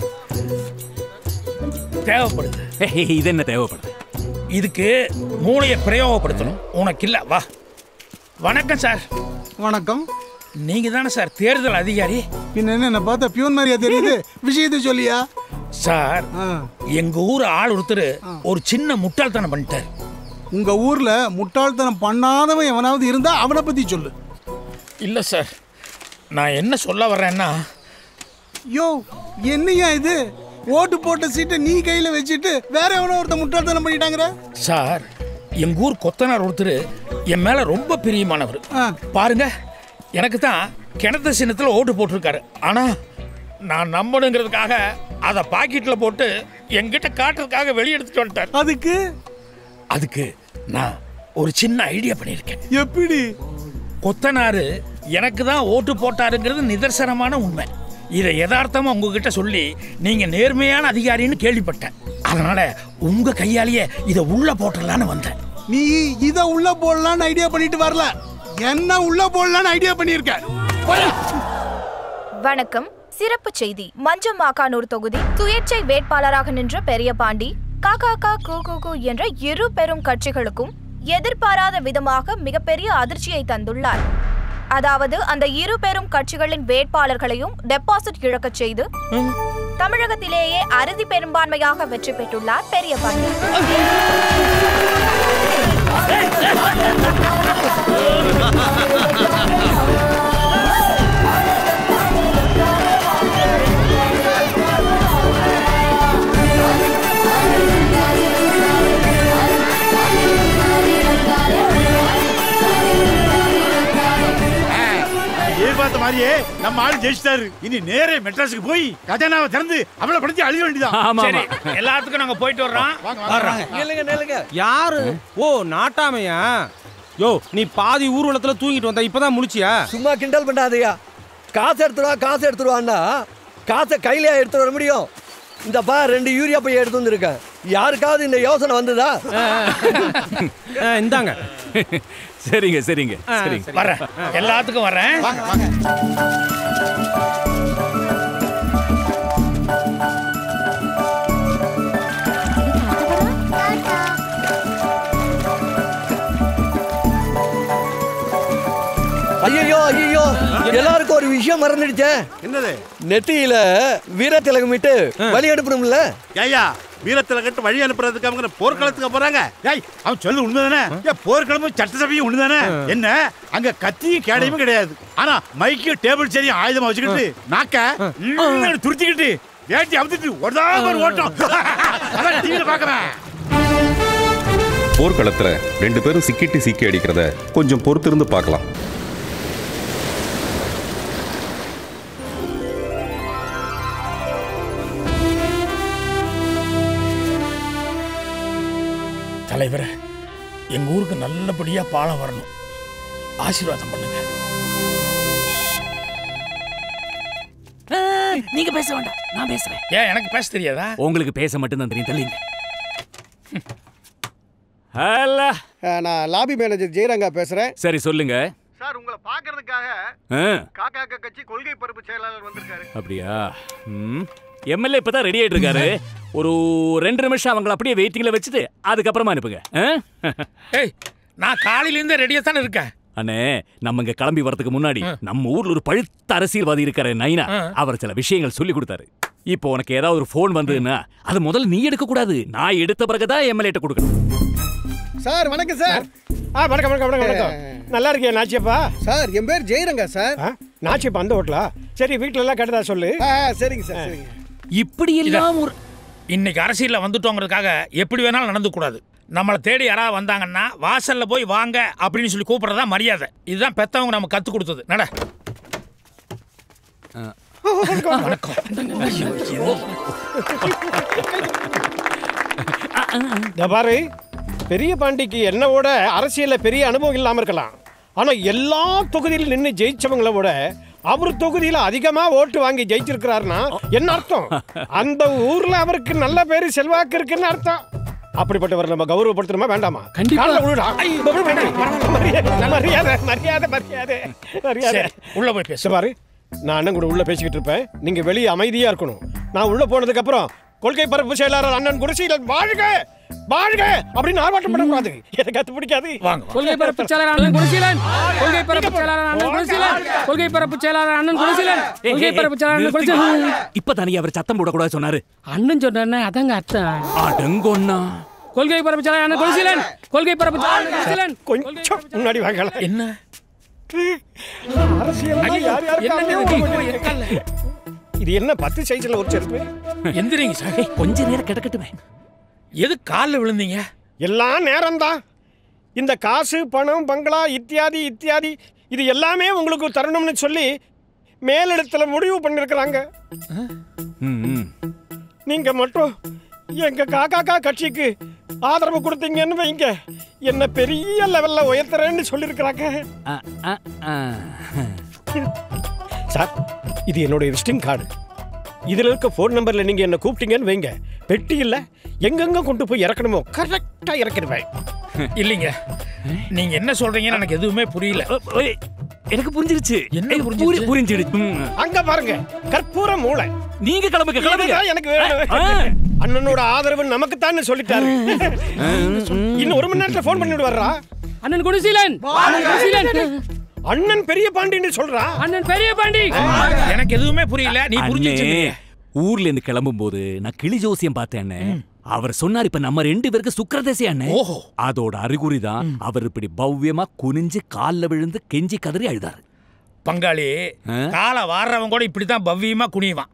தேவைப்படுது ஏய், இது என்ன தேவைப்படுது இதுக்கு மூளையை பிரயோகப்படுத்தணும் உனக்கு இல்ல வா வணக்கம் சார் வணக்கம் நீங்க தானே சார் தேர்தல் அதிகாரி பின்ன என்ன என்ன பார்த்தா பியூன் மாதிரியா தெரியுது விஷயத்தை சொல்லியா சார் எங்க ஊர் ஆள் ஒருத்தர் ஒரு சின்ன முட்டாள்தனம் பண்ணிட்டார் உங்க ஊர்ல முட்டாள்தனம் பண்ணாதவன் எவனாவது இருந்தா அவனை பத்தி சொல்லு இல்ல சார் நான் என்ன சொல்ல வர்றேன்னா யோ என்னையா இது ஓட்டு போட்ட சீட்டை நீ கையில வச்சுட்டு வேற எவனோ ஒருத்த முட்டாள்தனம் பண்ணிட்டாங்கற சார் எங்க ஊர் கொத்தனார் ஒருத்தர் என் மேல ரொம்ப பிரியமானவர் பாருங்க எனக்கு தான் கிணத்து சின்னத்தில் ஓட்டு போட்டிருக்காரு ஆனா நான் நம்பணுங்கிறதுக்காக அதை பாக்கெட்ல போட்டு என்கிட்ட காட்டுறதுக்காக வெளியே எடுத்துட்டு வந்துட்டார் அதுக்கு அதுக்கு நான் ஒரு சின்ன ஐடியா பண்ணியிருக்கேன் எப்படி கொத்தனாரு எனக்கு தான் ஓட்டு போட்டாருங்கிறது நிதர்சனமான உண்மை இதை யதார்த்தமா உங்ககிட்ட சொல்லி நீங்க நேர்மையான அதிகாரின்னு கேள்விப்பட்டேன் அதனால உங்க கையாலேயே இதை உள்ள போட்டுடலான்னு வந்தேன் நீ இத உள்ள போடலாம்னு ஐடியா பண்ணிட்டு வரல என்ன உள்ள போடலாம்னு ஐடியா பண்ணிருக்க வணக்கம் சிறப்பு செய்தி மஞ்சமாக்கானூர் தொகுதி சுயேட்சை வேட்பாளராக நின்ற பெரிய பாண்டி காகாகா கு கு கு என்ற இரு பெரும் கட்சிகளுக்கும் எதிர்பாராத விதமாக மிகப்பெரிய அதிர்ச்சியை தந்துள்ளார் அதாவது அந்த இரு பெரும் கட்சிகளின் வேட்பாளர்களையும் டெபாசிட் இழக்கச் செய்து தமிழகத்திலேயே அறுதி பெரும்பான்மையாக வெற்றி பெற்றுள்ளார் பெரிய பாண்டி எதிர்பார்த்த மாதிரியே நம்ம ஆளு ஜெயிச்சிட்டாரு இனி நேரே மெட்ராஸுக்கு போய் கஜானாவை திறந்து அவளை படுத்தி அழிய வேண்டியதான் சரி எல்லாத்துக்கும் நாங்க போயிட்டு வர்றோம் வர்றோம் நில்லுங்க நில்லுங்க யாரு ஓ நாட்டாமையா யோ நீ பாதி ஊர்வலத்துல தூங்கிட்டு வந்த இப்பதான் முழிச்சியா சும்மா கிண்டல் பண்ணாதயா காசு எடுத்துருவா காசு எடுத்துருவான்னா காசை கையில எடுத்து வர முடியும் இந்த பா ரெண்டு யூரியா பை எடுத்து வந்திருக்கேன் யாருக்காவது இந்த யோசனை வந்ததா இந்தாங்க சரிங்க சரிங்க சரிங்க வரேன் எல்லாத்துக்கும் வரேன் ஐயோ ஐயோ எல்லாருக்கும் ஒரு விஷயம் மறந்துடுச்சே என்னது நெத்தியில வீர திலகமிட்டு வழி அனுப்பணும்ல ஐயா வீரத்துல கட்டு வழி அனுப்புறதுக்கு அவங்க போர்க்களத்துக்கு போறாங்க ஏய் அவன் சொல்லு உண்மைதானே ஏன் போர்க்களமும் சட்டசபையும் ஒண்ணுதானே என்ன அங்க கத்தியும் கேடையும் கிடையாது ஆனா மைக்கும் டேபிள் சரியும் ஆயுதமா வச்சுக்கிட்டு நாக்க ம்னு துருத்திக்கிட்டு வேட்டி அவுத்துட்டு ஒரு ஒரு ஓட்டம் அதான் டிவியில பாக்குறேன் போர்க்களத்துல ரெண்டு பேரும் சிக்கிட்டு சிக்கி அடிக்கிறத கொஞ்சம் பொறுத்திருந்து பார்க்கலாம் தலைவரே எங்க ஊருக்கு நல்லபடியா பாலம் வரணும் ஆசீர்வாதம் பண்ணுங்க நீங்க பேச வேண்டாம் நான் பேசுறேன் ஏன் எனக்கு பேச தெரியாதா உங்களுக்கு பேச மட்டும்தான் தெரியும் தள்ளிங்க ஹலோ நான் லாபி மேனேஜர் ஜெயரங்கா பேசுறேன் சரி சொல்லுங்க சார் உங்களை பாக்குறதுக்காக ஆ, காக்கா கட்சி கொள்கை பரப்பு செயலாளர் வந்திருக்காரு அப்படியா ம் எம்எல்ஏ இப்பதான் ரெடி ஆயிட்டு இருக்காரு ஒரு ரெண்டு நிமிஷம் அவங்கள அப்படியே வெயிட்டிங்ல வச்சுட்டு அதுக்கப்புறமா அனுப்புங்க ஆ? ஏய் நான் காலையில இருந்தே ரெடியா தானே இருக்கேன் அண்ணே நம்ம இங்க கிளம்பி வரதுக்கு முன்னாடி நம்ம ஊர்ல ஒரு பழுத்த அரசியல்வாதி இருக்காரு நைனா அவர் சில விஷயங்கள் சொல்லி கொடுத்தாரு இப்போ உனக்கு ஏதாவது ஒரு ஃபோன் வந்ததுன்னா அது முதல்ல நீ எடுக்க கூடாது நான் எடுத்த பிறகுதான் எம்எல்ஏட்ட கொடுக்கணும் சார் வணக்கம் சார் ஆ வணக்கம் வணக்கம் வணக்கம் வணக்கம் நல்லா இருக்கியா நாச்சியப்பா சார் என் பேர் ஜெயரங்கா சார் நாச்சியப்பா அந்த ஹோட்டலா சரி வீட்ல எல்லாம் கட்டதா சொல்லு சரிங்க சார் சரிங்க இப்படி எல்லாம் ஒரு இன்னைக்கு அரசியல்ல வந்துட்டோங்கிறதுக்காக எப்படி வேணாலும் நடந்து கூடாது நம்மளை தேடி யாராவது வந்தாங்கன்னா வாசல்ல போய் வாங்க அப்படின்னு சொல்லி கூப்பிடுறதா மரியாதை இதுதான் பெத்தவங்க நம்ம கத்து கொடுத்தது நட வணக்கம் இந்த பாரு பெரிய பாண்டிக்கு என்னவோட அரசியல்ல பெரிய அனுபவம் இல்லாம இருக்கலாம் ஆனா எல்லா தொகுதியிலும் நின்று ஜெயிச்சவங்கள விட அவர் தொகுதியில அதிகமா ஓட்டு வாங்கி ஜெயிச்சிருக்கிறாருன்னா என்ன அர்த்தம் அந்த ஊர்ல அவருக்கு நல்ல பேரு செல்வாக்கு இருக்குன்னு அர்த்தம் அப்படிப்பட்டவர் நம்ம கௌரவப்படுத்தணுமா வேண்டாமா கண்டிப்பா. கால்ல விழுடா. ஐ, மரியாதை மரியாதை மரியாதை மரியாதை மரியாதை சரி, உள்ள போய் பேசு பாரு நான் அண்ணன் கூட உள்ள பேசிக்கிட்டு இருப்பேன் நீங்க வெளியே அமைதியா இருக்கணும் நான் உள்ள போனதுக்கு அப்புறம் கொள்கை பரப்பு செயலாளர் அண்ணன் குருசீலன் வாழ்க வாழ்க அப்படின்னு ஆர்ப்பாட்டம் பண்ணக்கூடாது எனக்கு அது பிடிக்காது வாங்க கொள்கை பரப்பு செயலாளர் அண்ணன் குணசீலன் கொள்கை பரப்பு செயலாளர் அண்ணன் குணசீலன் கொள்கை பரப்பு செயலாளர் அண்ணன் குணசீலன் ஏய், கொள்கை ஏய், பரப்பு செயலாளர் அண்ணன் நிறுத்துங்க. குணசீலன் இப்ப தானே அவர் சத்தம் போடக்கூடாது சொன்னாரு அண்ணன் சொன்னானே அதாங்க அர்த்தம் அடங்கொன்னா கொள்கை பரப்பு செயலாளர் அண்ணன் குணசீலன் கொள்கை பரப்பு செயலாளர் அண்ணன் குணசீலன் கொஞ்சம் முன்னாடி வாங்கலாம் என்ன அரசியல் ஐயோ, யார் யாருக்கு என்னங்க அனுபவம் இது? பண்ணிருக்கு? இருக்கல்ல. இது என்ன பத்து சைஸ்ல ஒரு செருப்பு எந்திரிங்க சார் கொஞ்ச நேரம் கிடக்கட்டுமே எது காலில் விழுந்தீங்க எல்லாம் நேரம்தான் இந்த காசு பணம் பங்களா இத்தியாதி இத்தியாதி இது எல்லாமே உங்களுக்கு தரணும்னு சொல்லி மேலிடத்துல முடிவு பண்ணிருக்கிறாங்க ம், ம். நீங்க மட்டும் எங்க காக்காக்கா கட்சிக்கு ஆதரவு கொடுத்தீங்கன்னு வைங்க என்ன பெரிய லெவல்ல உயர்த்துறேன்னு சொல்லியிருக்கிறாங்க அ, அ, அ. சார் இது என்னோட விசிட்டிங் கார்டு இதுல இருக்க ஃபோன் நம்பர்ல நீங்க என்ன கூப்பிட்டீங்கன்னு வைங்க பெட்டி இல்ல எங்கெங்க கொண்டு போய் இறக்கணுமோ கரெக்டா இறக்கிடுவேன் இல்லைங்க நீங்க என்ன சொல்றீங்கன்னு எனக்கு எதுவுமே புரியல எனக்கு புரிஞ்சிருச்சு என்ன புரி- புரிஞ்சிடுச்சு ம். அங்க பாருங்க கற்பூர மூளை நீங்க கிளம்புங்க கிளம்புங்க இதுதான் எனக்கு வேணும் அண்ணனோட ஆதரவு நமக்கு தான் சொல்லிட்டாரு இன்னும் ஒரு மணி நேரத்துல ஃபோன் பண்ணிட்டு வர்றா அண்ணன் குணசீலன் அண்ணன் குணசீலன் அண்ணன் பெரிய பாண்டின்னு சொல்றா அண்ணன் பெரிய பாண்டி எனக்கு எதுவுமே புரியல நீ புரிஞ்சு அண்ணே, ஊர்ல இருந்து கிளம்பும் போது நான் கிளி ஜோசியம் பார்த்தேன் அண்ணே. அவர் சொன்னார் இப்ப நம்ம ரெண்டு பேருக்கு சுக்கரதேசி அண்ணே ஓஹோ. அதோட அறிகுறி தான் அவர் இப்படி பவ்யமா குனிஞ்சு கால்ல விழுந்து கெஞ்சி கதறி அழுதாரு பங்காளி காலை வாடுறவன் கூட இப்படித்தான் பவ்யமா குனிவான்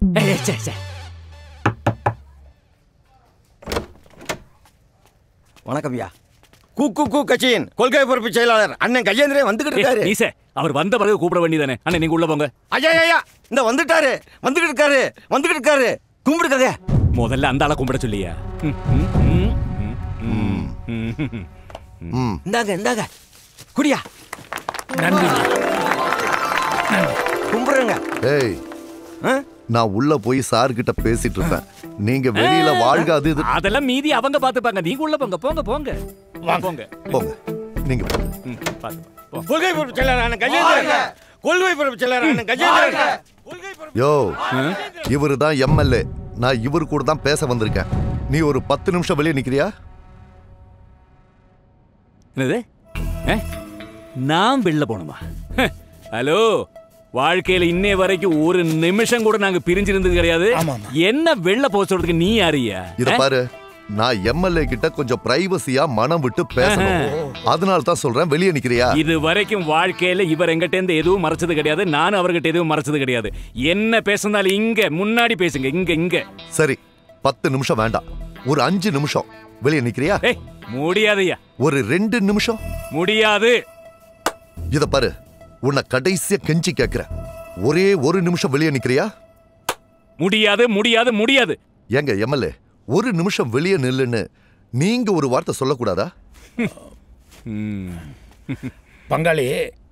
வணக்கம் ஐயா கூ கூ கூ கட்சியின் கொள்கை பொறுப்பு செயலாளர் அண்ணன் கையேந்திரே வந்துகிட்டு இருக்காரு நீ சார் அவர் வந்த பிறகு கூப்பிட வேண்டியதானே அண்ணே நீங்க உள்ள போங்க ஐயா ஐயா இந்த வந்துட்டாரு வந்துகிட்டு இருக்காரு வந்துகிட்டு இருக்காரு கும்பிடுக்கதே முதல்ல அந்த ஆளை கும்பிட சொல்லியா ம், ம், ம், ம், ம், ம். இந்தாங்க இந்தாங்க குடியா நன்றி கும்பிடுறேங்க ஏய் நான் உள்ள போய் சார் கிட்ட பேசிட்டு இருப்பேன் நீங்க வெளியில வாழ்க அது இது அதெல்லாம் மீதி அவங்க பாத்துப்பாங்க நீங்க உள்ள போங்க போங்க போங்க போங்க போங்க நீங்க போங்க. ம், பாத்து போ. கொள்கை பொறுப்பு செயலாளர் அண்ணன் கஜேந்திரன் கொள்கை பொறுப்பு செயலாளர் அண்ணன் கஜேந்திரன் யோ இவரு தான் எம்எல்ஏ நான் இவரு கூட தான் பேச வந்திருக்கேன் நீ ஒரு பத்து நிமிஷம் வெளியே நிக்கிறியா என்னது ஏ? நான் வெளில போகணுமா ஹ, ஹலோ வாழ்க்கையில இன்னே வரைக்கும் ஒரு நிமிஷம் கூட நாங்க பிரிஞ்சிருந்தது கிடையாது என்ன வெளில போக சொல்றதுக்கு நீ யாரியா இத பாரு நான் எம்எல்ஏ கிட்ட கொஞ்சம் பிரைவசியா மனம் விட்டு பேசணும் அதனால தான் சொல்றேன் வெளியே நிக்கிறியா இது வரைக்கும் வாழ்க்கையில இவர் எங்கிட்ட இருந்து எதுவும் மறைச்சது கிடையாது நானும் அவர்கிட்ட எதுவும் மறைச்சது கிடையாது என்ன பேசினாலும் இங்க முன்னாடி பேசுங்க இங்க இங்க சரி பத்து நிமிஷம் வேண்டாம் ஒரு அஞ்சு நிமிஷம் வெளியே நிக்கிறியா முடியாதுயா ஒரு ரெண்டு நிமிஷம் முடியாது இத பாரு உன்னை கடைசியா கெஞ்சி கேக்குறேன் ஒரே ஒரு நிமிஷம் வெளியே நிக்கிறியா முடியாது முடியாது முடியாது ஏங்க எம்எல்ஏ ஒரு நிமிஷம் வெளியே நில்லுன்னு நீங்க ஒரு வார்த்தை சொல்லக்கூடாதா பங்காளி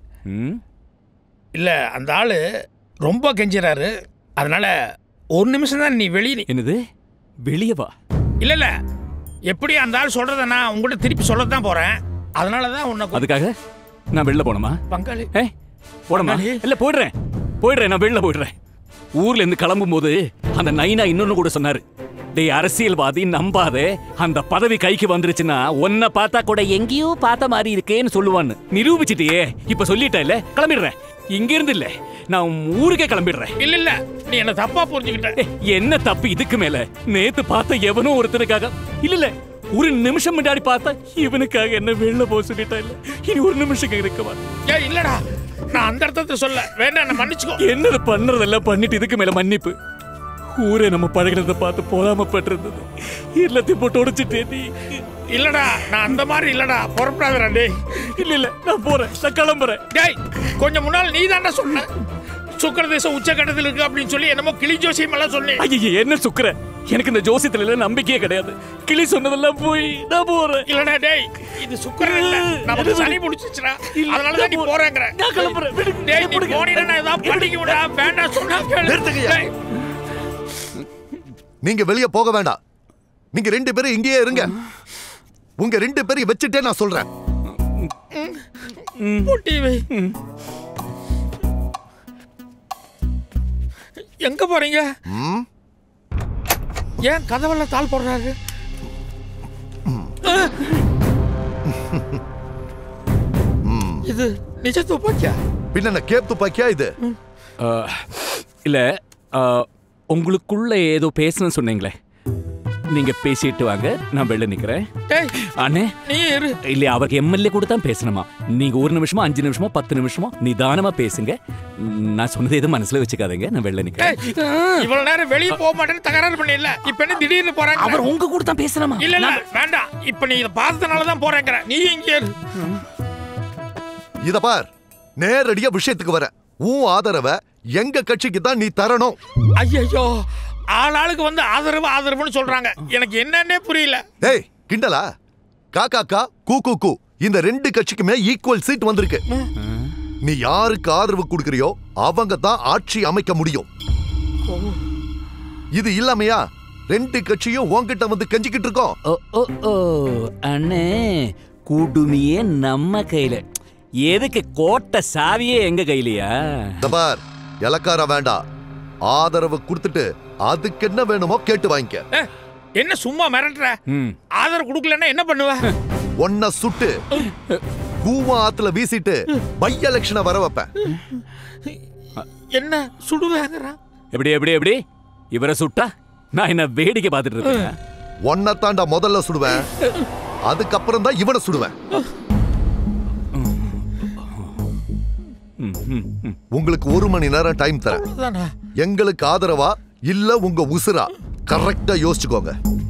இல்ல அந்த ஆளு ரொம்ப கெஞ்சுறாரு அதனால ஒரு நிமிஷம் தான் நீ வெளியே என்னது வெளியே வா இல்ல இல்ல எப்படி அந்த ஆள் சொல்றத நான் உங்கள்கிட்ட திருப்பி சொல்லத்தான் போறேன் அதனால தான் உன்னை கூ- அதுக்காக நான் வெளில போனோமா பங்காளி ஏ போடமா இல்ல போயிடுறேன் போயிடுறேன் நான் வெளில போயிடுறேன் ஊர்ல இருந்து கிளம்பும் போது அந்த நைனா இன்னொன்னு கூட சொன்னாரு டேய் அரசியல்வாதி நம்பாதே அந்த பதவி கைக்கு வந்துருச்சுன்னா உன்னை பார்த்தா கூட எங்கேயோ பார்த்த மாதிரி இருக்கேன்னு சொல்லுவான்னு நிரூபிச்சிட்டியே இப்ப சொல்லிட்ட இல்ல கிளம்பிடுறேன் இங்க இருந்து இல்ல நான் ஊருக்கே கிளம்பிடுறேன் இல்ல இல்ல நீ என்ன தப்பா புரிஞ்சுக்கிட்ட ஏய், என்ன தப்பு இதுக்கு மேல நேத்து பார்த்த எவனோ ஒருத்தனுக்காக இல்ல இல்ல ஒரு நிமிஷம் முன்னாடி பார்த்தா இவனுக்காக என்ன வெளில போக சொல்லிட்டா இல்ல இனி ஒரு நிமிஷம் இருக்கவா ஏய் இல்லடா நான் அந்த அர்த்தத்தை சொல்ல வேண்டாம் என்ன மன்னிச்சுக்கோ என்னது பண்றதெல்லாம் பண்ணிட்டு இதுக்கு மேல மன்னிப்பு ஊரே நம்ம பழகினதை பார்த்து பொறாமப்பட்டிருந்தது எல்லாத்தையும் போட்டு உடைச்சிட்டே நீ இல்லடா நான் அந்த மாதிரி இல்லடா புறப்படாதடா டேய் இல்ல இல்ல நான் போறேன் நான் கிளம்புறேன் டேய் கொஞ்சம் முன்னால் நீ தான்டா சொன்ன சுக்கர தேசம் உச்சகட்டத்தில் இருக்கு அப்படின்னு சொல்லி என்னமோ கிளி ஜோசியம் எல்லாம் சொன்னேன் ஐயே என்ன சுக்கர எனக்கு இந்த ஜோசியத்துல எல்லாம் நம்பிக்கையே கிடையாது கிளி சொன்னதெல்லாம் போய் நான் போறேன் இல்லடா டேய் இது சுக்கரன் இல்ல நமக்கு சனி பிடிச்சிச்சுடா அதனால தான் நீ போறேங்கற நான் கிளம்புறேன் டேய் நீ போனீனா நான் ஏதாவது பண்ணிக்க விடா வேண்டாம் சொன்னா கேளு டேய், நீங்க வெளியே போக வேண்டாம் நீங்க ரெண்டு பேரும் இங்கேயே இருங்க உங்க ரெண்டு பேரையும் வச்சுட்டே நான் சொல்றேன் பூட்டி வை எங்க போறீங்க ம்? ஏன் கதவெல்லாம் தாள் போடுறாரு ஆ! இது நிஜ துப்பாக்கியா பின்ன என்ன கேப் துப்பாக்கியா இது ஆ, இல்ல ஆ, உங்களுக்குள்ள ஏதோ பேசணும்னு சொன்னீங்களே நீங்க பேசிட்டு வாங்க நான் வெளில நிக்கிறேன் டேய் அண்ணே நீ இரு இல்ல அவருக்கு எம்எல்ஏ கூட தான் பேசணுமா நீங்க ஒரு நிமிஷமா அஞ்சு நிமிஷமா பத்து நிமிஷமா நிதானமா பேசுங்க நான் சொன்னதை எதுவும் மனசுல வச்சுக்காதீங்க நான் வெளில நிக்கிறேன் டேய் இவ்வளவு நேரம் வெளிய போக மாட்டேன்னு தகராறு பண்ணிடல இப்ப என்ன திடீர்னு போறாங்க அவர் உங்க கூட தான் பேசணுமா இல்ல இல்ல வேண்டாம் இப்ப நீ இத பார்த்தனால தான் போறேங்கற நீ இங்க இரு இத பார் நேரடியா விஷயத்துக்கு வர உன் ஆதரவை எங்க கட்சிக்கு தான் நீ தரணும் ஐயோ ஆளாளுக்கு வந்து ஆதரவு ஆதரவுன்னு சொல்றாங்க எனக்கு என்னன்னே புரியல ஏய் கிண்டலா கா கா கா கூ கூ கூ இந்த ரெண்டு கட்சிக்குமே ஈக்குவல் சீட் வந்திருக்கு நீ யாருக்கு ஆதரவு கொடுக்கறியோ அவங்க தான் ஆட்சி அமைக்க முடியும் இது இல்லாமையா ரெண்டு கட்சியும் உன்கிட்ட வந்து கெஞ்சிக்கிட்டு இருக்கோம் ஓ ஓ ஓ அண்ணே குடுமியே நம்ம கையில எதுக்கு கோட்டை சாவியே எங்க கையிலயா தபார் இலக்கார வேண்டாம் ஆதரவு கொடுத்துட்டு அதுக்கு என்ன வேணுமோ கேட்டு வாங்கிக்க என்ன சும்மா மிரட்டுற ஆதரவு கொடுக்கலன்னா என்ன பண்ணுவ ஒன்ன சுட்டு கூவம் ஆத்துல வீசிட்டு பை எலெக்ஷனை வர வைப்பேன் என்ன சுடுவேங்கிறான் எப்படி எப்படி எப்படி இவரை சுட்டா நான் என்ன வேடிக்கை பார்த்துட்டு இருக்கேன் ஒன்ன தாண்டா முதல்ல சுடுவேன் அதுக்கப்புறம் தான் இவனை சுடுவேன் உங்களுக்கு ஒரு மணி நேரம் டைம் தரேன் அவ்வளவுதானா? எங்களுக்கு ஆதரவா இல்ல உங்க உசுரா கரெக்டா யோசிச்சுக்கோங்க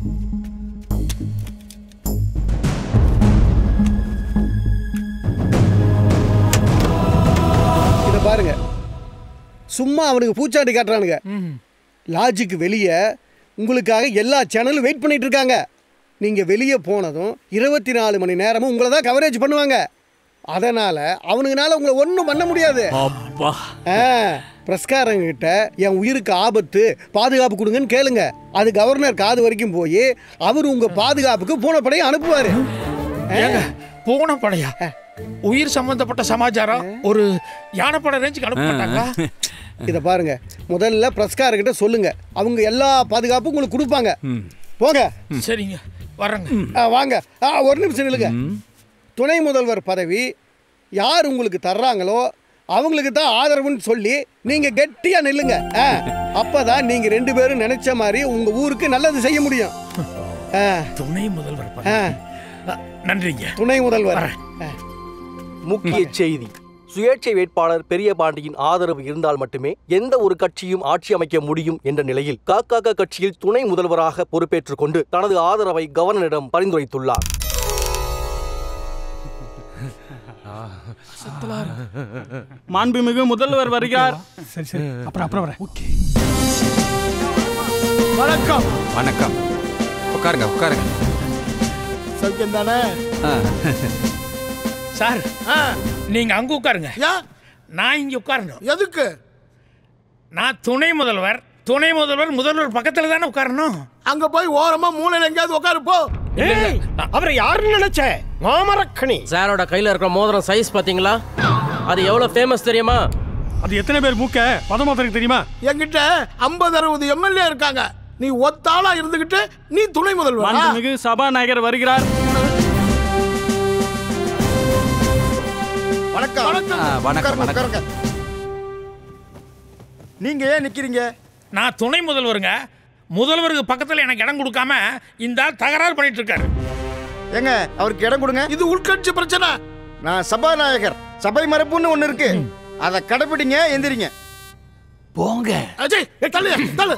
இதை பாருங்க சும்மா அவனுக்கு பூச்சாண்டி காட்டுறானுங்க லாஜிக்கு வெளியே உங்களுக்காக எல்லா சேனலும் வெயிட் பண்ணிட்டு இருக்காங்க நீங்க வெளியே போனதும் இருபத்தி நாலு மணி நேரமும் உங்களை தான் கவரேஜ் பண்ணுவாங்க அதனால அவனுங்கனால உங்களை ஒன்றும் பண்ண முடியாது அப்பா பிரஸ்காரங்க கிட்ட என் உயிருக்கு ஆபத்து பாதுகாப்பு கொடுங்கன்னு கேளுங்க அது கவர்னர் காது வரைக்கும் போய் அவர் உங்க பாதுகாப்புக்கு பூனைப்படையை அனுப்புவாரு ஏங்க பூனைப்படையா உயிர் சம்பந்தப்பட்ட சமாச்சாரம் ஒரு யானைப்படை ரேஞ்சுக்கு அனுப்ப மாட்டாங்களா இதை பாருங்க முதல்ல பிரஸ்காரங்கிட்ட சொல்லுங்க அவங்க எல்லா பாதுகாப்பும் உங்களுக்கு கொடுப்பாங்க போங்க சரிங்க வரேங்க ஆ, வாங்க ஆ, ஒரு நிமிஷம் நில்லுங்க துணை முதல்வர் பதவி யார் உங்களுக்கு தர்றாங்களோ அவங்களுக்கு தான் ஆதரவுன்னு சொல்லி நீங்க கெட்டியா நில்லுங்க ஆ, அப்பதான் நீங்க ரெண்டு பேரும் நினைச்ச மாதிரி உங்க ஊருக்கு நல்லது செய்ய முடியும் ஆ, துணை முதல்வர் ஆ, பதவி. நன்றிங்க துணை முதல்வர் ஆ. முக்கிய செய்தி சுயேட்சை வேட்பாளர் பெரிய பாண்டியின் ஆதரவு இருந்தால் மட்டுமே எந்த ஒரு கட்சியும் ஆட்சி அமைக்க முடியும் என்ற நிலையில் காக்காக கட்சியில் துணை முதல்வராக பொறுப்பேற்றுக் கொண்டு தனது ஆதரவை கவர்னரிடம் பரிந்துரைத்துள்ளார் மாண்புமிகு முதல்வர் வருகிறார் சரி சரி அப்புறம் அப்புறம் வரேன் வணக்கம் வணக்கம் உட்காருங்க உட்காருங்க சௌக்கியம் தானே சார் ஆ, நீங்க அங்க உட்காருங்க ஏன் நான் இங்க உட்காரணும் எதுக்கு நான் துணை முதல்வர் துணை முதல்வர் முதல்வர் பக்கத்துல தானே உட்காரணும் அங்க போய் ஓரமா மூலையில எங்கேயாவது உட்காரு போ ஏய் அவரை யாருன்னு நினைச்ச மாமரக்கணி சாரோட கையில இருக்கிற மோதிரம் சைஸ் பாத்தீங்களா அது எவ்வளவு ஃபேமஸ் தெரியுமா அது எத்தனை பேர் மூக்க பதமாத்திரம் தெரியுமா என்கிட்ட ஐம்பது அறுபது எம்எல்ஏ இருக்காங்க நீ ஒத்தாளா இருந்துகிட்டு நீ துணை முதல்வர் மாண்புமிகு சபாநாயகர் வருகிறார் வணக்கம் வணக்கம் ஆ, வணக்கம், உட்காருங்க, வணக்கம். உட்காருங்க. நீங்க ஏன் நிக்கிறீங்க நான் துணை முதல்வருங்க முதல்வருக்கு பக்கத்துல எனக்கு இடம் கொடுக்காம இந்த ஆள் தகராறு பண்ணிட்டு இருக்காரு ஏங்க அவருக்கு இடம் கொடுங்க இது உள்கட்சி பிரச்சனை நான் சபாநாயகர் சபை மரப்புன்னு ஒண்ணு இருக்கு அதை கடைபிடிங்க எந்திரிங்க போங்க அஜய் ஏய், தள்ளு தள்ளு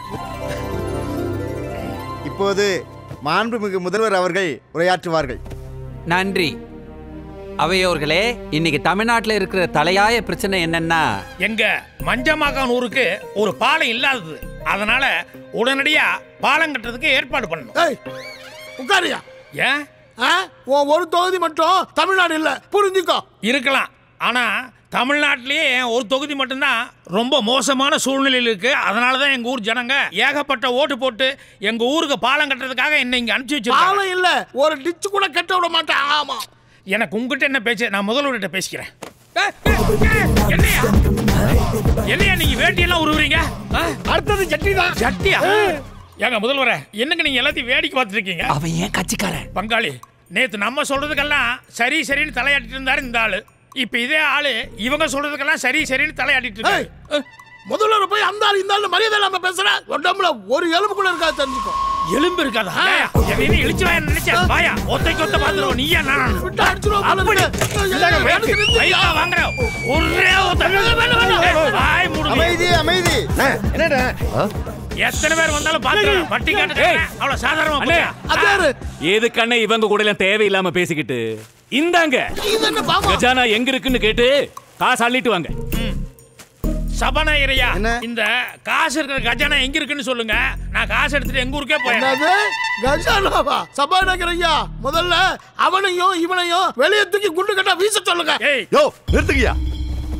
இப்போது மாண்புமிகு முதல்வர் அவர்கள் உரையாற்றுவார்கள் நன்றி அவையோர்களே இன்னைக்கு தமிழ்நாட்டில் இருக்கிற தலையாய பிரச்சனை என்னன்னா எங்க மஞ்சமாக்கான் ஊருக்கு ஒரு பாலம் இல்லாதது அதனால உடனடியா பாலம் கட்டுறதுக்கு ஏற்பாடு பண்ணணும் ஏய் உட்காரியா ஏன் ஆ? உன் ஒரு தொகுதி மட்டும் தமிழ்நாடு இல்ல புரிஞ்சுக்கோ இருக்கலாம் ஆனா தமிழ்நாட்டிலேயே ஒரு தொகுதி மட்டும்தான் ரொம்ப மோசமான சூழ்நிலையில் இருக்கு அதனால தான் எங்க ஊர் ஜனங்க ஏகப்பட்ட ஓட்டு போட்டு எங்க ஊருக்கு பாலம் கட்டுறதுக்காக என்ன இங்க அனுப்பிச்சு வச்சிருக்காங்க பாலம் இல்ல ஒரு டிச்சு கூட கட்ட விட மாட்டேன் ஆமா எனக்கு உங்ககிட்ட என்ன பேச்சு நான் முதல்வர்கிட்ட பேசிக்கிறேன் ஏய், ஏய், ஏய், என்னையா என்னையா நீங்க வேட்டியெல்லாம் உருவுறீங்க ஆ? அடுத்தது ஜட்டி தான் ஜட்டியா ஏங்க முதல்வரே என்னங்க நீங்க எல்லாத்தையும் வேடிக்கை பார்த்துட்டு இருக்கீங்க அவன் ஏன் கட்சிக்காரன் பங்காளி நேத்து நம்ம சொல்றதுக்கெல்லாம் சரி சரின்னு தலையாட்டிட்டு இருந்தாரு இந்த ஆளு இப்ப இதே ஆளு இவங்க சொல்றதுக்கெல்லாம் சரி சரின்னு தலையாட்டிட்டு இருக்காரு முதல்வர் போய் அந்த ஆள் இந்த ஆள் மரியாதை இல்லாம பேசுற உடம்புல ஒரு எலும்பு கூட இருக்காது தெரிஞ்சுக்கோ எலும்பு இருக்காதா ஏயா, என்னை இழிச்சு வாயா நினைச்சேன் வாயா ஒத்தைக்கு ஒத்த பாத்துருவோம் நீயா நானா அப்படி இந்தாங்க, weight. weight ஆ வாங்குறேன். ஒரே ஒத்த ஏய், வாய் மூடுங்க. அமைதி அமைதி என்னடா எத்தனை பேர் வந்தாலும் பாத்துறேன் வட்டி காட்டு அவ்வளவு சாதாரணமா அண்ணே. போறியா? எதுக்கண்ணே இவங்க கூட எல்லாம் தேவையில்லாம பேசிக்கிட்டு இந்தாங்க கஜானா எங்க இருக்குன்னு கேட்டு காசு அள்ளிட்டு வாங்க சபாநாயகரையா இந்த காசு இருக்கிற கஜானா எங்க இருக்குன்னு சொல்லுங்க நான் காசு எடுத்துட்டு எங்க ஊருக்கே என்னது போறேன் கஜானாவா சபாநாயகர் ஐயா முதல்ல அவனையும் இவனையும் வெளியே தூக்கி குண்டு கட்டா வீச சொல்லுங்க யோ நிறுத்துக்கியா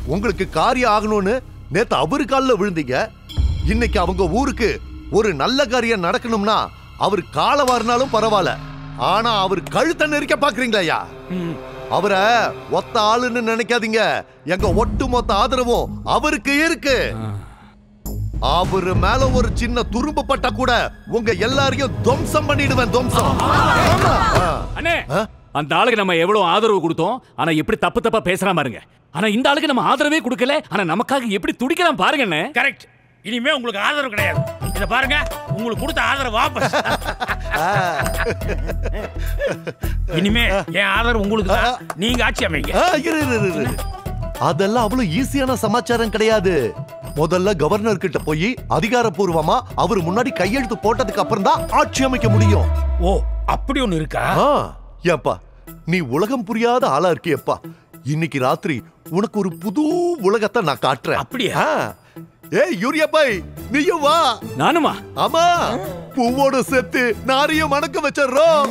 உங்களுக்கு காரியம் ஆகணும்னு நேத்து அவரு காலில் விழுந்தீங்க இன்னைக்கு அவங்க ஊருக்கு ஒரு நல்ல காரியம் நடக்கணும்னா அவர் காலை வாரினாலும் பரவாயில்ல ஆனா அவர் கழுத்தை நெரிக்க பாக்குறீங்களா ஐயா அவரை ஒத்த ஆளுன்னு நினைக்காதீங்க எங்க ஒட்டு மொத்த ஆதரவும் அவருக்கு இருக்கு அவரு மேல ஒரு சின்ன துரும்பு பட்டா கூட உங்க எல்லாரையும் துவம்சம் பண்ணிடுவேன் துவம்சம் ஆ. அண்ணே அந்த ஆளுக்கு நம்ம எவ்வளவு ஆதரவு கொடுத்தோம் ஆனா எப்படி தப்பு தப்பா பேசுறான் பாருங்க ஆனா இந்த ஆளுக்கு நம்ம ஆதரவே கொடுக்கல ஆனா நமக்காக எப்படி துடிக்கலாம் பாருங்க அண்ணே கரெக்ட் இனிமே உங்களுக்கு ஆதரவு கிடையாது இத பாருங்க உங்களுக்கு கொடுத்த ஆதரவு வாபஸ் இனிமே என் ஆதரவு உங்களுக்கு தான். நீங்க ஆட்சி அமைங்க ஆ, இரு, இரு, இரு, இரு. அதெல்லாம் அவ்வளவு ஈஸியான சமாச்சாரம் கிடையாது முதல்ல கவர்னர் கிட்ட போய் அதிகாரப்பூர்வமா அவர் முன்னாடி கையெழுத்து போட்டதுக்கு அப்புறம் தான் ஆட்சி அமைக்க முடியும் ஓ அப்படி ஒண்ணு இருக்கா ஏப்பா நீ உலகம் புரியாத ஆளா இருக்கியப்பா இன்னைக்கு ராத்திரி உனக்கு ஒரு புது உலகத்தை நான் காட்டுறேன் அப்படியா ஏய் யூரியா பாய் நீயும் வா நானுமா ஆமா பூவோட சேர்த்து நாரையும் மணக்க வச்சிடுறோம்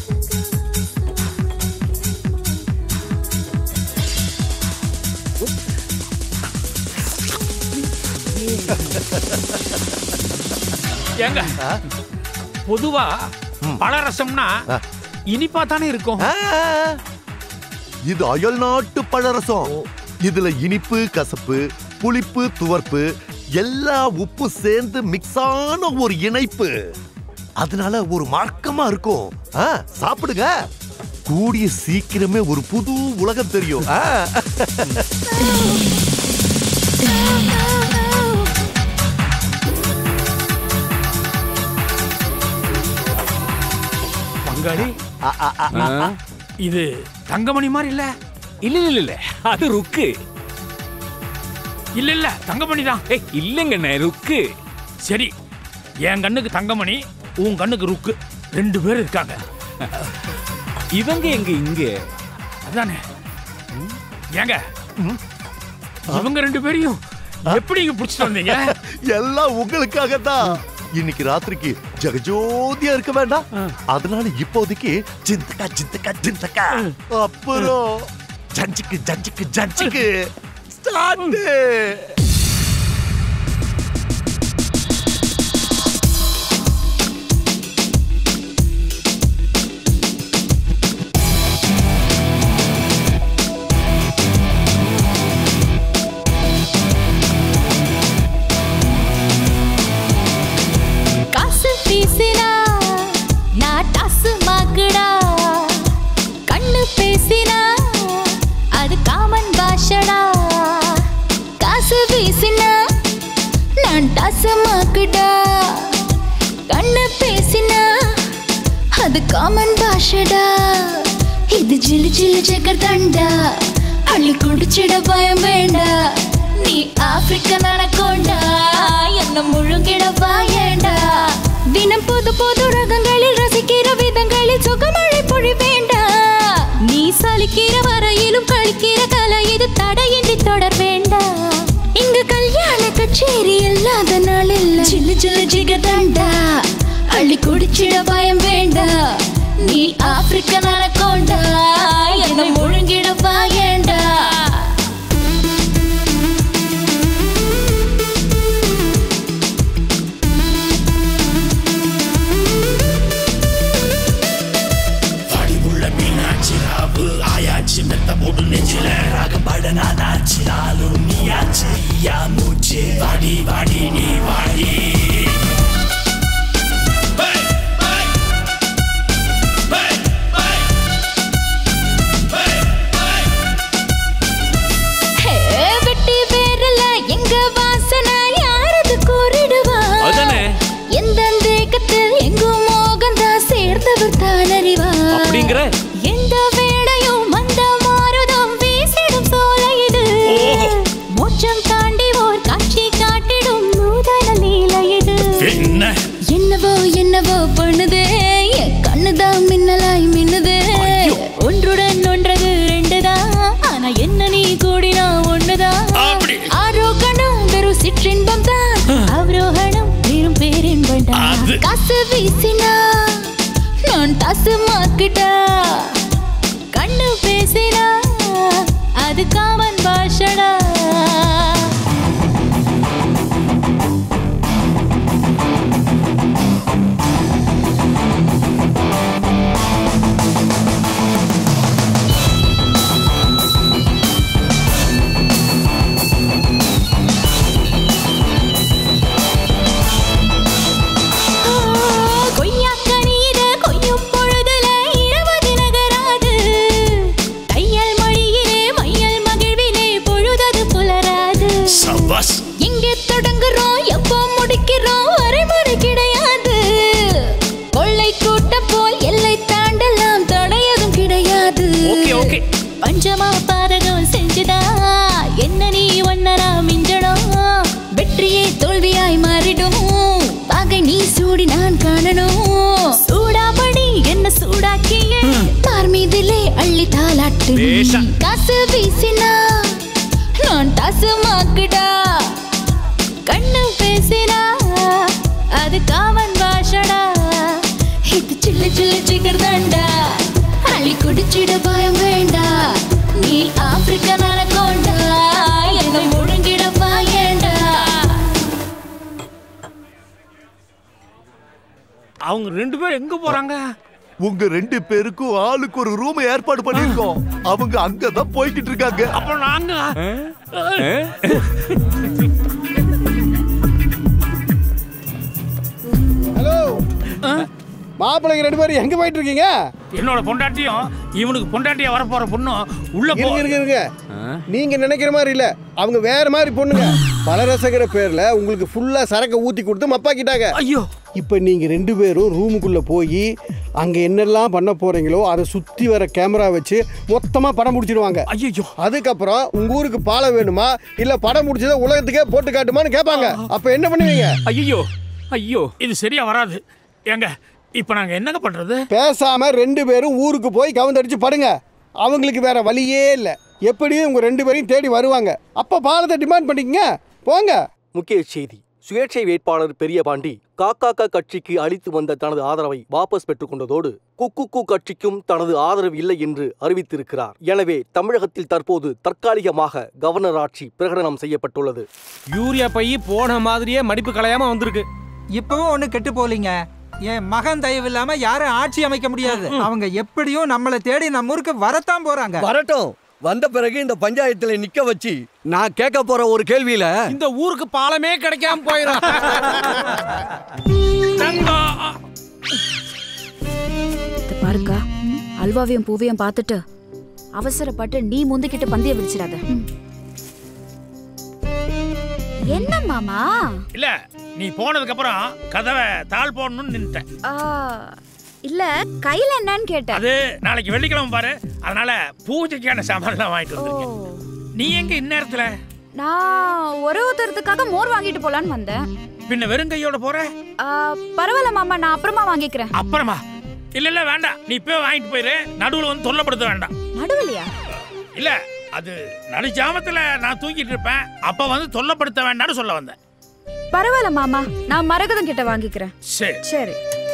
ஏங்க பொதுவா பழரசம்னா இனிப்பா தானே இருக்கும் இது அயல் நாட்டு பழரசம் இதுல இனிப்பு கசப்பு புளிப்பு துவர்ப்பு எல்லா உப்பு சேர்ந்து மிக்ஸ் ஆன ஒரு இணைப்பு அதனால ஒரு மார்க்கமா இருக்கும் ஆ, சாப்பிடுங்க கூடிய சீக்கிரமே ஒரு புது உலகம் தெரியும் ஆ. பங்காளி இது தங்கமணி மாதிரி இல்ல இல்ல இல்ல இல்ல அது ருக்கு இல்ல இல்ல தங்கமணி தான் ஏய் இல்லங்கண்ணே ருக்கு சரி என் கண்ணுக்கு தங்கமணி உன் கண்ணுக்கு ருக்கு ரெண்டு பேர் இருக்காங்க இவங்க எங்க இங்க அதானே ஏங்க இவங்க ரெண்டு பேரையும் எப்படி இங்க புடிச்சிட்டு வந்தீங்க எல்லாம் உங்களுக்காக தான் இன்னைக்கு ராத்திரிக்கு ஜெகஜோதியா இருக்க வேண்டாம் அதனால இப்போதைக்கு ஜிந்தக்கா ஜிந்தக்கா ஜிந்தக்கா அப்புறம் ஜஞ்சிக்கு ஜஞ்சிக்கு ஜஞ்சிக்கு ஸ்டார்ட் காசு பேசினா நான் டாசு மாக்குடா கண்ணு பேசினா அது காமன் பாஷடா காசு பேசினா நான் டாசு மாக்குடா கண்ணு பேசினா அது காமன் பாஷடா இது ஜிலு ஜிலு ஜெகர் தண்டா அள்ளி குடிச்சிட பயம் வேண்டா நீ ஆப்பிரிக்க நடக்கோண்டா என்ன முழுங்கிட வாயேண்டா தினம் புது புது ரகங்களில் ரசிக்கிற விதங்களில் சுகமழை பொழி வேண்டா நீ சலிக்கிற வரையிலும் கழிக்கிற கலை இது தடையின்றி தொடர் வேண்டா இங்கு கல்யாண கச்சேரி இல்லாத நாள் இல்ல ஜில்லு ஜில்லு ஜிகதண்டா அள்ளி குடிச்சிட பயம் வேண்டா நீ ஆப்பிரிக்க நடக்கோண்டா என்ன முழுங்கிட வாயேண்டா வடிவுள்ள மீனாட்சி ராவு ஆயாச்சு மெத்த போடு நெஞ்சில ராகப்பட நானாச்சு நாளும் நீயாச்சு யா மூச்சு வாடி வாடி நீ வாடி ஹே, வெட்டி வேறல எங்க வாசனை யாரது கூறிடுவா அதானே. எந்த தேக்கத்தில் எங்கும் மோகந்தான் சேர்ந்தவர் தான் அறிவா அப்படிங்கிற? எந்த வேளையும் மந்த மாறுதம் வீசிடும் சோலை இது மோட்சம் தாண்டி ஓர் காட்சி காட்டிடும் நூதன லீலை இது என்ன என்னவோ என்னவோ பண்ணுதே என் கண்ணுதான் மின்னலாய் மின்னுதே ஒன்றுடன் ஒன்றது ரெண்டுதான் ஆனா என்ன நீ கூடினா ஒண்ணுதான் ஆரோகணம் வெறும் சிற்றின்பம் தான் அவரோகணம் வெறும் பேரின்பம் தான் காசு வீசினா நான் டாசு மாக்கிட்டா கண்ணு பேசினா அது காமன் பாஷடா பைசா காசு வீசினா நான் டாசு மாக்குடா கண்ணு பேசினா அது காமன் பாஷடா இது சில்லு சில்லு சிக்கர் தாண்டா அள்ளி குடிச்சிட பயம் வேண்டா நீ ஆப்பிரிக்கா நடக்கோண்டா என்ன முழுங்கிட பாயேண்டா அவங்க ரெண்டு பேரும் எங்க போறாங்க உங்க ரெண்டு பேருக்கும் ஆளுக்கு ஒரு ரூம் ஏற்பாடு பண்ணிருக்கோம் அவங்க அங்கதான் போய்கிட்டு இருக்காங்க அப்ப நாங்க ஹலோ மாப்பிள்ளைங்க ரெண்டு பேரும் எங்க போயிட்டு இருக்கீங்க என்னோட பொண்டாட்டியும் இவனுக்கு பொண்டாட்டியா வரப்போற பொண்ணும் உள்ள போ இருங்க இருங்க இருங்க நீங்க நினைக்கிற மாதிரி இல்ல அவங்க வேற மாதிரி பொண்ணுங்க பலரசங்கிற பேர்ல உங்களுக்கு ஃபுல்லா சரக்க ஊத்தி கொடுத்து மப்பாக்கிட்டாங்க ஐயோ இப்போ நீங்க ரெண்டு பேரும் ரூமுக்குள்ள போய் அங்க என்னெல்லாம் பண்ண போறீங்களோ அதை சுத்தி வர கேமரா வச்சு மொத்தமா படம் முடிச்சிடுவாங்க ஐயோ அதுக்கப்புறம் உங்க ஊருக்கு பாலம் வேணுமா இல்ல படம் முடிச்சதை உலகத்துக்கே போட்டு காட்டுமான்னு கேட்பாங்க அப்ப என்ன பண்ணுவீங்க ஐயோ ஐயோ இது சரியா வராது ஏங்க இப்ப நாங்க என்னங்க பண்றது பேசாம ரெண்டு பேரும் ஊருக்கு போய் கவுந்தடிச்சு படுங்க அவங்களுக்கு வேற வழியே இல்லை எப்படியும் உங்க ரெண்டு பேரையும் தேடி வருவாங்க அப்ப பாலத்தை டிமாண்ட் பண்ணிக்கங்க போங்க முக்கிய செய்தி சுயேட்சை வேட்பாளர் பெரிய பாண்டி காக்காக்கா கட்சிக்கு அளித்து வந்த தனது ஆதரவை வாபஸ் பெற்றுக்கொண்டதோடு குக்குக்கு கட்சிக்கும் தனது ஆதரவு இல்லை என்று அறிவித்திருக்கிறார் எனவே தமிழகத்தில் தற்போது தற்காலிகமாக கவர்னர் ஆட்சி பிரகடனம் செய்யப்பட்டுள்ளது யூரியா பை போன மாதிரியே மடிப்பு கலையாம வந்திருக்கு இப்பவும் ஒண்ணு கெட்டு போலீங்க என் மகன் தயவு இல்லாம யாரும் ஆட்சி அமைக்க முடியாது அவங்க எப்படியும் நம்மளை தேடி நம்ம ஊருக்கு வரத்தான் போறாங்க வரட்டும் வந்த பிறகு இந்த பஞ்சாயத்துல நிக்க வச்சு நான் கேட்க போற ஒரு கேள்வியில இந்த ஊருக்கு பாலமே கிடைக்காம போயிடும் இத பாருக்கா அல்வாவையும் பூவையும் பார்த்துட்டு அவசரப்பட்டு நீ முந்திக்கிட்டு பந்தய விரிச்சிடாத என்ன மாமா இல்ல நீ போனதுக்கு அப்புறம் கதவை தாழ் போடணும்னு நின்னுட்டேன் ஆ, இல்ல கையில என்னன்னு கேட்டேன் அது நாளைக்கு வெள்ளிக்கிழமை பாரு அதனால பூஜைக்கான சாமான்லாம் வாங்கிட்டு வந்திருக்கேன் நீ எங்க இந்நேரத்துல நான் ஒரு ஒருத்தரத்துக்காக மோர் வாங்கிட்டு போலான்னு வந்தேன் பின்ன வெறும் கையோட போற ஆ, பரவாயில்ல மாமா நான் அப்புறமா வாங்கிக்கிறேன் அப்புறமா இல்ல இல்ல வேண்டாம் நீ இப்பவே வாங்கிட்டு போயிரு நடுவுல வந்து தொல்லப்படுத்த வேண்டாம் நடுவிலையா இல்ல அது நடுஜாமத்துல நான் தூங்கிட்டு இருப்பேன் அப்ப வந்து தொல்லப்படுத்த வேண்டாம்னு சொல்ல வந்தேன் பரவாயில்ல மாமா நான் மரகதம் கிட்ட வாங்கிக்கிறேன் சரி சரி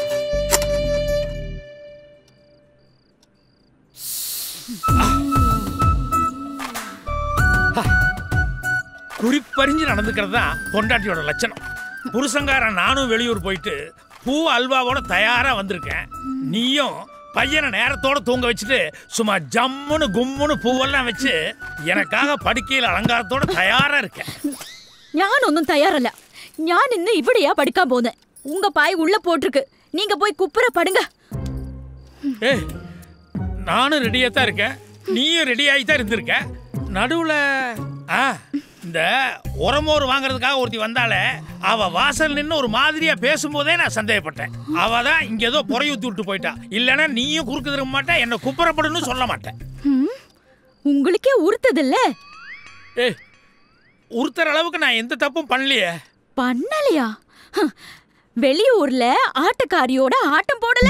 குறிப்பறிஞ்சு நடந்துக்கிறது தான் பொண்டாட்டியோட லட்சணம் புருஷங்காரன் நானும் வெளியூர் போயிட்டு பூ அல்வாவோட தயாரா வந்திருக்கேன் நீயும் பையனை நேரத்தோட தூங்க வச்சுட்டு சும்மா ஜம்முன்னு கும்முன்னு பூவெல்லாம் வச்சு எனக்காக படுக்கையில் அலங்காரத்தோட தயாரா இருக்கேன் ഞാനൊന്നും തയ്യാറല്ല ഞാൻ ഇന്ന് ഇവിടെയാ പഠിക്കാൻ പോന്നെ ഉങ്ക പായ് ഉള്ള പോട്ടിருக்கு நீங்க போய் குப்புற படுங்க ஏய் நானும் ரெடியாக தான் இருக்கேன் நீயும் ரெடி ஆகி தான் இருந்திருக்க நடுவில் ஆ இந்த உரமோர் வாங்குறதுக்காக ஒருத்தி வந்தாலே அவ வாசல் நின்று ஒரு மாதிரியா பேசும்போதே நான் சந்தேகப்பட்டேன் அவ தான் இங்க ஏதோ புறையூத்தி விட்டு போயிட்டா இல்லைன்னா நீயும் குறுக்கு திரும்ப மாட்டேன் என்ன குப்புறப்படுன்னு சொல்ல மாட்டேன் ம், உங்களுக்கே உறுத்ததில்ல ஏய் உறுத்துற அளவுக்கு நான் எந்த தப்பும் பண்ணலையே பண்ணலையா ஹம், வெளியூர்ல ஆட்டக்காரியோட ஆட்டம் போடல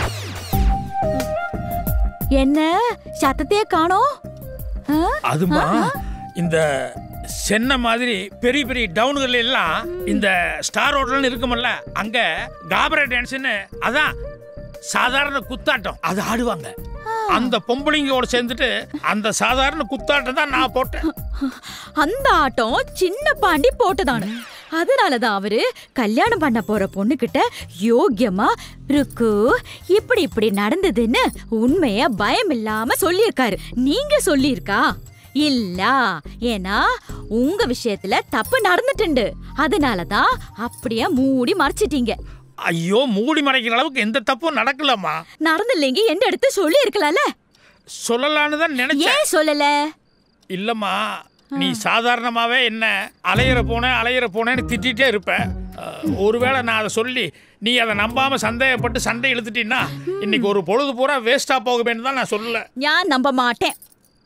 என்ன சத்தத்தையே காணோம் ஆ? அதுமா ஆ, ஆ. இந்த சென்னை மாதிரி பெரிய பெரிய டவுனுகள் எல்லாம் இந்த ஸ்டார் ஹோட்டல்னு இருக்குமல்ல அங்க காபரா டான்ஸ்னு அதான் சாதாரண குத்தாட்டம் அது ஆடுவாங்க அந்த பொம்பளைங்களோட சேர்ந்துட்டு அந்த சாதாரண குத்தாட்டம் தான் நான் போட்டேன் அந்த ஆட்டம் சின்ன பாண்டி போட்டதானு அதனாலதான் அவரு கல்யாணம் பண்ண போற பொண்ணுகிட்ட யோக்கியமா ருக்கு இப்படி இப்படி நடந்ததுன்னு உண்மைய பயம் இல்லாம சொல்லியிருக்காரு நீங்க சொல்லியிருக்கா இல்ல ஏன்னா உங்க விஷயத்துல தப்பு நடந்துட்டுண்டு அதனாலதான் அப்படியே மூடி மறைச்சிட்டீங்க ஐயோ மூடி மறைக்கிற அளவுக்கு எந்த தப்பும் நடக்கலம்மா நடந்தில்லைங்க என்ன எடுத்து சொல்லி இருக்கலாம்ல சொல்லலான்னு தான் நினைச்சேன் ஏன் சொல்லல இல்லம்மா நீ சாதாரணமாவே என்ன அலையிற போனேன் அலையிற போனேன்னு திட்டிகிட்டே இருப்ப அஹ், ஒருவேளை நான் அதை சொல்லி நீ அதை நம்பாம சந்தேகப்பட்டு சண்டை இழுத்துட்டீன்னா இன்னைக்கு ஒரு பொழுது பூரா வேஸ்டா போகுமேன்னு தான் நான் சொல்லல நான் நம்ப மாட்டேன்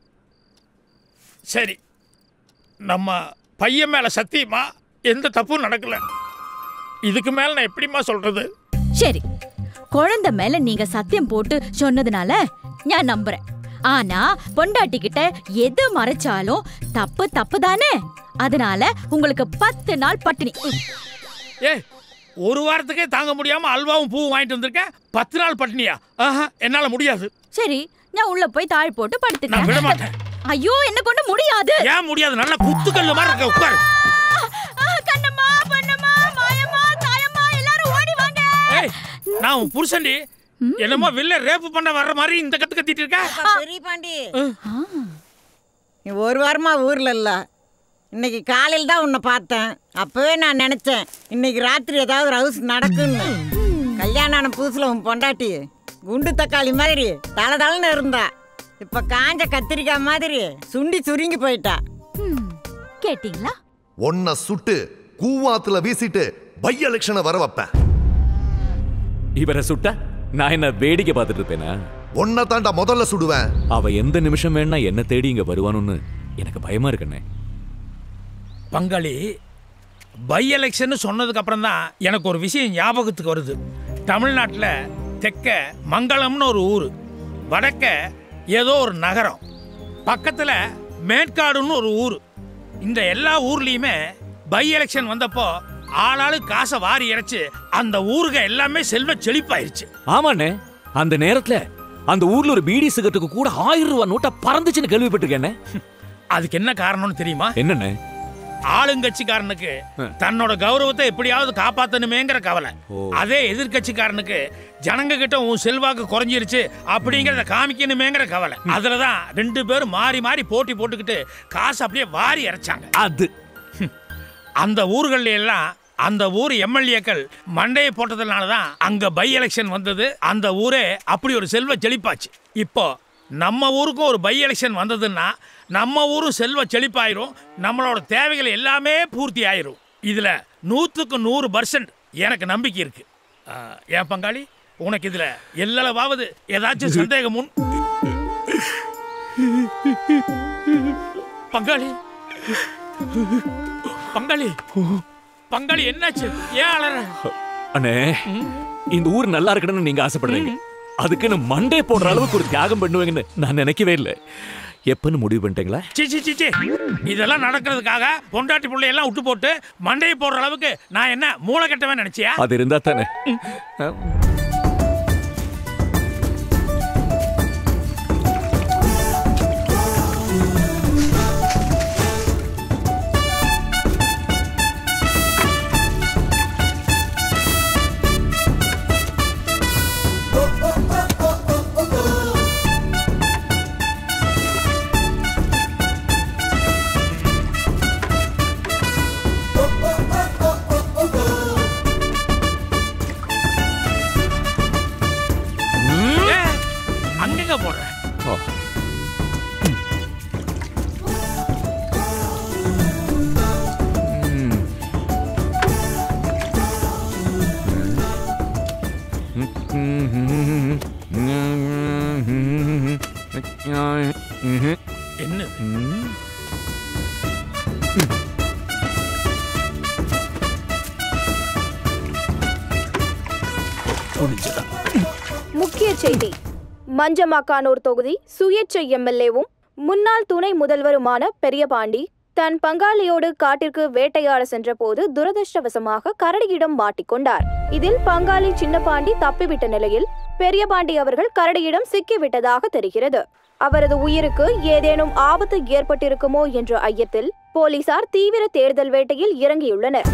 சரி நம்ம பையன் மேல சத்தியமா எந்த தப்பும் நடக்கல இதுக்கு மேல நான் எப்படிம்மா சொல்றது சரி குழந்தை மேல நீங்க சத்தியம் போட்டு சொன்னதுனால நான் நம்புறேன் ஆனா பொண்டாட்டி கிட்ட எது மறைச்சாலும் தப்பு தப்பு தானே அதனால உங்களுக்கு பத்து நாள் பட்டினி ஏ ஒரு வாரத்துக்கே தாங்க முடியாம அல்வாவும் பூவும் வாங்கிட்டு வந்திருக்கேன் பத்து நாள் பட்டினியா ஆஹா என்னால முடியாது சரி நான் உள்ள போய் தாழ் போட்டு நான் விட படுத்துக்கிறேன் மாட்டேன் ஐயோ என்ன கொண்டு முடியாது ஏன் முடியாது நல்ல குத்துக்கல்லு மாதிரி இருக்க உட்காரு கண்ணம்மா பண்ணம்மா மாயம்மா தாயம்மா எல்லாரும் ஓடி வாங்க ஏய் நான் உன் புருஷன்டி என்னமோ வில்ல ரேப்பு பண்ண வர்ற மாதிரி இந்த கத்து கத்திட்டு இருக்க பெரிய பாண்டி நீ ஒரு வாரமா ஊர்ல இல்ல இன்னைக்கு காலையில் தான் உன்னை பார்த்தேன் அப்பவே நான் நினைச்சேன் இன்னைக்கு ராத்திரி ஏதாவது ரவுஸ் நடக்குன்னு கல்யாணம் ஆன புதுசுல உன் பொண்டாட்டி குண்டு தக்காளி மாதிரி தல தலன்னு இருந்தா இப்ப காஞ்ச கத்திரிக்காய் மாதிரி சுண்டி சுருங்கி போயிட்டா கேட்டிங்களா ஒன்ன சுட்டு கூவாத்துல வீசிட்டு பை எலெக்ஷனை வர வைப்பேன் இவரை சுட்டா நான் என்ன வேடிக்கை பார்த்துட்டு இருப்பேனா ஒன்ன தாண்டா முதல்ல சுடுவேன் அவ எந்த நிமிஷம் வேணா என்ன தேடி இங்க வருவானுன்னு எனக்கு பயமா இருக்கண்ணே பங்காளி பை எலெக்ஷன் சொன்னதுக்கு அப்புறம் தான் எனக்கு ஒரு விஷயம் ஞாபகத்துக்கு வருது தமிழ்நாட்டில் தெற்க மங்களம்னு ஒரு ஊர் வடக்க ஏதோ ஒரு நகரம் பக்கத்தில் மேற்காடுன்னு ஒரு ஊர் இந்த எல்லா ஊர்லேயுமே பை எலெக்ஷன் வந்தப்போ ஆளாளு காசை வாரி இறைச்சு அந்த ஊருக எல்லாமே செல்வ செழிப்பாயிருச்சு ஆமாண்ணே அந்த நேரத்துல அந்த ஊர்ல ஒரு பீடி சிகரெட்டுக்கு கூட ஆயிரம் ரூபாய் நோட்டா பறந்துச்சுன்னு கேள்விப்பட்டிருக்கேன் அதுக்கு என்ன காரணம்னு தெரியுமா என்னண்ணே ஆளுங்கட்சிக்காரனுக்கு தன்னோட கௌரவத்தை எப்படியாவது காப்பாத்தணுமேங்கிற கவலை அதே எதிர்க்கட்சிக்காரனுக்கு ஜனங்க கிட்ட உன் செல்வாக்கு குறைஞ்சிருச்சு அப்படிங்கறத காமிக்கணுமேங்கிற கவலை அதுலதான் ரெண்டு பேரும் மாறி மாறி போட்டி போட்டுக்கிட்டு காசு அப்படியே வாரி இறைச்சாங்க அது அந்த ஊர்கள்ல எல்லாம் அந்த ஊர் எம்எல்ஏக்கள் மண்டையை போட்டதுனால தான் அங்க பை எலெக்ஷன் வந்தது அந்த ஊரே அப்படி ஒரு செல்வ செழிப்பாச்சு இப்போ நம்ம ஊருக்கும் ஒரு பை எலெக்ஷன் வந்ததுன்னா நம்ம ஊரும் செல்வ செழிப்பாயிரும் நம்மளோட தேவைகள் எல்லாமே பூர்த்தி ஆயிரும் இதுல நூற்றுக்கு நூறு பர்சன்ட் எனக்கு நம்பிக்கை இருக்கு ஆ, ஏன் பங்காளி உனக்கு இதுல எல்லளவாவது ஏதாச்சும் சந்தேகம் உன் பங்காளி பங்காளி பங்காளி என்னாச்சு ஏன் அலற அண்ணே இந்த ஊர் நல்லா இருக்கணும்னு நீங்க ஆசைப்படுறீங்க அதுக்குன்னு மண்டே போடுற அளவுக்கு ஒரு தியாகம் பண்ணுவீங்கன்னு நான் நினைக்கவே இல்லை எப்பன்னு முடிவு பண்ணிட்டீங்களா சி சி சி சி இதெல்லாம் நடக்கிறதுக்காக பொண்டாட்டி பிள்ளையெல்லாம் விட்டு போட்டு மண்டையை போடுற அளவுக்கு நான் என்ன மூளை கட்டவன் நினைச்சியா அது இருந்தா தானே ஏன்? அங்கங்க போடுறேன் என்ன முக்கிய செய்தி மஞ்சமாக்கானூர் தொகுதி சுயேட்சை எம்எல்ஏவும் முன்னாள் துணை முதல்வருமான பெரியபாண்டி தன் பங்காளியோடு காட்டிற்கு வேட்டையாட சென்றபோது துரதிருஷ்டவசமாக கரடியிடம் மாட்டிக்கொண்டார் இதில் பங்காளி சின்னபாண்டி தப்பிவிட்ட நிலையில் பெரியபாண்டி அவர்கள் கரடியிடம் சிக்கிவிட்டதாக தெரிகிறது அவரது உயிருக்கு ஏதேனும் ஆபத்து ஏற்பட்டிருக்குமோ என்ற ஐயத்தில் போலீசார் தீவிர தேடுதல் வேட்டையில் இறங்கியுள்ளனர்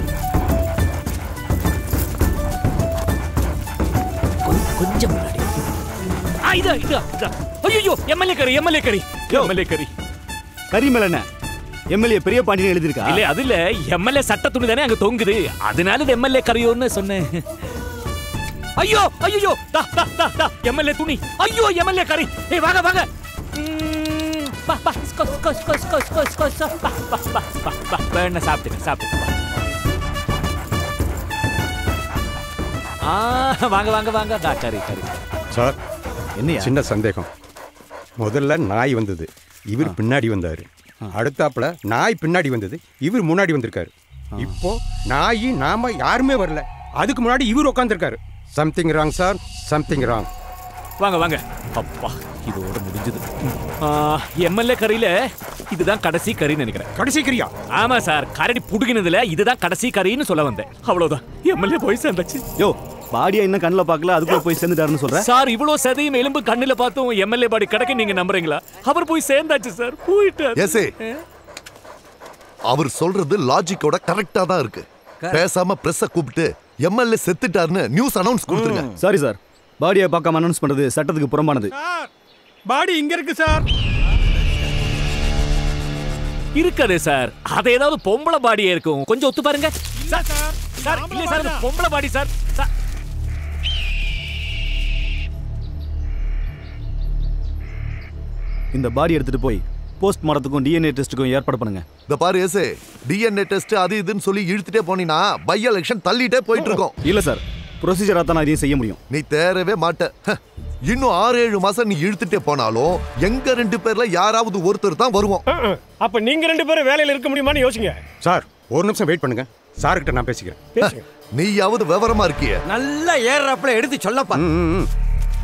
கொஞ்சம் முன்னாடி ஆ, இதா இதா இதா ஐயோ எம்எல்ஏ கறி எம்எல்ஏ கறி எம்எல்ஏ கறி கறி மேலண்ண எம்எல்ஏ பெரிய பாண்டியன் எழுதிருக்கா இல்ல அது இல்ல எம்எல்ஏ சட்ட துணி தானே அங்க தொங்குது அதனால இது எம்எல்ஏ கரையோன்னு சொன்னேன் ஐயோ ஐயோ தா தா தா தா எம்எல்ஏ துணி ஐயோ எம்எல்ஏ கறி ஏய் வாங்க வாங்க ம், பா பா ஸ்கோ ஸ்கோ ஸ்கோ ஸ்கோ ஸ்கோ ஸ்கோ ஸ்கோ பா பா பா பா பா வேணா சாப்பிட்டுங்க சாப்பிட்டுங்க ஆ வாங்க வாங்க வாங்க தா கறி கறி சார் என்னையா? சின்ன சந்தேகம் முதல்ல நாய் வந்தது இவர் பின்னாடி வந்தாரு அடுத்தாப்புல நாய் பின்னாடி வந்தது இவர் முன்னாடி வந்திருக்காரு இப்போ நாய் நாம யாருமே வரல அதுக்கு முன்னாடி இவர் உட்காந்துருக்காரு something wrong sir something wrong வாங்க வாங்க அப்பா இதோட முடிஞ்சது எம்எல்ஏ கறியில இதுதான் கடைசி கறின்னு நினைக்கிறேன் கடைசி கறியா ஆமா சார் கரடி புடுங்கினதுல இதுதான் கடைசி கறின்னு சொல்ல வந்தேன் அவ்வளவுதான் எம்எல்ஏ போய் சேர்ந்தாச்சு யோ பாடியா இன்னும் கண்ணில் பார்க்கல அதுக்குள்ள போய் சேர்ந்துட்டாருன்னு சொல்ற சார் இவ்வளவு சதையும் எலும்பு கண்ணுல பார்த்தும் எம்எல்ஏ பாடி கிடைக்க நீங்க நம்புறீங்களா அவர் போய் சேர்ந்தாச்சு சார் போயிட்டாரு எஸ்ஏ அவர் சொல்றது லாஜிக்கோட கரெக்டா தான் இருக்கு பேசாம பிரஸ்ஸ கூப்பிட்டு எம்எல்ஏ செத்துட்டாருன்னு நியூஸ் அனௌன்ஸ் கொடுத்துருங்க சாரி சார் பாடியை பார்க்காம அனௌன்ஸ் பண்றது சட்டத்துக்கு புறம்பானது பாடி இங்க இருக்கு சார் இருக்காதே சார் அது ஏதாவது பொம்பளை பாடியே இருக்கும் கொஞ்சம் ஒத்து பாருங்க சார் சார் இல்ல சார் அது பொம்பளை பாடி சார் சார் இந்த பாடி எடுத்துட்டு போய் போஸ்ட் மார்ட்டத்துக்கும் டிஎன்ஏ டெஸ்ட்டுக்கும் ஏற்பாடு பண்ணுங்க இந்த பாரு எஸ்ஏ டிஎன்ஏ டெஸ்ட் அது இதுன்னு சொல்லி இழுத்துட்டே போனீங்கன்னா பை எலெக்ஷன் தள்ளிட்டே போயிட்டு இருக்கோம் இல்ல சார் ப்ரொசீஜரா தான் நான் இதையும் செய்ய முடியும் நீ தேரவே மாட்ட ஹ, இன்னும் ஆறு ஏழு மாசம் நீ இழுத்துட்டே போனாலும் எங்க ரெண்டு பேர்ல யாராவது ஒருத்தர் தான் வருவோம் அப்ப நீங்க ரெண்டு பேரும் வேலையில இருக்க முடியுமான்னு யோசிங்க சார் ஒரு நிமிஷம் வெயிட் பண்ணுங்க சார்கிட்ட நான் பேசிக்கிறேன் பேசுங்க நீயாவது விவரமா இருக்கிய நல்லா ஏறுறப்பல எடுத்து சொல்லப்பா ம், ம், ம்.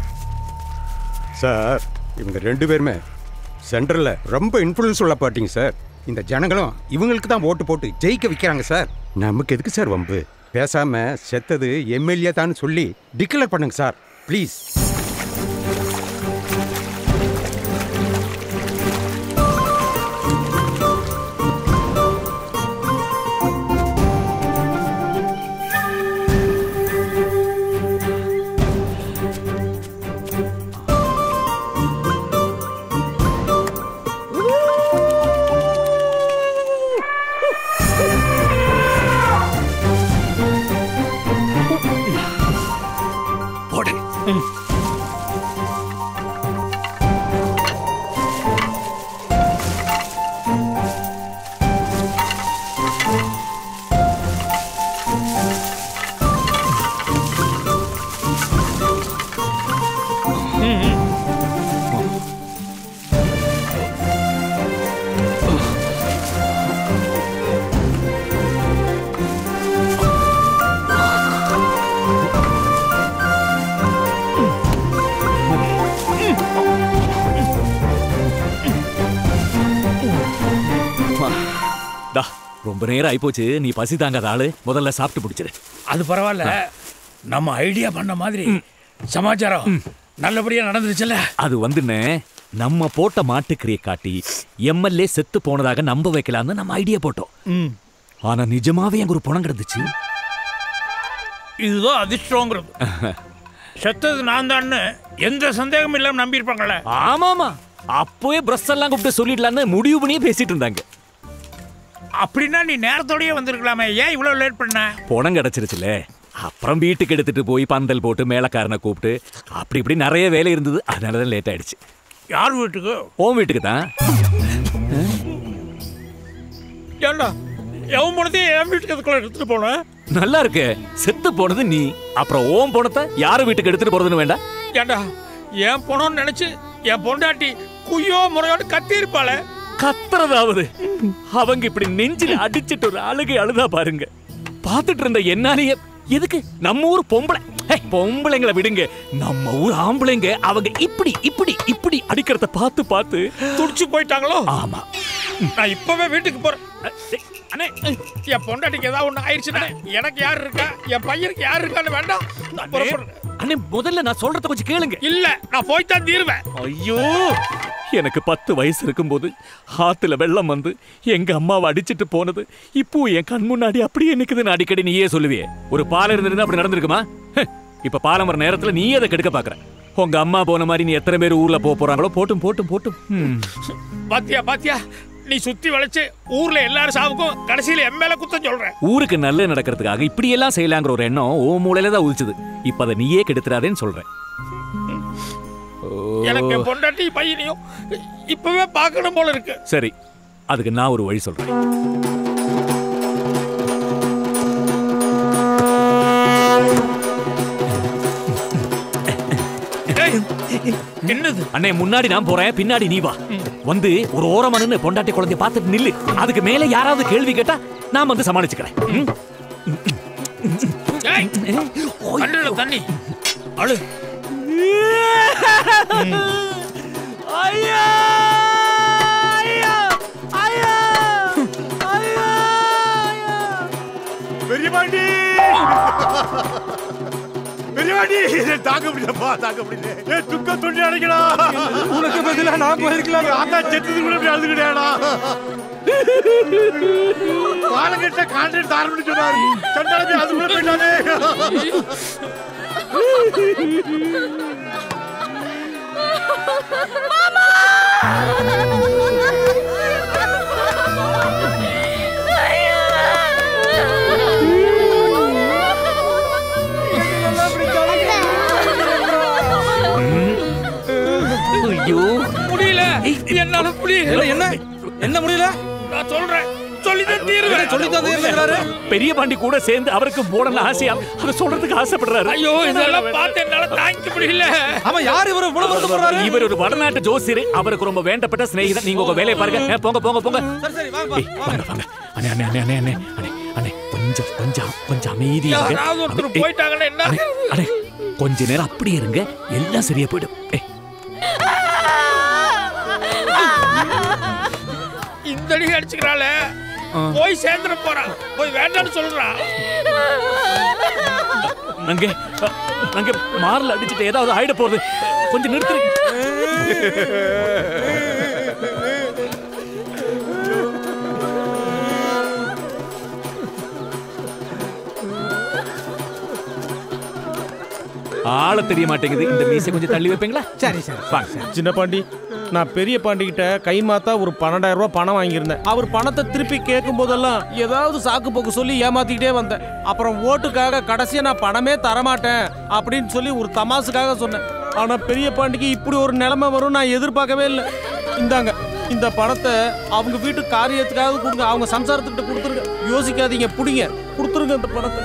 சார் இவங்க ரெண்டு பேருமே சென்ட்ரல்ல ரொம்ப இன்ஃப்ளூயன்ஸ் உள்ள பாட்டிங்க சார் இந்த ஜனங்களும் இவங்களுக்கு தான் ஓட்டு போட்டு ஜெயிக்க வைக்கிறாங்க சார் நமக்கு எதுக்கு சார் வம்பு பேசாம செத்தது எம்எல்ஏ தான் சொல்லி டிக்ளேர் பண்ணுங்க சார் ப்ளீஸ் போடு டா ரொம்ப நேரம் ஆயிப்போச்சு நீ பசி தாங்காத ஆளு முதல்ல சாப்பிட்டு பிடிச்சிரு அது பரவாயில்ல நம்ம ஐடியா பண்ண மாதிரி சமாச்சாரம் நல்லபடியா நடந்துருச்சுல்ல அது வந்துன்னு நம்ம போட்ட மாட்டுக்கறியை காட்டி எம்எல்ஏ செத்து போனதாக நம்ப வைக்கலாம்னு நம்ம ஐடியா போட்டோம் ஆனா நிஜமாவே அங்க ஒரு பணம் கிடந்துச்சு இதுதான் அதிர்ஷ்டங்கிறது செத்தது நான் தான்னு எந்த சந்தேகமும் இல்லாம நம்பியிருப்பாங்களே ஆமாமா அப்போவே பிரஸ் எல்லாம் கூப்பிட்டு சொல்லிடலான்னு முடிவு பண்ணியே பேசிட்டு இருந்தாங்க அப்படின்னா நீ நேரத்தோடயே வந்திருக்கலாமே ஏன் இவ்வளவு லேட் பண்ண பணம் கிடைச்சிருச்சுல அப்புறம் வீட்டுக்கு எடுத்துட்டு போய் பந்தல் போட்டு மேலக்காரனை கூப்பிட்டு அப்படி இப்படி நிறைய வேலை இருந்தது அதனால தான் லேட் ஆயிடுச்சு யார் வீட்டுக்கு ஓம் வீட்டுக்கு தான் ஏண்டா எவன் போனதையும் என் வீட்டுக்கு அதுக்குள்ள எடுத்துட்டு போனேன் நல்லா இருக்கு செத்து போனது நீ அப்புறம் ஓம் பணத்தை யார் வீட்டுக்கு எடுத்துட்டு போறதுன்னு வேண்டாம் ஏண்டா என் போனோம்னு நினைச்சு என் பொண்டாட்டி குய்யோ முறையோடு கத்தி இருப்பாளே கத்துறதாவது அவங்க இப்படி நெஞ்சில அடிச்சிட்டு ஒரு அழுகை அழுதா பாருங்க பார்த்துட்டு இருந்த என்னாலேயே எதுக்கு நம்ம ஊர் பொம்பளை ஏய், பொம்பளைங்களை விடுங்க நம்ம ஊர் ஆம்பளைங்க அவங்க இப்படி இப்படி இப்படி அடிக்கிறத பார்த்து பார்த்து துடிச்சு போயிட்டாங்களோ ஆமா நான் இப்பவே வீட்டுக்கு போறேன் அண்ணே என் பொண்டாட்டிக்கு ஏதாவது ஒண்ணு ஆயிடுச்சுன்னா எனக்கு யார் இருக்கா என் பையனுக்கு யார் இருக்கான்னு வேண்டாம் நான் புறப்படுறேன் அண்ணே முதல்ல நான் சொல்றத கொஞ்சம் கேளுங்க இல்ல நான் போய்த்தான் தீருவேன் ஐயோ எனக்கு பத்து வயசு இருக்கும்போது ஆத்துல வெள்ளம் வந்து எங்க அம்மாவை அடிச்சிட்டு போனது இப்போ என் கண் முன்னாடி அப்படியே நிக்குதுன்னு அடிக்கடி நீயே சொல்லுவியே ஒரு பாலம் இருந்திருந்தா அப்படி நடந்திருக்குமா ஹ், இப்ப பாலம் வர நேரத்துல நீ அதை கெடுக்க பாக்குற உங்க அம்மா போன மாதிரி நீ எத்தனை பேர் ஊர்ல போக போறாங்களோ போட்டும் போட்டும் போட்டும் ம். பாத்தியா பாத்தியா நீ சுத்தி வளைச்சு ஊர்ல எல்லாரும் சாவுக்கும் கடைசியில என் மேல குத்தம் சொல்ற ஊருக்கு நல்லது நடக்கிறதுக்காக இப்படி எல்லாம் செய்யலாங்கிற ஒரு எண்ணம் ஓ மூலையில தான் உதிச்சுது இப்ப அதை நீயே கெடுத்துறாதேன்னு சொல்றேன் ஓ. எனக்கு என் பொண்டாட்டி பையனையும் இப்பவே பார்க்கணும் போல இருக்கு சரி அதுக்கு நான் ஒரு வழி சொல்றேன் ஏய், என்னது அண்ணே முன்னாடி நான் போறேன் பின்னாடி நீ வா வந்து ஒரு ஓரமா நின்னு பொண்டாட்டி குழந்தைய பார்த்துட்டு நில்லு அதுக்கு மேல யாராவது கேள்வி கேட்டா நான் வந்து சமாளிச்சுக்கிறேன் ம்? ஏய், கண்ணுல தண்ணி அழு ஐயா ஐயா ஐயா ஐயா பெரிய பாண்டி பெரிய பாண்டி தாங்க முடியலப்பா தாங்க முடியல ஏ துக்க தொண்டி அடைக்கடா உனக்கு பதிலா நான் போயிருக்கலாம் ஆத்தா செத்தது கூட அப்படி அழுதுகிட்டேடா பாலங்கட்ட கான்ட்ராக்ட் ஆரம்பிச்சு சொன்னாரு சண்டாளி அது கூட போயிட்டானே ஐயோ முடியல என்னால முடியல என்ன என்ன முடியல நான் சொல்றேன் சொல்லிதான் தீருவேன் சொல்லித்தான் தீருவேங்கிறாரு. பெரிய பாண்டி கூட சேர்ந்து அவருக்கு போடணும் ஆசையா அதை சொல்றதுக்கு ஆசைப்படுறாரு ஐயோ இதெல்லாம் பார்த்து என்னால தாங்கிக்க முடியல ஆமா யார் இவரு இவ்வளவு போறாரு இவர் ஒரு வடநாட்டு ஜோசியர் அவருக்கு ரொம்ப வேண்டப்பட்ட சிநேகிதன் நீங்க உங்க வேலையை பாருங்க ஏ, போங்க போங்க போங்க சரி சரி வாங்க ஏய், வாங்க வாங்க அண்ணே அண்ணே அண்ணே அண்ணே அண்ணே அண்ணே அண்ணே கொஞ்சம் கொஞ்சம் கொஞ்சம் அமைதியா இருங்க. யாராவது ஒருத்தர் ஏய், போயிட்டாங்கன்னா என்ன அண்ணே, அண்ணே கொஞ்ச நேரம் அப்படியே இருங்க எல்லாம் சரியா போயிடும் ஏய், இந்த அடி அடிச்சுக்கிறாள போய் சேர்ந்துட போறான் போய் வேண்டாம்னு சொல்றான் அங்கே அ, அங்கே மார்ல அடிச்சுட்டு ஏதாவது ஆயிட போகுது கொஞ்சம் நிறுத்துறீங்க ஆள தெரிய மாட்டேங்குது இந்த மீசை கொஞ்சம் தள்ளி வைப்பீங்களா சரி சரி வாங்க சின்ன பாண்டி நான் பெரிய பாண்டி கிட்ட கை மாத்தா ஒரு பன்னெண்டாயிரம் ரூபாய் பணம் வாங்கியிருந்தேன் அவர் பணத்தை திருப்பி கேட்கும் போதெல்லாம் ஏதாவது சாக்கு போக்கு சொல்லி ஏமாத்திக்கிட்டே வந்தேன் அப்புறம் ஓட்டுக்காக கடைசியா நான் பணமே தரமாட்டேன் அப்படின்னு சொல்லி ஒரு தமாசுக்காக சொன்னேன் ஆனா பெரிய பாண்டிக்கு இப்படி ஒரு நிலைமை வரும் நான் எதிர்பார்க்கவே இல்லை இந்தாங்க இந்த பணத்தை அவங்க வீட்டு காரியத்துக்காக கொடுங்க அவங்க சம்சாரத்துக்கிட்ட கொடுத்துருங்க யோசிக்காதீங்க பிடிங்க கொடுத்துருங்க இந்த பணத்தை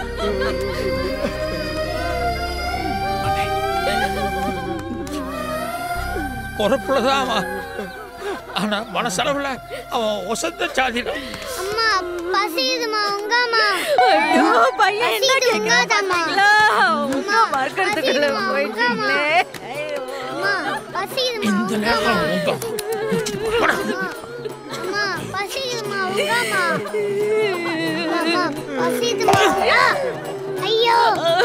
பொறுப்புலதான் அவன் ஆனா மனசளவுல அவன் ஒசந்த சாதிதான் அம்மா பசியுதுமா உங்கம்மா ஐயோ, பையன் என்ன பசியுது, கேக்குறான் உங்காதம்மா. பாத்தீங்களா? உமா மறக்கறதுக்குள்ள பசியுதுமா, போயிட்டீங்களே. அம்மா பசியுதுமா இந்த நேரம் உங்க அம்மா பசியுதுமா உங்கம்மா அம்மா பசியுதுமா ஆ! ஐயோ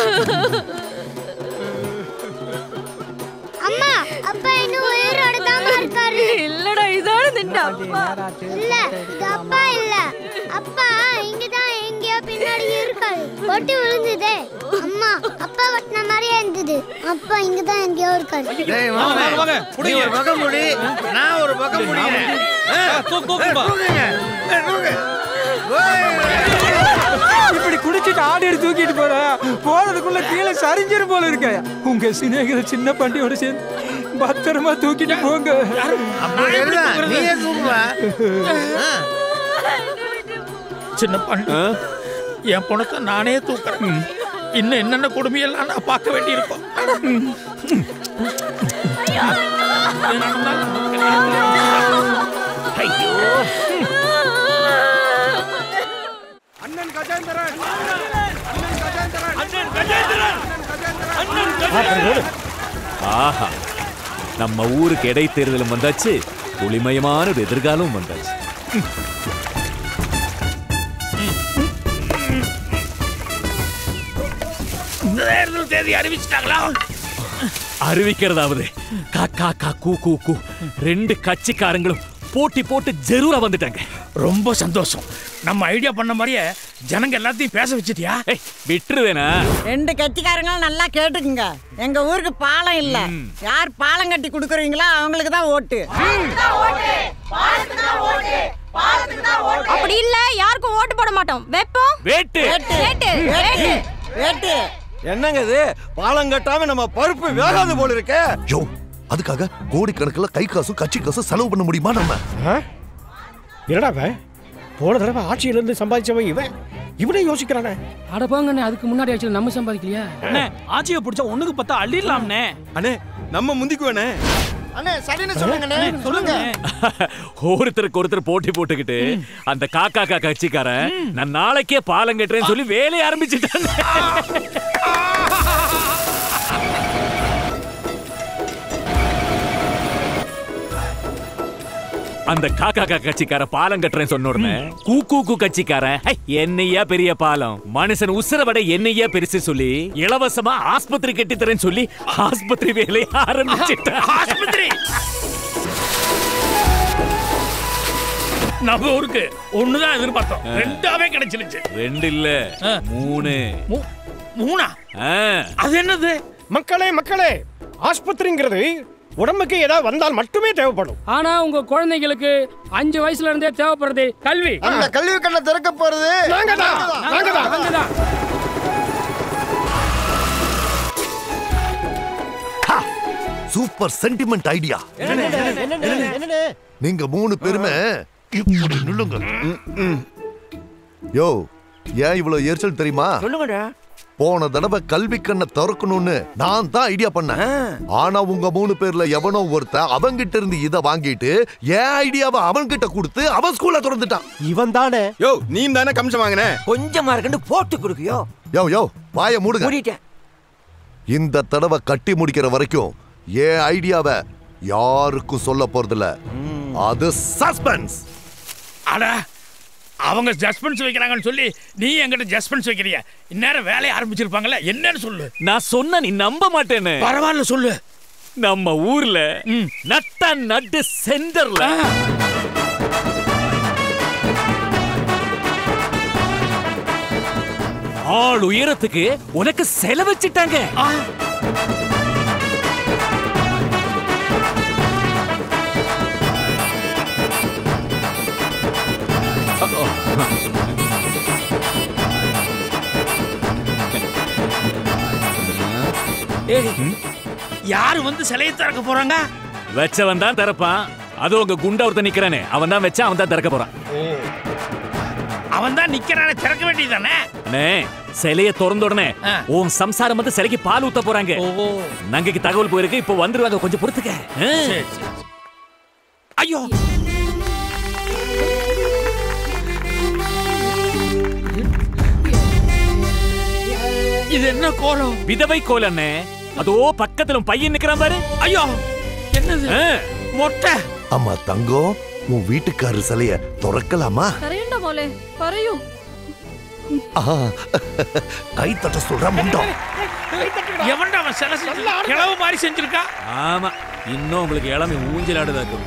அம்மா அப்பா இன்னும் உயிரோட தாமா இருக்காரு இல்லடா இதோட நின்று அப்பா இல்ல இது அப்பா இல்ல அப்பா இங்கதான் எங்கேயோ பின்னாடி இருக்காரு ஒட்டி விழுந்ததே அம்மா அப்பா வட்டின மாதிரியே இருந்தது அப்பா இங்கதான் எங்கேயோ இருக்காரு டேய், வாங்க, வாங்க, வாங்க. நீ ஒரு பக்கம் முடி நான் ஒரு பக்கம் முடிக்கிறேன் இப்படி குடிச்சிட்டு ஆடி தூக்கிட்டு போற போறதுக்குள்ள கீழே சரிஞ்சிரு போல இருக்க உங்க சிநேகித சின்ன பண்டியோட சேர்ந்து பத்திரமா தூக்கிட்டு போங்க நீயே தூக்குவா சின்ன பண்ணு என் பணத்தை நானே தூக்குறேன் இன்னும் என்னென்ன கொடுமையெல்லாம் நான் பார்க்க வேண்டியிருக்கும் ஐயோ அண்ணன் கஜேந்திரன் ஆஹா நம்ம ஊருக்கு இடைத்தேர்தலும் வந்தாச்சு ஒளிமயமான ஒரு எதிர்காலமும் வந்தாச்சு இந்த தேர்தல் தேதி அறிவிச்சிட்டாங்களா அறிவிக்கிறதாவது கா கா கா கூ கூ கூ ரெண்டு கட்சிக்காரங்களும் போட்டி போட்டு ஜெரூரா வந்துட்டாங்க ரொம்ப சந்தோஷம் நம்ம ஐடியா பண்ண மாதிரியே ஜனங்க எல்லாத்தையும் பேச வச்சிட்டியா விட்டுருவேனா ரெண்டு கட்சிக்காரங்களும் நல்லா கேட்டுக்குங்க எங்க ஊருக்கு பாலம் இல்ல யார் பாலம் கட்டி கொடுக்குறீங்களோ அவங்களுக்கு தான் ஓட்டு அப்படி இல்ல யாருக்கும் ஓட்டு போட மாட்டோம் வெப்பம் வேட்டு வேட்டு வேட்டு வேட்டு என்னங்க இது பாலம் கட்டாம நம்ம பருப்பு வேகாது போல இருக்கே யோ அதுக்காக கோடிக்கணக்கில் கை காசும் கட்சி காசும் செலவு பண்ண முடியுமா நம்ம என்னடா இவன்? போன தடவை ஆட்சியில இருந்து சம்பாதிச்சவன் இவன் இவனே யோசிக்கிறானே அட போங்கண்ணே அதுக்கு முன்னாடி ஆச்சுல நம்ம சம்பாதிக்கலையா அண்ணே ஆட்சியை பிடிச்சா ஒண்ணுக்கு பத்தா அள்ளிடலாம்னே அண்ணே நம்ம முந்திக்குவேனே அண்ணே சரின்னு சொல்லுங்கண்ணே சொல்லுங்க ஒருத்தருக்கு ஒருத்தர் போட்டி போட்டுக்கிட்டு அந்த காக்கா கா கட்சிக்காரன் நான் நாளைக்கே பாலம் கட்டுறேன்னு சொல்லி வேலையை ஆரம்பிச்சுட்டாங்க அந்த காக்கா கா கட்சிக்கார பாலம் கட்டுறேன் சொன்ன உடனே கூ கூ கூ கட்சிக்காரன் "ஹை, என்னையா பெரிய பாலம் மனுஷன் உசுர விட என்னையா பெருசு சொல்லி இலவசமா ஆஸ்பத்திரி கட்டி தரேன்னு சொல்லி ஆஸ்பத்திரி வேலையை ஆரம்பிச்சிட்டேன் ஆஸ்பத்திரி நம்ம ஊருக்கு ஒண்ணுதான் எதிர்பார்த்தோம் ரெண்டாவே கிடைச்சிருச்சு ரெண்டு இல்ல மூணு மூணா ஆ. அது என்னது மக்களே மக்களே ஆஸ்பத்திரிங்கிறது உடம்புக்கு ஏதாவது வந்தால் மட்டுமே தேவைப்படும் ஆனா உங்க குழந்தைங்களுக்கு அஞ்சு வயசுல இருந்தே தேவைப்படுறது கல்வி அந்த கல்வி கண்ணை திறக்க போறது நாங்க தான் நாங்க தான் நாங்க தான் சூப்பர் சென்டிமெண்ட் ஐடியா நீங்க மூணு பேருமே இப்படி நில்லுங்க யோ ஏன் இவ்வளவு எரிச்சல் தெரியுமா சொல்லுங்கடா போன தடவை கல்வி கண்ணை திறக்கணும்னு நான் தான் ஐடியா பண்ணேன் ஆனா உங்க மூணு பேர்ல எவனோ ஒருத்தன் அவன்கிட்ட இருந்து இத வாங்கிட்டு என் ஐடியாவை அவன்கிட்ட கொடுத்து அவன் ஸ்கூல்ல திறந்துட்டான் இவன் தானே யோ நீ தானே கமிஷன் வாங்கின கொஞ்சமா இருக்குன்னு போட்டு கொடுக்கியோ யோ யோ வாய மூடுங்க மூடிட்டேன் இந்த தடவை கட்டி முடிக்கிற வரைக்கும் என் ஐடியாவை யாருக்கும் சொல்ல போறதில்ல அது சஸ்பென்ஸ் அட அவங்க ஜஸ்பென்ஸ் வைக்கிறாங்கன்னு சொல்லி நீ என்கிட்ட ஜஸ்பென்ஸ் வைக்கிறிய இந்நேரம் வேலையை ஆரம்பிச்சிருப்பாங்கல்ல என்னன்னு சொல்லு நான் சொன்ன நீ நம்ப மாட்டேன்னு பரவாயில்ல சொல்லு நம்ம ஊர்ல நட்ட நட்டு சென்டர்ல ஆள் உயரத்துக்கு உனக்கு செலவச்சிட்டாங்க ஏய் யாரு வந்து சிலையை திறக்க போறாங்க வச்சவன் தான் திறப்பான் அது உங்க குண்டா ஒருத்தன் நிக்கிறானே அவன் தான் வச்சா அவன் தான் திறக்க போறான் அவன் தான் நிக்கிறானே திறக்க வேண்டியதானே அண்ணே சிலைய திறந்த உடனே உன் சம்சாரம் வந்து சிலைக்கு பால் ஊத்த போறாங்க நங்கைக்கு தகவல் போயிருக்கு இப்போ வந்துருவாங்க கொஞ்சம் பொறுத்துக்க ஆ. சரி, சரி. ஐயோ இது என்ன கோலம் விதவை கோல் அண்ணே அதோ பக்கத்துல உன் பையன் நிக்கிறான் பாரு ஐயோ என்னது மொட்டை அம்மா தங்கம் உன் வீட்டுக்காரர் சிலைய திறக்கலாமா പറയണ്ട മോളെ പറയൂ ஆ, கை தட்ட சொல்ற முண்டம் எவன்டா அவன் சிலை செஞ்சு கிளவு மாதிரி செஞ்சிருக்கா ஆமா இன்னும் உங்களுக்கு இளமை ஊஞ்சல் ஆடுதாக்கும்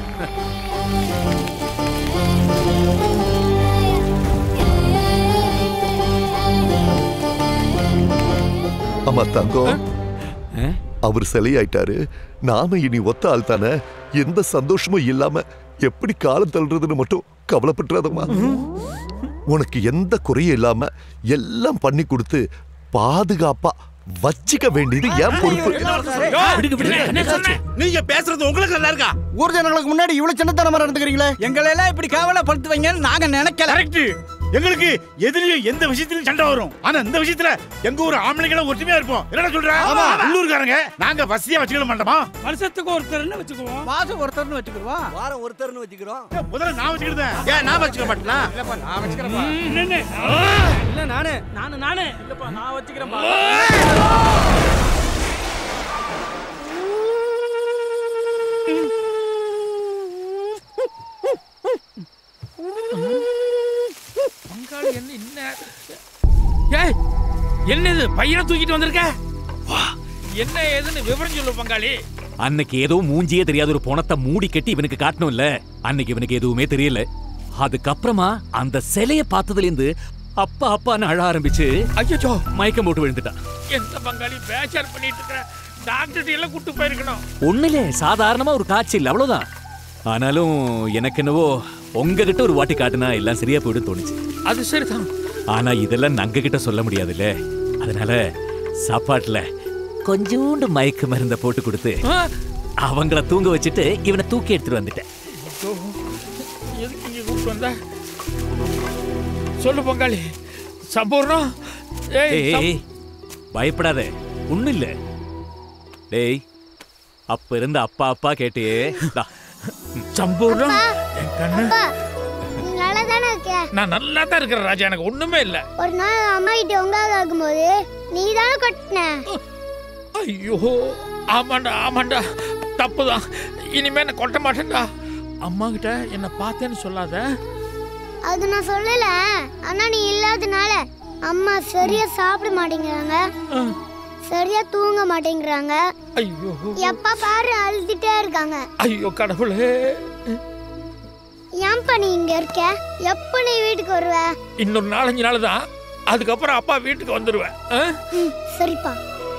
அம்மா தங்கம் அவர் சிலையாயிட்டாரு நாம இனி ஒத்த ஆள் தானே எந்த சந்தோஷமும் இல்லாம எப்படி காலம் தள்ளுறதுன்னு மட்டும் கவலைப்பட்டுறாதம்மா உனக்கு எந்த குறையும் இல்லாம எல்லாம் பண்ணி கொடுத்து பாதுகாப்பா வச்சுக்க வேண்டியது என் பொறுப்பு நீங்க பேசுறது உங்களுக்கு நல்லா இருக்கா ஊர் ஜனங்களுக்கு முன்னாடி இவ்வளவு சின்னத்தனமா நடந்துக்கிறீங்களே எங்களை எல்லாம் இப்படி கவலைப்படுத்துவீங்கன்னு நாங்க நினைக்கல கரெக்ட் எங்களுக்கு எதிரியும் எந்த விஷயத்திலும் சண்டை வரும் ஆனா இந்த விஷயத்துல எங்க ஊர் ஆம்பளைங்களும் ஒற்றுமையா இருப்போம் என்னடா சொல்ற ஆமா. உள்ளூர்காரங்க நாங்க வசதியா வச்சுக்க மாட்டோமா வருஷத்துக்கு ஒருத்தர்னு வச்சுக்குவோம் மாசம் ஒருத்தர்னு வச்சுக்கிடுவோம் வாரம் ஒருத்தர்னு வச்சுக்கிறோம் முதல்ல நான் வச்சுக்கிட்டேன் ஏன் நான் வச்சுக்க மாட்டேனா இல்லப்பா நான் வச்சுக்கிறேன்ப்பா இல்ல நானு நானு நானு இல்லப்பா நான் வச்சுக்கிறேன்ப்பா பங்காளி என்ன என்ன ஏய் என்னது பையனை தூக்கிட்டு வந்திருக்க வா என்ன ஏதுன்னு விவரம் சொல்லு பங்காளி அன்னைக்கு ஏதோ மூஞ்சியே தெரியாத ஒரு பொணத்தை மூடி கட்டி இவனுக்கு காட்டணும்ல அன்னைக்கு இவனுக்கு எதுவுமே தெரியல அதுக்கப்புறமா அந்த சிலைய பார்த்ததுல இருந்து அப்பா அப்பான்னு அழ ஆரம்பிச்சு ஐயோ மயக்கம் போட்டு விழுந்துட்டான் எந்த பங்காளி பேச்சார் பண்ணிட்டு இருக்கிற டாக்டர் எல்லாம் கூட்டு போயிருக்கணும் ஒண்ணுல சாதாரணமா ஒரு காய்ச்சல் அவ்வளவுதான் ஆனாலும் எனக்கு என்னவோ உங்ககிட்ட ஒரு வாட்டி காட்டுனா எல்லாம் சரியா போயிடும் தோணுச்சு அது சரிதான் ஆனா இதெல்லாம் நங்க கிட்ட சொல்ல முடியாதுல்ல அதனால சாப்பாட்டுல கொஞ்சோண்டு மயக்க மருந்த போட்டு கொடுத்து ஆ, அவங்கள தூங்க வச்சுட்டு இவனை தூக்கி எடுத்துட்டு வந்துட்டேன் ஐயோ, எதுக்கு இங்க கூப்பிட்டு வந்த சொல்லு பங்காளி சம்பூர்ணம் ஏய் ஏய், சம்- ஏய், பயப்படாத ஒண்ணும் இல்ல டேய் அப்ப இருந்த அப்பா அப்பா கேட்டியே தா. சம்பூர்ணம் என் கண்ணு அப்பா நீ நல்லா தானே இருக்க நான் நல்லா தான் இருக்கிறேன் ராஜா எனக்கு ஒண்ணுமே இல்ல ஒரு நாள் அம்மா கிட்ட உங்காக ஆகும்போது நீ தானே கொட்டின ஐயோ ஆமாண்டா ஆமாண்டா தப்புதான் இனிமே நான் கொட்ட மாட்டேன்டா அம்மா கிட்ட என்ன பார்த்தேன்னு சொல்லாத அது நான் சொல்லல ஆனா நீ இல்லாதனால அம்மா சரியா சாப்பிட மாட்டேங்கிறாங்க சரியா தூங்க மாட்டேங்கிறாங்க ஐயோ எப்ப பாரு அழுதுட்டே இருக்காங்க ஐயோ கடவுளே ஏன்பா நீ இங்க இருக்க எப்ப நீ வீட்டுக்கு வருவ இன்னொரு நாலஞ்சு நாள் தான் அதுக்கப்புறம் அப்பா வீட்டுக்கு வந்துடுவேன் ஆ? ம், சரிப்பா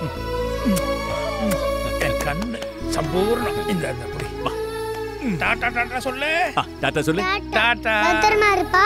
என் கண்ணு சம்பூர்ணம் இந்த இந்த புடி வா ம், டாட்டா டாட்டா சொல்லு டாட்டா சொல்லு டாட்டா பத்திரமா இருப்பா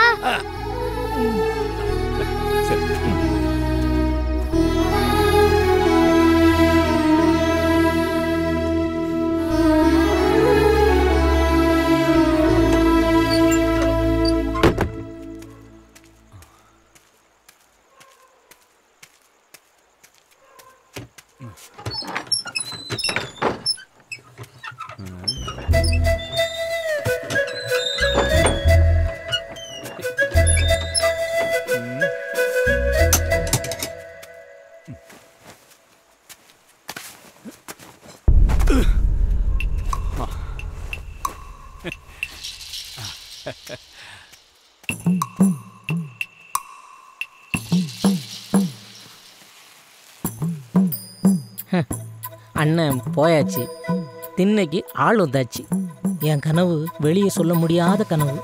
அண்ணன் போயாச்சு திண்ணைக்கு ஆள் வந்தாச்சு என் கனவு வெளியே சொல்ல முடியாத கனவு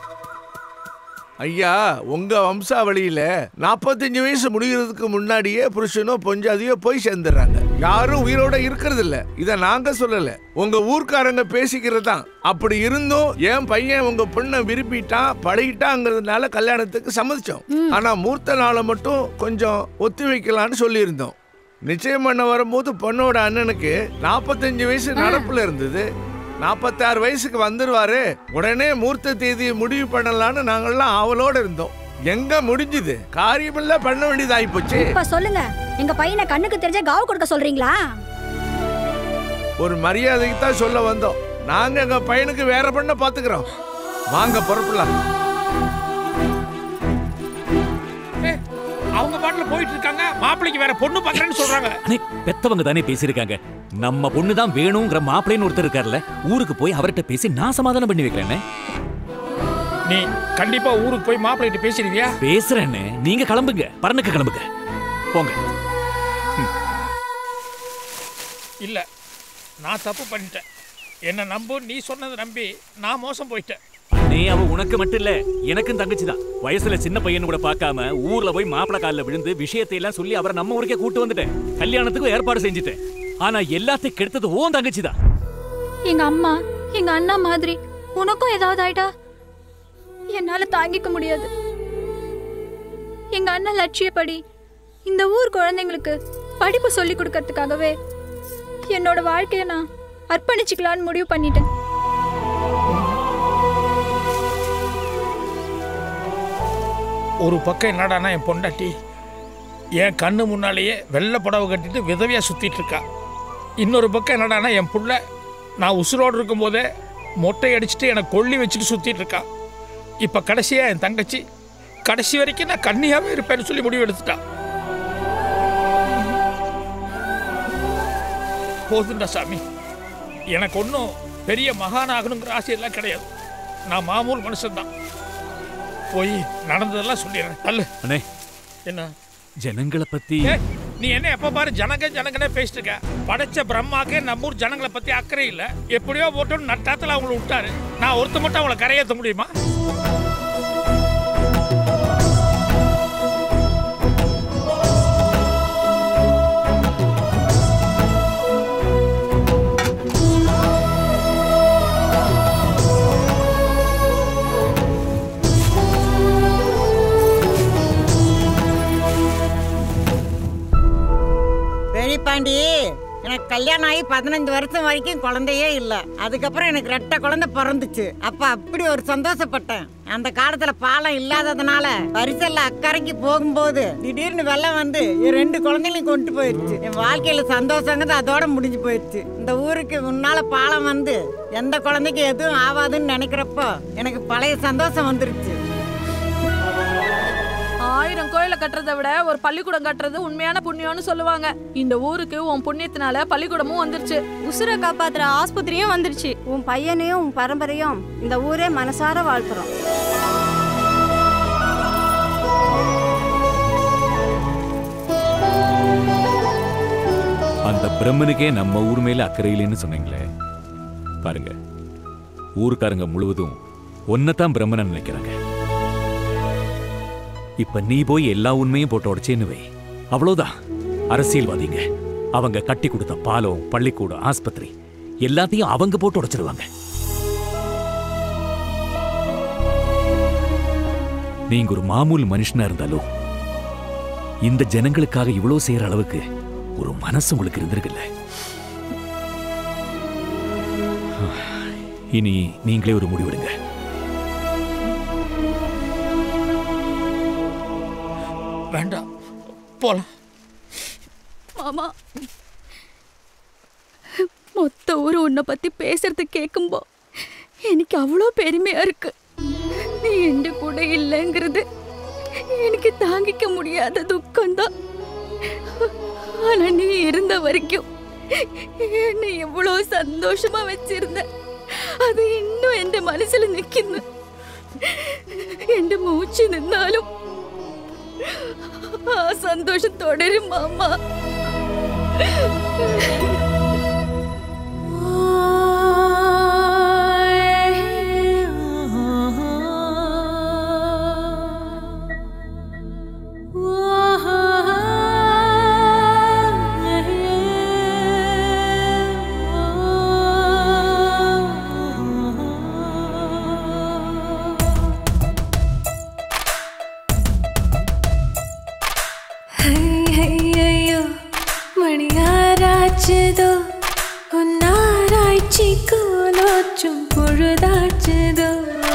ஐயா உங்க வம்சாவளியில நாற்பத்தஞ்சு வயசு முடிகிறதுக்கு முன்னாடியே புருஷனோ பொஞ்சாதியோ போய் சேர்ந்துடுறாங்க யாரும் உயிரோட இருக்கிறது இல்ல இத நாங்க சொல்லல உங்க ஊர்க்காரங்க பேசிக்கிறது தான் அப்படி இருந்தும் என் பையன் உங்க பொண்ணை விரும்பிட்டான் பழகிட்டாங்கிறதுனால கல்யாணத்துக்கு சம்மதிச்சோம் ஆனா மூர்த்த நாளை மட்டும் கொஞ்சம் ஒத்தி வைக்கலாம்னு சொல்லியிருந்தோம் நிச்சயம் பண்ண வரும்போது பொண்ணோட அண்ணனுக்கு நாற்பத்தஞ்சு வயசு நடப்புல இருந்தது நாற்பத்தாறு வயசுக்கு வந்துருவாரு உடனே மூர்த்த தேதியை முடிவு பண்ணலாம்னு நாங்கெல்லாம் ஆவலோட இருந்தோம் எங்க முடிஞ்சுது காரியமெல்லாம் பண்ண வேண்டியதாகி போச்சு இப்ப சொல்லுங்க எங்க பையனை கண்ணுக்கு தெரிஞ்ச காவு கொடுக்க சொல்றீங்களா ஒரு மரியாதைக்கு தான் சொல்ல வந்தோம் நாங்க எங்க பையனுக்கு வேற பொண்ணை பாத்துக்கிறோம் வாங்க பொறுப்புலாம் ஏய், அவங்க பாட்டுல போயிட்டு இருக்காங்க மாப்பிள்ளைக்கு வேற பொண்ணு பாக்குறேன்னு சொல்றாங்க அண்ணே பெத்தவங்க தானே பேசியிருக்காங்க நம்ம பொண்ணு தான் வேணுங்கிற மாப்பிள்ளைன்னு ஒருத்தர் இருக்கார்ல ஊருக்கு போய் அவர்கிட்ட பேசி நான் சமாதானம் பண்ணி வைக்கிறேன் நீ கண்டிப்பா ஊருக்கு போய் மாப்பிள்ளைகிட்ட பேசிடுவியா பேசுறேன்னு நீங்க கிளம்புங்க பரனுக்கு கிளம்புங்க போங்க இல்ல நான் தப்பு பண்ணிட்டேன் என்ன நம்பு நீ சொன்னதை நம்பி நான் மோசம் போயிட்டேன் நீ அவ உனக்கு மட்டும் இல்ல எனக்கும் தங்கச்சி தான் வயசுல சின்ன பையன் கூட பார்க்காம ஊர்ல போய் மாப்பிள காலில் விழுந்து விஷயத்தை எல்லாம் சொல்லி அவரை நம்ம ஊருக்கே கூட்டு வந்துட்டேன் கல்யாணத்துக்கும் ஏற்பாடு செஞ்சுட்டேன் ஆனா எல்லாத்தையும் கெடுத்தது ஓன் தங்கச்சி தான் எங்க அம்மா எங்க அண்ணா மாதிரி உனக்கும் ஏதாவது ஆயிட்டா என்னால தாங்கிக்க முடியாது எங்க அண்ணன் லட்சியப்படி இந்த ஊர் குழந்தைங்களுக்கு படிப்பு சொல்லி கொடுக்கறதுக்காகவே என்னோட வாழ்க்கையை நான் அர்ப்பணிச்சுக்கலான்னு முடிவு பண்ணிட்டேன் ஒரு பக்கம் என்னடானா என் பொண்டாட்டி என் கண்ணு முன்னாலேயே வெள்ளை புடவை கட்டிட்டு விதவையா சுத்திட்டு இருக்கா இன்னொரு பக்கம் என்னடானா என் புள்ள நான் உசுரோடு இருக்கும்போதே மொட்டை அடிச்சுட்டு எனக்கு கொள்ளி வச்சுட்டு சுத்திட்டு இருக்கா இப்ப கடைசியா என் தங்கச்சி கடைசி வரைக்கும் நான் கண்ணியாவே இருப்பேன்னு சொல்லி முடிவு எடுத்துட்டா போதுண்டா சாமி எனக்கு ஒன்றும் பெரிய மகான் ஆகணுங்கிற ஆசையெல்லாம் கிடையாது நான் மாமூல் மனுஷன்தான் போய் நடந்ததெல்லாம் சொல்லிடுறேன் தள்ளு அண்ணே என்ன ஜனங்களை பத்தி ஏய், நீ என்ன எப்ப பாரு ஜனங்க ஜனங்கனே பேசிட்டு இருக்க படைச்ச பிரம்மாக்கே நம்ம ஊர் ஜனங்களை பத்தி அக்கறை இல்ல எப்படியோ போட்டோன்னு நட்டாத்துல அவங்கள விட்டாரு நான் ஒருத்த மட்டும் அவங்கள கரையேற்ற முடியுமா பெரியப்பாண்டி எனக்கு கல்யாணம் ஆகி பதினஞ்சு வருஷம் வரைக்கும் குழந்தையே இல்லை அதுக்கப்புறம் எனக்கு ரெட்டை குழந்தை பிறந்துச்சு அப்ப அப்படி ஒரு சந்தோஷப்பட்டேன் அந்த காலத்துல பாலம் இல்லாததுனால பரிசல்ல அக்கறைக்கு போகும்போது திடீர்னு வெள்ளம் வந்து என் ரெண்டு குழந்தைகளையும் கொண்டு போயிடுச்சு என் வாழ்க்கையில சந்தோஷங்கிறது அதோட முடிஞ்சு போயிடுச்சு இந்த ஊருக்கு முன்னால பாலம் வந்து எந்த குழந்தைக்கு எதுவும் ஆகாதுன்னு நினைக்கிறப்போ எனக்கு பழைய சந்தோஷம் வந்துருச்சு ஆயிரம் கோயிலை கட்டுறதை விட ஒரு பள்ளிக்கூடம் கட்டுறது உண்மையான புண்ணியம்னு சொல்லுவாங்க இந்த ஊருக்கு உன் புண்ணியத்தினால பள்ளிக்கூடமும் வந்துருச்சு உசுரை காப்பாத்துற ஆஸ்பத்திரியும் வந்துருச்சு உன் பையனையும் உன் பரம்பரையும் இந்த ஊரே மனசார வாழ்த்துறோம் அந்த பிரம்மனுக்கே நம்ம ஊர் மேல அக்கறை இல்லைன்னு சொன்னீங்களே பாருங்க ஊருக்காரங்க முழுவதும் ஒன்னதான் பிரம்மனை நினைக்கிறாங்க இப்ப நீ போய் எல்லா உண்மையும் போட்டு உடச்சேன்னு வை அவ்வளவுதான் அரசியல்வாதிங்க அவங்க கட்டி கொடுத்த பாலம் பள்ளிக்கூடம் ஆஸ்பத்திரி எல்லாத்தையும் அவங்க போட்டு உடைச்சிருவாங்க நீங்க ஒரு மாமூல் மனுஷனா இருந்தாலும் இந்த ஜனங்களுக்காக இவ்வளவு செய்யற அளவுக்கு ஒரு மனசு உங்களுக்கு இருந்திருக்குல்ல இனி நீங்களே ஒரு முடிவெடுங்க வேண்டாம் போலாம் மாமா மொத்த ஊர் உன்னை பத்தி பேசுறது கேட்கும்போ எனக்கு அவ்வளோ பெருமையா இருக்கு நீ எந்த கூட இல்லைங்கிறது எனக்கு தாங்கிக்க முடியாத துக்கம்தான் ஆனா நீ இருந்த வரைக்கும் என்னை எவ்வளோ சந்தோஷமா வச்சிருந்த அது இன்னும் என் മനസ്സിൽ നിൽക്കുന്നു എന്റെ മൂച്ച് നിന്നാലും ആ സന്തോഷം തുടരും മാമ ஐயையையோ, மணியாராச்சுதோ உன்னாராய்ச்சி கோலோச்சும் பொழுதாச்சுதோ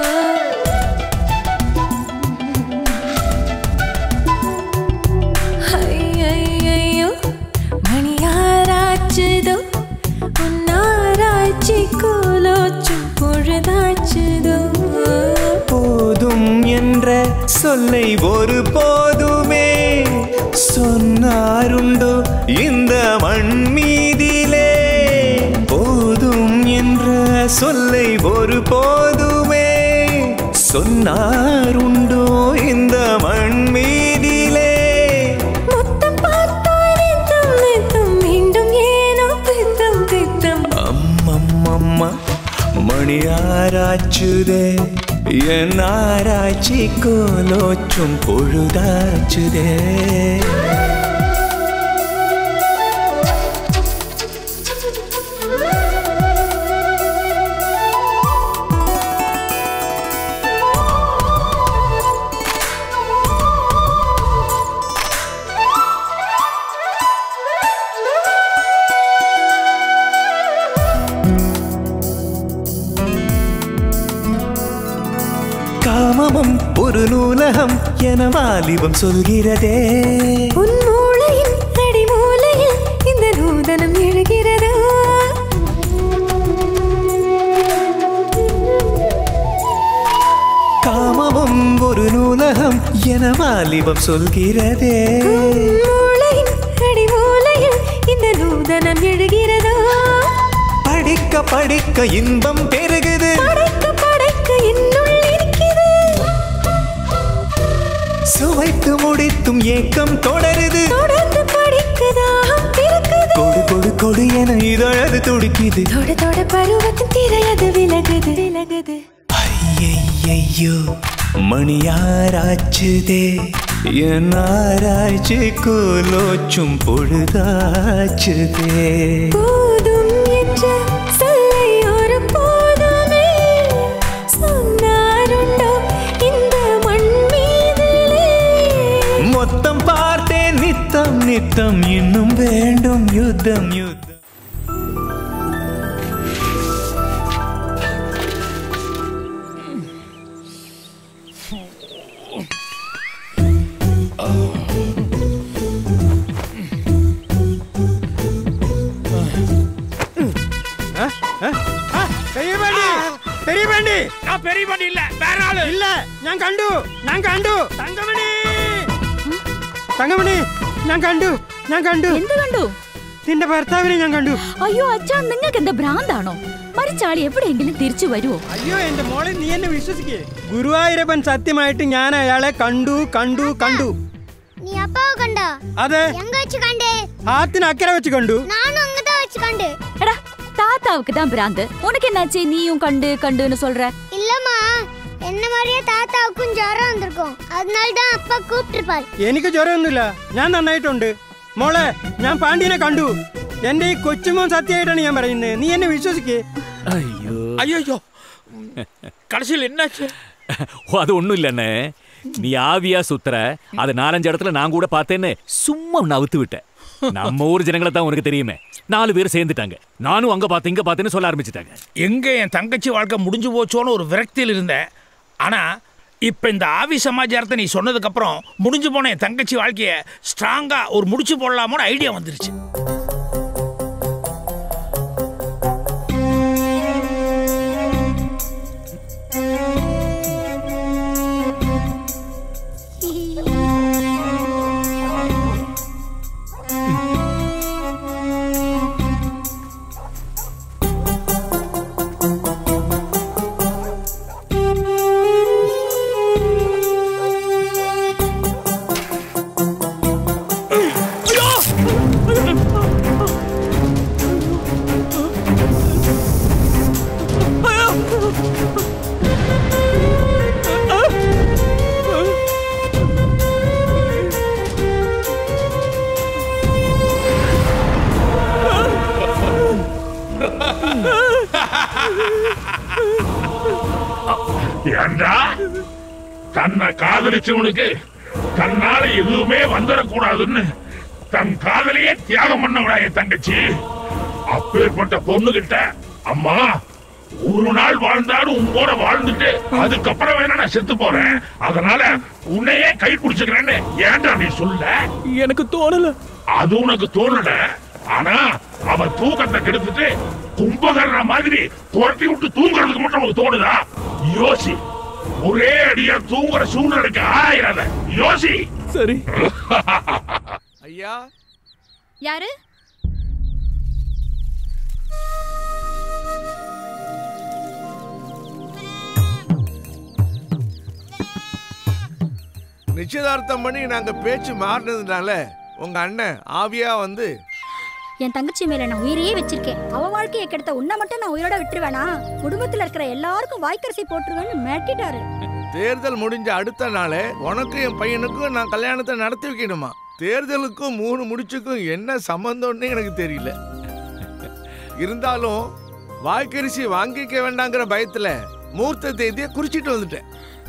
ஐயையையோ, மணியாராச்சுதோ உன்னாராய்ச்சி கோலோச்சும் பொழுதாச்சுதோ போதும் என்ற சொல்லை ஒரு போதுமே சொன்னாருண்டோ இந்த மண் மீதிலே போதும் என்ற சொல்லை ஒரு போதுமே சொன்னாருண்டோ இந்த மண் மீதிலே மொத்தம் பார்த்தால் நித்தம் நித்தம் மீண்டும் ஏனோ பித்தம் பித்தம் அம்மம்மம்மா மணியாராச்சுதே என் ஆராய்ச்சி கோலோச்சும் பொழுதாச்சுதே காமமும் ஒரு நூலகம் என வாலிபம் சொல்கிறதே உன் மூளையின் அடி மூலையில் இந்த நூதனம் எழுகிறதோ காமமும் ஒரு நூலகம் என வாலிபம் சொல்கிறதே மூளையின் அடி மூலையில் இந்த நூதனம் எழுகிறதோ படிக்க படிக்க இன்பம் பெருகுது படைக்க படைக்க என்னுள் இருக்கிறது சுவைத்து முடித்தும் ஏக்கம் தொடருது தொடர்ந்து படிக்கதாகம் பிறக்குது கொடு கொடு கொடு என இதழது துடிக்குது தொட தொட பருவத்தின் திரையது விலகுது விலகுது ஐயையோ மணியாராச்சுதே என் ஆராய்ச்சி கோலோச்சும் பொழுதாச்சுதே போதும் என்ற சொல்லை ஒரு போதுமே சொன்னாருண்டோ இந்த மண் மீதிலே மொத்தம் பார்த்தேன் நித்தம் நித்தம் இன்னும் வேண்டும் யுத்தம் யுத்தம் പെരിയ പാണ്ടി പെരിയ പാണ്ടി நான் பெரிய பாண்டி இல்ல வேற ஆளு ഇല്ല ഞാൻ കണ്ടു ഞാൻ കണ്ടു തങ്കമണി തങ്കമണി ഞാൻ കണ്ടു ഞാൻ കണ്ടു എന്ത് കണ്ടു നിന്റെ ഭർത്താവിനെ ഞാൻ കണ്ടു അയ്യോ അച്ഛാ നിങ്ങൾക്ക് എന്താ ഭ്രാന്താണോ മരിച്ച ആൾ എവിടെയെങ്കിലും തിരിച്ചു വരുമോ അയ്യോ എന്റെ മോളെ നീ എന്നെ വിശ്വസിക്കേ ഗുരുവായൂരപ്പൻ സത്യമായിട്ട് ഞാൻ അയാളെ കണ്ടു കണ്ടു കണ്ടു நீ அப்பாவை கண்டா അതെ எங்க வச்சு கண்டே ആത്തിന് അക്കരെ വെച്ച് കണ്ടു நானும் அங்கதான் வச்சு கண்டு എടാ தாத்தாவுக்கு தான் பிராந்து உனக்கு என்னாச்சு நீயும் கண்டு கண்டுன்னு சொல்ற இல்லம்மா என்ன மாதிரியே தாத்தாவுக்கும் ஜுரம் வந்திருக்கும் அதனால தான் அப்பா கூப்பிட்டுருப்பாரு എനിക്ക് ജ്വരമൊന്നുമില്ല ഞാൻ നന്നായിട്ടുണ്ട് മോളെ ഞാൻ പാണ്ഡ്യനെ കണ്ടു എന്റെ ഈ കൊച്ചുമോൻ സത്യമായിട്ടാണ് ഞാൻ പറയുന്നത് നീ എന്നെ വിശ്വസിക്കേ ஐயோ ஐயோ கடைசியில் என்னாச்சு ஓ, அது ஒண்ணும் இல்லண்ணே நீ ஆவியா சுத்துற அது நாலஞ்சு இடத்துல நான் கூட பார்த்தேன்னு சும்மா நவுத்து விட்டேன் நம்ம ஊர் ஜனங்களை தான் உனக்கு தெரியுமே நாலு பேர் சேர்ந்துட்டாங்க நானும் அங்க பார்த்தேன் இங்க பார்த்தேன்னு சொல்ல ஆரம்பிச்சிட்டாங்க எங்க என் தங்கச்சி வாழ்க்கை முடிஞ்சு போச்சோன்னு ஒரு விரக்தியில் இருந்தேன் ஆனா இப்ப இந்த ஆவி சமாச்சாரத்தை நீ சொன்னதுக்கு அப்புறம் முடிஞ்சு போன என் தங்கச்சி வாழ்க்கைய ஸ்ட்ராங்கா ஒரு முடிச்சு போடலாமோன்னு ஐடியா வந்துருச்சு ஏண்டா தன்னை காதலிச்சவனுக்கு தன்னால எதுவுமே வந்துடக்கூடாதுன்னு தன் காதலையே தியாகம் பண்ணவடா என் தங்கச்சி அப்பேற்பட்ட பொண்ணுகிட்ட அம்மா ஒரு நாள் வாழ்ந்தாலும் உன் கூட வாழ்ந்துட்டு அதுக்கப்புறம் வேணா நான் செத்து போறேன் அதனால உன்னையே கை பிடிச்சுக்கிறேன்னு ஏன்டா நீ சொல்ல எனக்கு தோணல அது உனக்கு தோணல ஆனா அவ தூக்கத்தை கெடுத்துட்டு கும்பகர்ற மாதிரி துரத்தி விட்டு தூங்குறதுக்கு மட்டும் உனக்கு தோணுதா யோசி ஒரே அடியா தூங்குற சூழ்நிலைக்கு ஆயிராத யோசி சரி ஐயா யாரு நிச்சயதார்த்தம் பண்ணி நாங்க பேச்சு மாறினதுனால உங்க அண்ணன் ஆவியா வந்து என் தங்கச்சி மேல நான் உயிரையே வச்சிருக்கேன் அவ வாழ்க்கையை கெடுத்த உன்னை மட்டும் நான் உயிரோட விட்டுருவேனா குடும்பத்துல இருக்கிற எல்லாருக்கும் வாய்க்கரிசி போட்டுருவேன்னு மிரட்டிட்டாரு தேர்தல் முடிஞ்ச அடுத்த நாளே உனக்கும் என் பையனுக்கும் நான் கல்யாணத்தை நடத்தி வைக்கணுமா தேர்தலுக்கும் மூணு முடிச்சுக்கும் என்ன சம்பந்தம்னு எனக்கு தெரியல இருந்தாலும் வாய்க்கரிசி வாங்கிக்க வேண்டாங்கிற பயத்துல மூர்த்த தேதியை குறிச்சிட்டு வந்துட்டேன்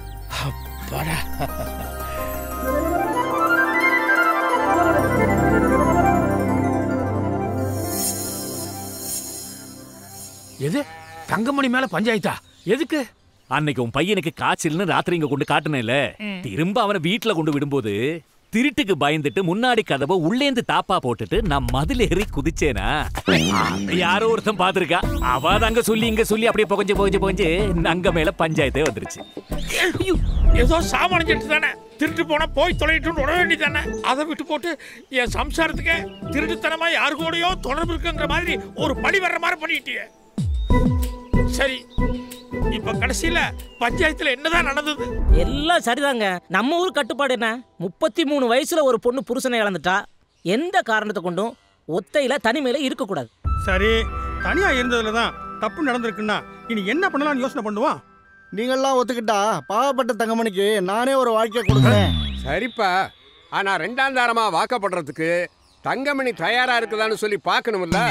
எது தங்கமணி மேல பஞ்சாயத்தா எதுக்கு அன்னைக்கு உன் பையனுக்கு காய்ச்சல்னு ராத்திரி இங்க கொண்டு காட்டுனேல ம். திரும்ப அவனை வீட்டுல கொண்டு விடும்போது திருட்டுக்கு பயந்துட்டு முன்னாடி கதவை உள்ளேந்து தாப்பா போட்டுட்டு நான் மதில் ஏறி குதிச்சேனா அதை யாரோ ஒருத்தன் பாத்திருக்கா அவ அங்க சொல்லி இங்க சொல்லி அப்படியே புகஞ்சு புகஞ்சு புகஞ்சு அங்க மேல பஞ்சாயத்தே வந்துருச்சு ஏதோ சாமானிச்சிட்டு தானே திருட்டு போனா போய் தொலைட்டுன்னு விட வேண்டியதானே அதை விட்டு போட்டு என் சம்சாரத்துக்கு திருட்டுத்தனமா யாரு கூடயோ தொடர்பு இருக்குங்கிற மாதிரி ஒரு பழி வர்ற மாதிரி பண்ணிட்டியே சரி இப்ப கடைசியில பஞ்சாயத்துல என்னதான் நடந்தது எல்லாம் சரிதாங்க நம்ம ஊர் கட்டுப்பாடு என்ன முப்பத்தி மூணு வயசுல ஒரு பொண்ணு புருஷனை இழந்துட்டா எந்த காரணத்தை கொண்டும் ஒத்தையில தனிமையில இருக்கக்கூடாது சரி தனியா இருந்ததுல தான் தப்பு நடந்திருக்குன்னா இனி என்ன பண்ணலாம்னு யோசனை பண்ணுவான் நீங்கள்லாம் ஒத்துக்கிட்டா பாவப்பட்ட தங்கமணிக்கு நானே ஒரு வாழ்க்கை கொடுக்குறேன் சரிப்பா ஆனா ரெண்டாம் தாரமா வாக்கப்படுறதுக்கு தங்கமணி தயாரா இருக்குதான்னு சொல்லி பார்க்கணும்ல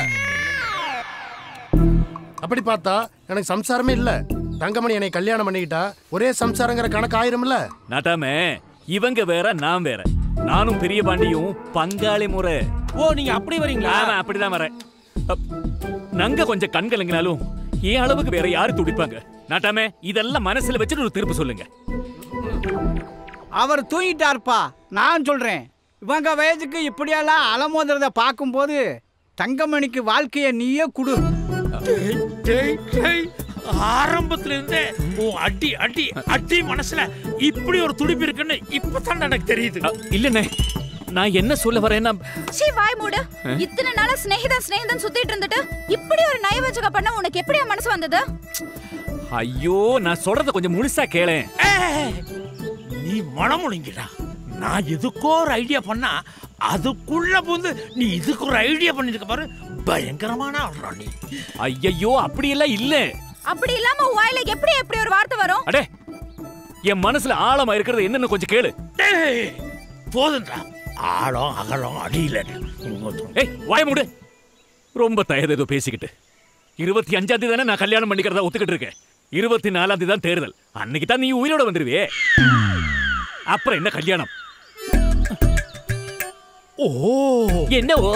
அப்படி பார்த்தா எனக்கு சம்சாரமே இல்ல தங்கமணி என்னை கல்யாணம் பண்ணிக்கிட்டா ஒரே சம்சாரங்கிற கணக்கு ஆயிரும்ல நாட்டாமே இவங்க வேற நான் வேற நானும் பெரிய பாண்டியும் பங்காளி முறை ஓ நீங்க அப்படி வரீங்களா ஆமா அப்படிதான் வரேன் அப், நாங்க கொஞ்சம் கண் கலங்கினாலும் என் அளவுக்கு வேற யாரு துடிப்பாங்க நாட்டாமே இதெல்லாம் மனசுல வச்சுட்டு ஒரு தீர்ப்பு சொல்லுங்க அவர் தூங்கிட்டார்ப்பா நான் சொல்றேன் இவங்க வயதுக்கு இப்படியெல்லாம் அலமோதுறத பார்க்கும்போது தங்கமணிக்கு வாழ்க்கைய நீயே குடு டேய், டேய், டேய். ஆரம்பத்துல இருந்தே உன் அடி அடி அடி மனசுல இப்படி ஒரு துடிப்பு இருக்குன்னு இப்பதான் எனக்கு தெரியுது இல்லண்ணே நான் என்ன சொல்ல வரேன்னா சீ வாய் மூடு ஆ? இத்தனை நாளா சிநேகிதன் சிநேகிதன் சுத்திட்டு இருந்துட்டு இப்படி ஒரு நயவஞ்சக பண்ண உனக்கு எப்படியா மனசு வந்தது ஐயோ நான் சொல்றத கொஞ்சம் முழுசா கேளேன் நீ மனமுடிங்கடா நான் எதுக்கோ ஒரு ஐடியா பண்ணா அதுக்குள்ள புந்து நீ இதுக்கு ஒரு ஐடியா பண்ணிருக்க பாரு பயங்கரமான ஆள்றா நீ ஐயையோ அப்படியெல்லாம் இல்ல அப்படி இல்லாம உன் வாயில எப்படி எப்படி ஒரு வார்த்தை வரும் அடே என் மனசுல ஆழமா இருக்கிறது என்னன்னு கொஞ்சம் கேளு டேய், போதும்டா ஆழம் அகலம் அடியில ஏய் வாய மூடு ரொம்ப தயது ஏதோ பேசிக்கிட்டு இருபத்தி அஞ்சாம் தேதி தானே நான் கல்யாணம் பண்ணிக்கிறதா ஒத்துக்கிட்டு இருக்கேன் இருபத்தி நாலாம் தேதி தான் தேர்தல் அன்னைக்கு தான் நீ உயிரோட வந்துருவியே அப்புறம் என்ன கல்யாணம் ஓ என்ன ஓ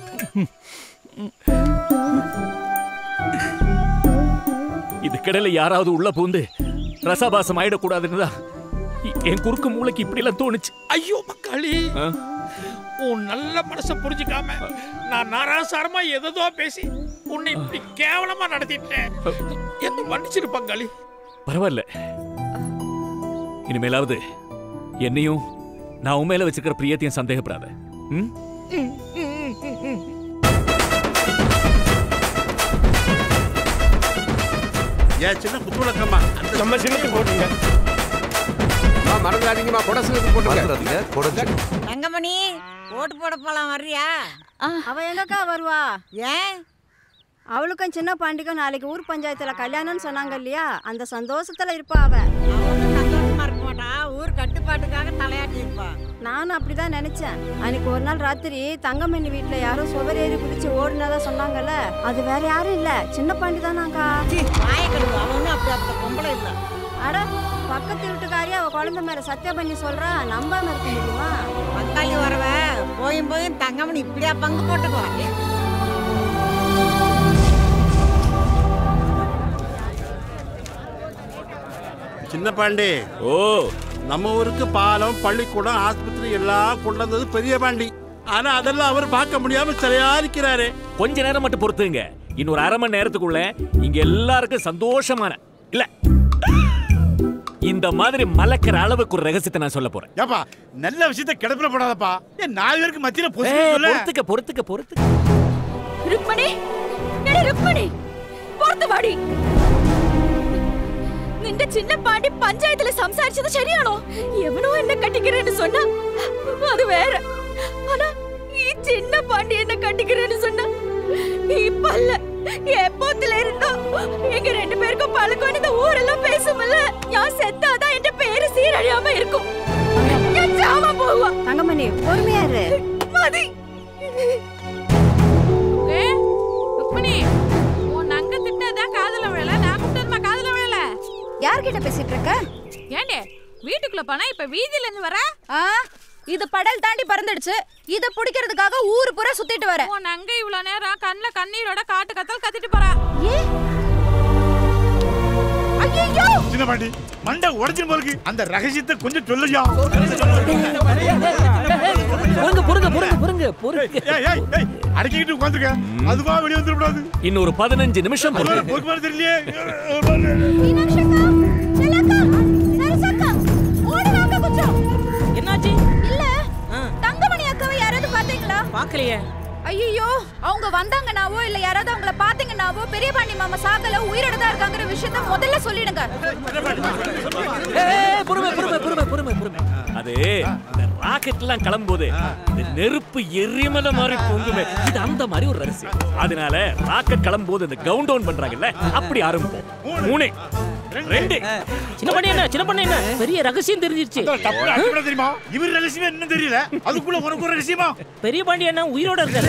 இதுக்கிடையில யாராவது உள்ள பூந்து ரசபாசம் ஆயிடக்கூடாதுன்னு தான் எ- என் குறுக்கு மூளைக்கு இப்படி எல்லாம் தோணுச்சு ஐயோ மக்காளி ஆ? உன் நல்ல மனசை புரிஞ்சுக்காம நான் நாராசாரமா எதோ பேசி உன்னை இப்படி கேவலமா நடத்திட்டேன் என்ன மன்னிச்சிரு பங்காளி பரவாயில்ல இனிமேலாவது என்னையும் நான் உன் மேல வச்சிருக்கிற பிரியத்தையும் சந்தேகப்படாத ம்? ஏன் சின்ன குத்துவிளக்கம்மா நம்ம சின்னத்து போட்டுங்க மறந்துடாதீங்கம்மா குடசுக்கு போட்டுங்க தங்கமணி ஓட்டு போட போலாம் வர்றியா அவ எங்கக்கா வருவா ஏன் அவளுக்கும் சின்ன பாண்டிக்கும் நாளைக்கு ஊர் பஞ்சாயத்துல கல்யாணம்னு சொன்னாங்க இல்லையா அந்த சந்தோஷத்துல இருப்பா அவ சந்தோஷமா இருக்க மாட்டா ஊர் கட்டுப்பாட்டுக்காக தலையாட்டி இருப்பா நானும் அப்படிதான் நினைச்சேன் அன்னைக்கு ஒரு நாள் ராத்திரி தங்கமணி வீட்டுல யாரோ சுவரேறி குதிச்சு ஓடினதா சொன்னாங்கல்ல அது வேற யாரும் இல்ல சின்ன பாண்டி தானாக்கா வாய கழுவு அவனும் அப்படி அந்த பொம்பளை இல்ல அட பக்கத்து வீட்டுக்காரி அவ குழந்தை மேல சத்தியம் பண்ணி சொல்றா நம்பாம இருக்க முடியுமா பங்காளி வரவ போயும் போயும் தங்கமணி இப்படியா பங்கு போட்டுக்குவா சின்ன பாண்டி ஓ நம்ம ஊருக்கு பாலம் பள்ளிக்கூடம் ஆஸ்பத்திரி எல்லாம் கொண்டு வந்தது பெரிய பாண்டி ஆனா அதெல்லாம் அவர் பார்க்க முடியாம சிலையா இருக்கிறாரு கொஞ்ச நேரம் மட்டும் பொறுத்துங்க இன்னொரு அரை மணி நேரத்துக்குள்ள இங்க எல்லாருக்கும் சந்தோஷமான இல்ல இந்த மாதிரி மலக்கிற அளவுக்கு ஒரு ரகசியத்தை நான் சொல்ல போறேன் ஏப்பா நல்ல விஷயத்த கிடப்பில போடாதப்பா ஏன் நாலு பேருக்கு மத்தியில ஏய், பொசுக்கு சொல்ல பொறுத்துக்க பொறுத்துக்க பொறுத்துக்க ருக்மணி எடி ருக்மணி பொறுத்து வாடி നിന്റെ ചിന്ന പാണ്ടി പഞ്ചായത്തില് സംസാരിച്ചത് ശരിയാണോ എവനോ എന്നെ കട്ടിக்கிறேன்னு சொன்னா அது வேற ஆனா ഈ சின்ன பாண்டி என்ன கட்டிக்கிறேன்னு சொன்னா இப்ப இல்ல எப்போத்துல இருந்தோ எங்க ரெண்டு பேருக்கும் பழக்கம் இந்த ஊரெல்லாம் பேசுமல்ல நான் செத்தாதான் என் பேரு சீரழியாம இருக்கும் என் சாம போவா தங்கமணி பொறுமையா இரு மதி ஏ ருக்மிணி உன் அங்க திட்டதான் காதல விழல நான் கூப்பிட்டதுமா காதல விழல யார்கிட்ட பேசிட்டு இருக்க ஏண்டே வீட்டுக்குள்ள போனா இப்ப வீதியில இருந்து வர ஆ இது படல் தாண்டி பறந்துடுச்சு இத புடிக்கிறதுக்காக ஊரு பூரா சுத்திட்டு வர உன் அங்க இவ்வளவு நேரம் கண்ணுல கண்ணீரோட காட்டு கத்தல் கத்திட்டு போறா ஐயோ சின்ன பாண்டி மண்டை உடைச்சிரு போருக்கு அந்த ரகசியத்தை கொஞ்சம் சொல்லுயா பொறுங்க பொறுங்க பொறுங்க பொறுங்க பொறுங்க ஏய் ஏய் ஏய் அடக்கிட்டு உட்கார்ந்துருக்க அதுவா வெளிய வந்துட கூடாது இன்னொரு பதினஞ்சு நிமிஷம் பொறுங்க. பொறுக்கு மாதிரி தெரியலையே என்னாச்சு இல்ல தங்கமணி அக்காவை யாராவது பாத்தீங்களா பார்க்கலையே ஐயோ அவங்க வந்தாங்கனாவோ இல்ல யாராவது அவங்கள பாத்தீங்கனாவோ பெரிய பாண்டி மாமா சாகல உயிரோட தான் இருக்காங்கிற விஷயத்த முதல்ல சொல்லிடுங்க ஏய், பொறுமை பொறுமை பொறுமை பொறுமை பொறுமை அது இந்த ராக்கெட் எல்லாம் கிளம்பும்போது இந்த நெருப்பு எரிமலை மாதிரி பொங்குமே இது அந்த மாதிரி ஒரு ரகசியம் அதனால ராக்கெட் கிளம்பும்போது இந்த கவுண்ட் டவுன் பண்றாங்கல்ல அப்படி ஆரம்பிப்போம் மூணு ரெண்டு சின்ன பண்ணி என்ன சின்ன பண்ணி என்ன பெரிய ரகசியம் தெரிஞ்சிருச்சு தப்பு அடிப்படை தெரியுமா இவர் ரகசியமே என்ன தெரியல அதுக்குள்ள உனக்கு ஒரு ரகசியமா பெரிய பாண்டி என்ன உயிரோட இருக்காரு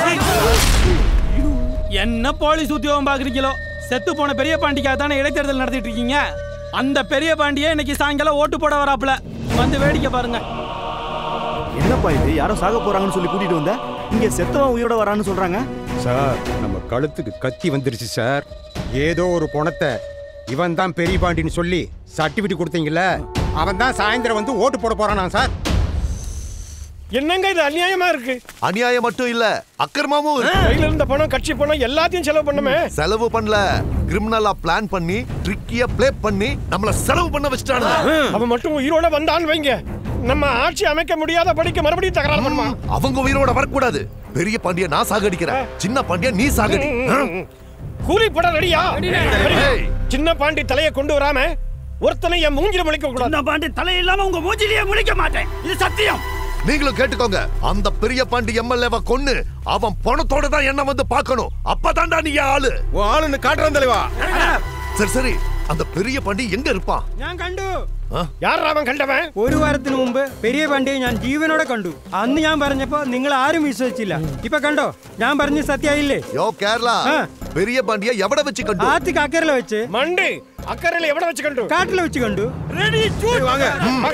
என்ன போலீஸ் உத்தியோகம் பாக்குறீங்களோ செத்து போன பெரிய பாண்டிக்காக தானே இடைத்தேர்தல் நடத்திட்டு இருக்கீங்க அந்த பெரிய பாண்டியே இன்னைக்கு சாயங்காலம் ஓட்டு போட வராப்புல வந்து வேடிக்கை பாருங்க என்னப்பா இது யாரோ சாக போறாங்கன்னு சொல்லி கூட்டிட்டு வந்த இங்க செத்தவன் உயிரோட வரான்னு சொல்றாங்க சார் நம்ம கழுத்துக்கு கத்தி வந்துருச்சு சார் ஏதோ ஒரு பணத்தை இவன் தான் பெரிய பாண்டின்னு சொல்லி சர்டிபிகேட் கொடுத்தீங்கல்ல அவன் தான் சாயந்தரம் வந்து ஓட்டு போட போறானா சார் என்னங்க இது அநியாயமா இருக்கு அநியாயம் மட்டும் இல்ல அக்கிரமாவும் இருக்கு. கையில இருந்த பணம் கட்சி பணம் எல்லாத்தையும் செலவு பண்ணுமே செலவு பண்ணல கிரிமினலா பிளான் பண்ணி ட்ரிக்கியா ப்ளே பண்ணி நம்மள செலவு பண்ண வச்சிட்டானுங்க அவன் மட்டும் உயிரோட வந்தான்னு வைங்க நம்ம ஆட்சி அமைக்க முடியாத படிக்க மறுபடியும் தகராறு பண்ணுமா அவங்க உயிரோட வரக்கூடாது பெரிய பாண்டிய நான் சாகடிக்கிறேன் சின்ன பாண்டிய நீ சாகடி ஆ? கூலி பட ரெடியா ஏய். சின்ன பாண்டி தலையை கொண்டு வராம ஒருத்தனை என் மூஞ்சில முழிக்க கூடாது சின்ன பாண்டி தலை இல்லாம உங்க மூஞ்சிலேயே முழிக்க மாட்டேன் இது சத்தியம் நீங்களும் கேட்டுக்கோங்க அந்த பெரிய பாண்டி எம்எல்ஏவ கொன்னு அவன் பணத்தோட தான் என்ன வந்து பார்க்கணும் அப்பதான்டா நீ என் ஆளு உன் ஆளுன்னு காட்டுறான் தலைவா சரி സരി அந்த பெரிய പാണ്ടി എങ്ക ഇരുപ്പാ ഞാൻ കണ്ടു யார் കണ്ടവൻ ഒരു വാരത്തിന് മുമ്പ് പെരിയ പാണ്ടിയെ ഞാൻ ജീവനോടെ കണ്ടു അന്ന് ഞാൻ പറഞ്ഞപ്പോ നിങ്ങൾ ആരും വിശ്വസിച്ചില്ല ഇപ്പൊ കണ്ടോ ഞാൻ പറഞ്ഞ സത്യായില്ലേ யோ கேரளா பெரிய பாண்டிய எவட வச்சு கண்டு ആദ്യക്ക് അക്കരല വെച്ച് மண்டு அக்கறையில எവിടെ வச்சு கண்டு കാട്ടില വെച്ച് കണ്ടു ரெடி வாங்க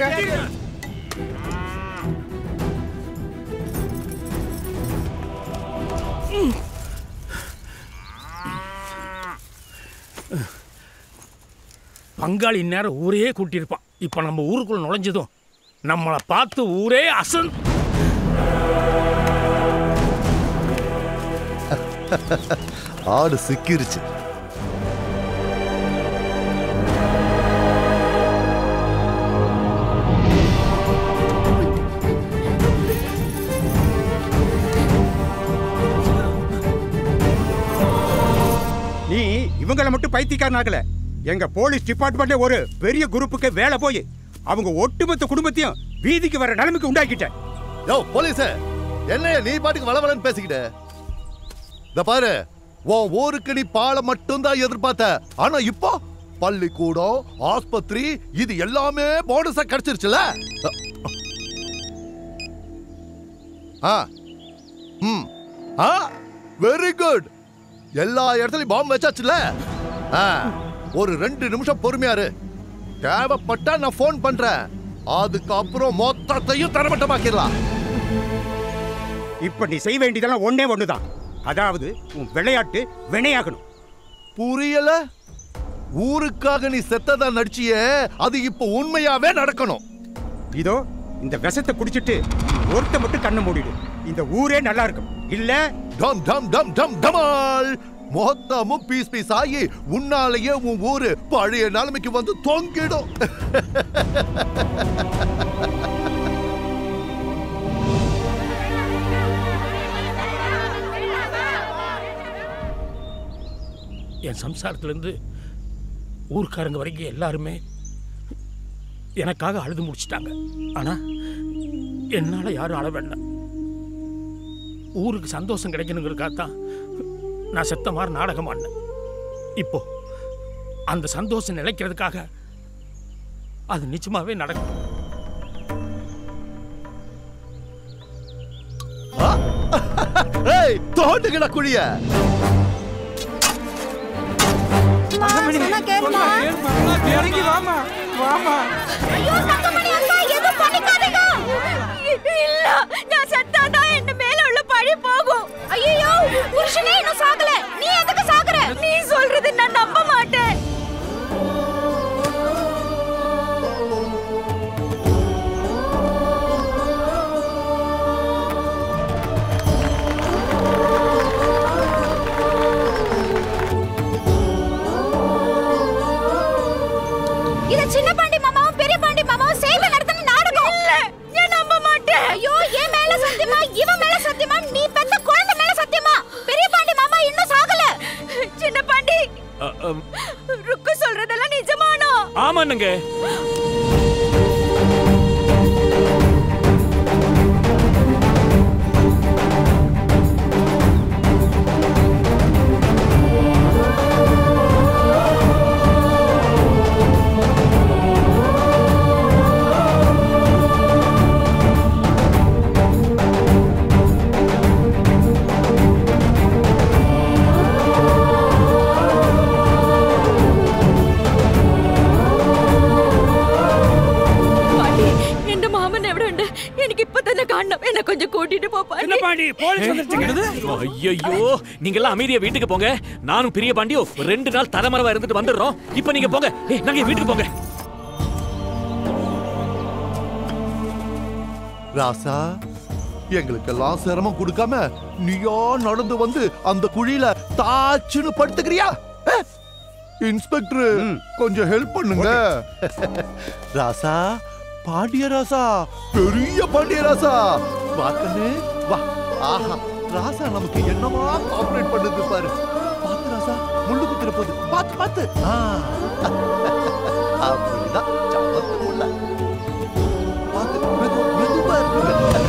பங்காளி இந்நேரம் ஊரே கூட்டியிருப்பான் இப்போ நம்ம ஊருக்குள்ள நுழைஞ்சதும் நம்மளை பார்த்து ஊரே அசன் ஆடு சிக்கிருச்சு நீ இவங்களை மட்டும் பைத்தியக்காரனாக்கல எங்க போலீஸ் டிபார்ட்மெண்ட்ல ஒரு பெரிய குரூப்புக்கு வேலை போய் அவங்க ஒட்டுமொத்த குடும்பத்தையும் வீதிக்கு வர நிலைமைக்கு உண்டாக்கிட்ட யோ போலீஸ் என்னைய நீ பாட்டுக்கு வளவலன்னு பேசிக்கிட்ட இந்த பாரு உன் ஊருக்கு நீ பாலை மட்டும்தான் எதிர்பார்த்த ஆனா இப்போ பள்ளிக்கூடம் ஆஸ்பத்திரி இது எல்லாமே போனஸா கிடைச்சிருச்சுல ஆ ம் ஆ வெரி குட் எல்லா இடத்துலயும் பாம்பு வச்சாச்சுல ஆ ஒரு ரெண்டு நிமிஷம் பொறுமையா இரு தேவைப்பட்டா நான் ஃபோன் பண்றேன் அதுக்கப்புறம் மொத்தத்தையும் தரமட்டமாக்கிடலாம் இப்ப நீ செய்ய வேண்டியதெல்லாம் ஒண்ணே ஒண்ணுதான் அதாவது உன் விளையாட்டு வினையாகணும் புரியல ஊருக்காக நீ செத்ததா நடிச்சியே அது இப்போ உண்மையாவே நடக்கணும் இதோ இந்த விஷத்தை குடிச்சிட்டு ஒருத்த மட்டும் கண்ணை மூடிடு இந்த ஊரே நல்லா இருக்கும் இல்ல டம் டம் டம் டம் டமால் மொத்தமும் பீஸ் பீஸ் ஆகி உன்னாலேயே உன் ஊரு பழைய நிலைமைக்கு வந்து தொங்கிடும் என் சம்சாரத்துலேருந்து ஊர்க்காரங்க வரைக்கும் எல்லாருமே எனக்காக அழுது முடிச்சிட்டாங்க ஆனால் என்னால் யாரும் அழ வேண்டாம் ஊருக்கு சந்தோஷம் கிடைக்கணுங்கிறதுக்காக தான் நான் செத்த மாதிரி நாடகம் ஆடினேன் இப்போ அந்த சந்தோஷம் நிலைக்கிறதுக்காக அது நிச்சயமாவே நடக்கும் ஏய் தோண்டுகிட குழிய சொன்னா கேளுமா இறங்கி வாமா வாமா ஐயோ தங்கமணி அக்கா எதுவும் பண்ணிக்காதீங்க இல்ல நான் செத்தாதான் என் மேல உள்ள பழி போகும் ஐயோ புருஷனே இன்னும் சாகல நீ எதுக்கு சாகுற நீ சொல்றது நான் நம்ப மாட்டேன் இது சின்ன பாண்டி மாமாவும் பெரிய பாண்டி மாமாவும் சேர்ந்து நடத்தின நாடகம் இல்ல நான் நம்ப மாட்டேன் ஐயோ என் மேல சத்தியமா இவன் மேல சத்தியமா நீ பெத்த குழந்தை மேல சத்தியமா பெரிய பாண்டி மாமா இன்னும் சாகல சின்ன பாண்டி ருக்கு சொல்றதெல்லாம் நிஜமானோ ஆமாண்ணுங்க പാണ്ടി എന്റെ മാമൻ എവിടെ ഉണ്ട് എനിക്ക് ഇപ്പൊ തന്നെ കാണണം എന്നെ കൊഞ്ചം കൂട്ടിട്ട് പോ என்ன பாண்டி போலீஸ் வந்துருச்சுங்க ஐயோ நீங்க எல்லாம் அமைதியா வீட்டுக்கு போங்க நானும் பெரிய பாண்டியும் ஒரு ரெண்டு நாள் தலைமறைவா இருந்துட்டு வந்துடுறோம் இப்போ நீங்க போங்க ஏய் நாங்க வீட்டுக்கு போங்க ராசா எங்களுக்கெல்லாம் சிரமம் கொடுக்காம நீயா நடந்து வந்து அந்த குழியில தாச்சுன்னு படுத்துக்கிறியா அஹ்? இன்ஸ்பெக்டர் கொஞ்சம் ஹெல்ப் பண்ணுங்க ராசா பாண்டியராசா பெரிய பாண்டியராசா வா கண்ணு வா ஆஹா ராசா நமக்கு என்னமா ஆப்ரேட் பண்ணுது பாரு பாத்து ராசா முள்ளு குத்துற போது பாத்து பாத்து ஆ. அப்படிதான் சமத்து முள்ள பாத்து மெது மெதுவா இருக்கு.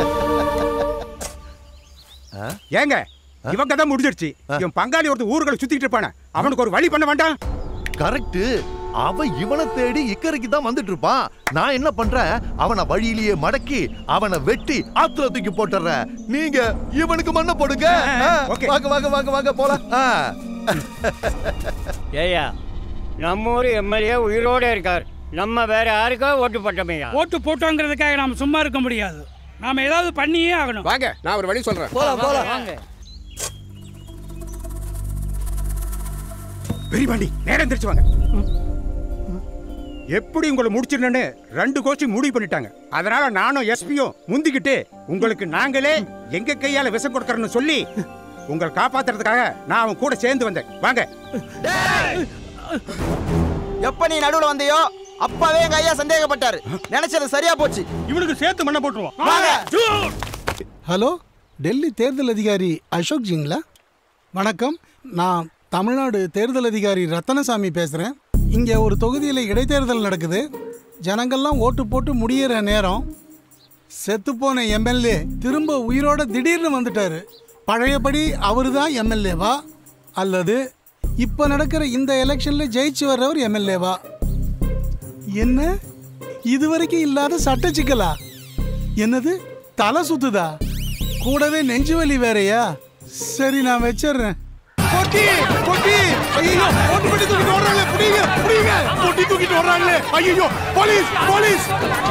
ஏங்க இவங்க தான் முடிஞ்சிருச்சு இவன் பங்காளி ஒருத்தர் ஊர்களை சுத்திட்டு இருப்பானே அவனுக்கு ஒரு வழி பண்ண வேண்டாம் கரெக்ட் அவன் இவனை தேடி இக்கரைக்கு தான் வந்துட்டு இருப்பான் நான் என்ன பண்றேன் அவனை வழியிலேயே மடக்கி அவனை வெட்டி ஆத்துல தூக்கி போட்டுறேன் நீங்க இவனுக்கு மண்ணை போடுங்க ஆ, வாங்க வாங்க வாங்க வாங்க போலாம் ஆ. ஏயா நம்ம ஊர் எம்எல்ஏ உயிரோட இருக்கார் நம்ம வேற யாருக்கோ ஓட்டு போட்டோமையா ஓட்டு போட்டோங்கிறதுக்காக நாம சும்மா இருக்க முடியாது நாம ஏதாவது பண்ணியே ஆகணும் வாங்க நான் ஒரு வழி சொல்றேன் போலாம் போலாம் வாங்க பெரியபாண்டி நேரம் எந்திரிச்சு வாங்க எப்படி உங்களை முடிச்சிடணும்னு ரெண்டு கோஷ்டி முடிவு பண்ணிட்டாங்க அதனால நானும் எஸ்பியும் முந்திக்கிட்டு உங்களுக்கு நாங்களே எங்க கையால விஷம் கொடுக்கறோம்னு சொல்லி உங்களை காப்பாத்துறதுக்காக நான் அவன் கூட சேர்ந்து வந்தேன் வாங்க எப்ப நீ நடுவுல வந்தியோ அப்பவே எங்க ஐயா சந்தேகப்பட்டாரு நினைச்சது சரியா போச்சு இவனுக்கு சேர்த்து மண்ணை போட்டுருவோம் வாங்க ஹலோ டெல்லி தேர்தல் அதிகாரி அசோக் ஜிங்களா வணக்கம் நான் தமிழ்நாடு தேர்தல் அதிகாரி ரத்தனசாமி பேசுகிறேன் இங்கே ஒரு தொகுதியில் இடைத்தேர்தல் நடக்குது ஜனங்கள்லாம் ஓட்டு போட்டு முடியிற நேரம் செத்துப்போன எம்எல்ஏ திரும்ப உயிரோட திடீர்னு வந்துட்டாரு பழையபடி அவரு தான் எம்எல்ஏவா அல்லது இப்போ நடக்கிற இந்த எலெக்ஷனில் ஜெயிச்சு வர்றவர் எம்எல்ஏவா என்ன இதுவரைக்கும் இல்லாத சட்ட சிக்கலா என்னது தலை சுத்துதா கூடவே நெஞ்சு வலி வேறயா சரி நான் வச்சிடுறேன் பொட்டி பொட்டி ஐயோ ஓட்டு பண்ணி தூக்கிட்டு ஓடுறாங்களே புடிங்க புடிங்க பொட்டி தூக்கிட்டு ஓடுறாங்களே ஐயோ போலீஸ் போலீஸ்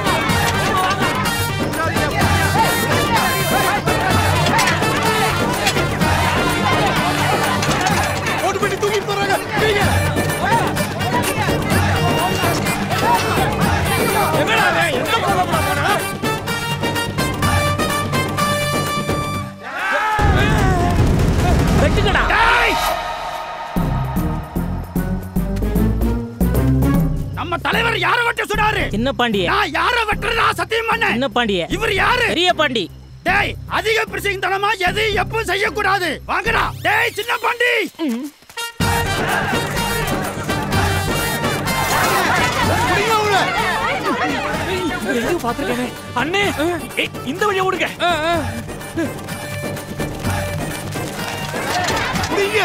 ஓட்டு பண்ணி தூக்கிட்டு போறாங்க புடிங்க என்னடா அவன்? எந்த பக்கம் போனா வெட்டுங்கடா நம்ம தலைவர் யார வெட்ட சொன்னாரு சின்ன பாண்டிய நான் யார வெட்டுறதா சத்தியம் பண்ண சின்ன பாண்டிய இவர் யாரு பெரிய பாண்டி டேய் அதிக பிரசிங்கத்தனமா எது எப்பவும் செய்யக்கூடாது வாங்கடா டேய் சின்ன பாண்டி எங்கேயோ பார்த்திருக்கேனே. அண்ணே ஏய், இந்த வழியா ஓடுங்க நீங்க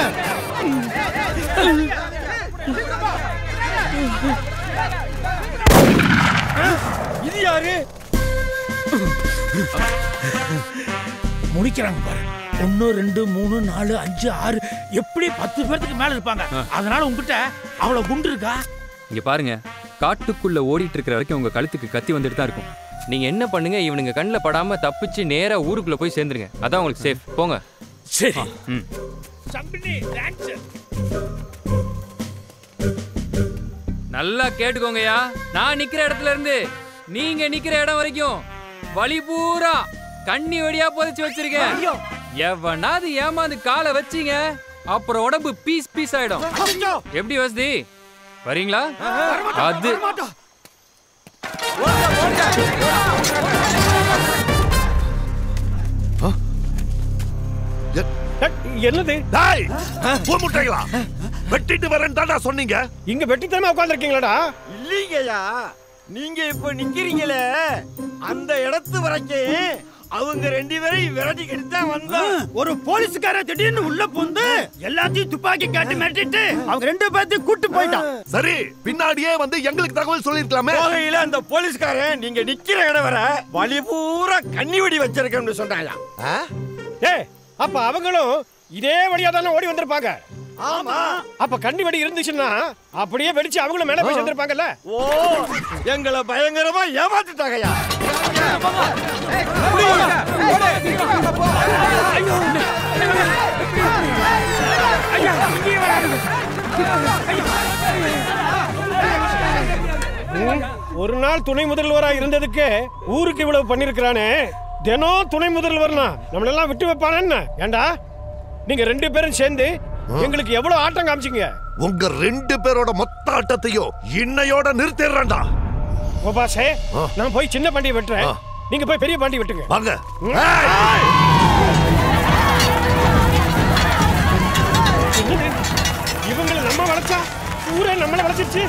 இது யாரு முடிக்கிறாங்க பாரு ஒன்னு ரெண்டு மூணு நாலு அஞ்சு ஆறு எப்படி பத்து பேர்த்துக்கு மேல இருப்பாங்க அதனால உங்ககிட்ட அவ்வளவு குண்டு இருக்கா இங்க பாருங்க காட்டுக்குள்ள ஓடிட்டு இருக்கிற வரைக்கும் உங்க கழுத்துக்கு கத்தி வந்துட்டு தான் இருக்கும் நீங்க என்ன பண்ணுங்க இவனுங்க கண்ணில் படாம தப்பிச்சு நேரா ஊருக்குள்ள போய் சேர்ந்துருங்க அதான் உங்களுக்கு சேஃப் போங்க சரி ம் சம்பினி தேங்க்ஸ் நல்லா கேட்டுக்கோங்கய்யா நான் நிக்கிற இடத்துல இருந்து நீங்க நிக்கிற இடம் வரைக்கும் வழி பூரா கண்ணி வெடியா புதைச்சு வச்சிருக்கேன் எவனாவது ஏமாந்து காலை வச்சீங்க அப்புறம் உடம்பு பீஸ் பீஸ் ஆயிடும் எப்படி வசதி வரீங்களா அது என்னது டாய் போய் முட்டைகளா வெட்டிட்டு வரேன் தாண்டா சொன்னீங்க இங்க வெட்டித்தனமா உட்கார்ந்துருக்கீங்களாடா இல்லீங்கய்யா நீங்க இப்ப நிக்கிறீங்களே அந்த இடத்து வரைக்கும் அவங்க ரெண்டு பேரையும் விரட்டிக்கிட்டு தான் வந்தோம் ஒரு போலீஸ்கார திடீர்னு உள்ள புந்து எல்லாத்தையும் துப்பாக்கி காட்டி மிரட்டிட்டு அவங்க ரெண்டு பேர்த்தையும் கூட்டு போயிட்டான் சரி பின்னாடியே வந்து எங்களுக்கு தகவல் சொல்லிருக்கலாமே போகையில அந்த போலீஸ்காரன் நீங்க நிக்கிற இடம் வர வழி பூரா கண்ணி வெடி வச்சிருக்கேன்னு சொன்னாயா ஏ அப்ப அவங்களும் இதே வழியா தானே ஓடி வந்திருப்பாங்க ஆமா அப்ப கண்ணி வெடி இருந்துச்சுன்னா அப்படியே வெடிச்சு அவங்களும் மேல போய் சேர்ந்திருப்பாங்கல்ல ஓ எங்களை பயங்கரமா ஏமாத்திட்டாங்கய்யா ம், ஒரு நாள் துணை முதல்வரா இருந்ததுக்கு ஊருக்கு இவ்வளவு பண்ணிருக்கிறானே தினம் துணை முதல்வர்னா நம்மளெல்லாம் விட்டு வைப்பானே என்ன ஏண்டா நீங்க ரெண்டு பேரும் சேர்ந்து எங்களுக்கு எவ்வளவு ஆட்டம் காமிச்சீங்க உங்க ரெண்டு பேரோட மொத்த ஆட்டத்தையும் இன்னையோட நிறுத்திடுறேன்டா கோபாசே நான் போய் சின்ன பாண்டியை வெட்டுறேன் நீங்க போய் பெரிய பாண்டி வெட்டுங்க வாங்க என்னது? இவங்களை நம்ம வளர்த்தா ஊரே நம்மளை வளர்ச்சிருச்சு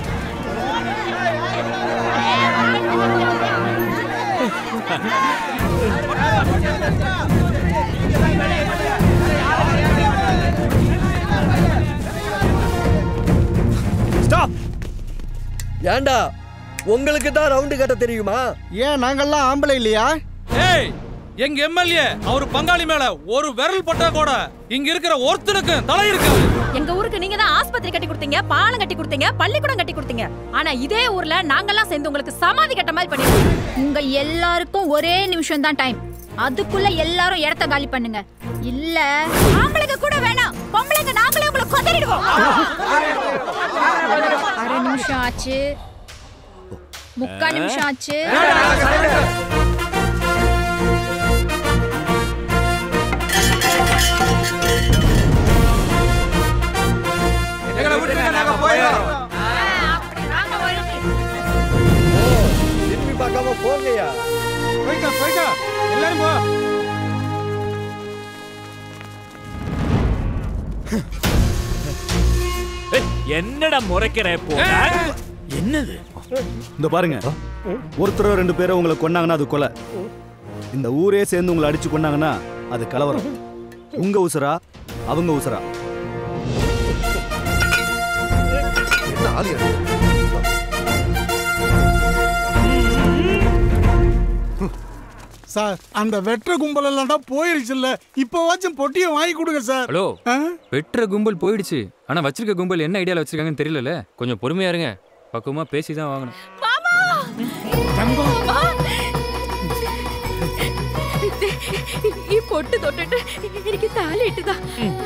ஸ்டாப் ஏண்டா உங்களுக்கு தான் ரவுண்டு கட்ட தெரியுமா ஏன் நாங்கெல்லாம் ஆம்பளை இல்லையா ஏய் எங்க எம்எல்ஏ அவர் பங்காளி மேல ஒரு விரல் பட்டா கூட இங்க இருக்கிற ஒருத்தனுக்கு தலை இருக்காது எங்க ஊருக்கு நீங்க தான் ஆஸ்பத்திரி கட்டி கொடுத்தீங்க பாலம் கட்டி கொடுத்தீங்க பள்ளிக்கூடம் கட்டி கொடுத்தீங்க ஆனா இதே ஊர்ல நாங்கெல்லாம் சேர்ந்து உங்களுக்கு சமாதி கட்ட மாதிரி பண்ணிருக்கோம் உங்க எல்லாருக்கும் ஒரே நிமிஷம் தான் டைம் அதுக்குள்ள எல்லாரும் இடத்த காலி பண்ணுங்க இல்ல ஆம்பளைங்க கூட வேணாம் பொம்பளைங்க நாங்களே உங்களை கொதறிடுவோம் அரை நிமிஷம் ஆச்சு முக்கால் நிமிஷம் ஆச்சு திரும்பி பார்க்காம போங்கய்யா போய்க்கா போய்க்கா எல்லாரும் போ என்னடா முறைக்கிற இப்போ என்னது இந்த பாருங்க ஒருத்தரோ ரெண்டு பேரோ உங்களை கொன்னாங்கன்னா அது கொலை இந்த ஊரே சேர்ந்து உங்களை அடிச்சு கொன்னாங்கன்னா அது கலவரம் உங்க உசுரா அவங்க உசுரா என்ன ஆலியா சார் அந்த வெற்ற கும்பல் எல்லாம் போயிருச்சுல்ல இப்போவாச்சும் பொட்டியை வாங்கி கொடுங்க சார் ஹலோ வெட்டுற கும்பல் போயிடுச்சு ஆனா வச்சிருக்க கும்பல் என்ன ஐடியால வச்சிருக்காங்கன்னு தெரியல கொஞ்சம் பொறுமையா இருங்க பக்குவமா பேசி தான் வாங்கணும் ഈ പൊട്ട് തൊട്ടിട്ട് എനിക്ക് താലിട്ടുതാ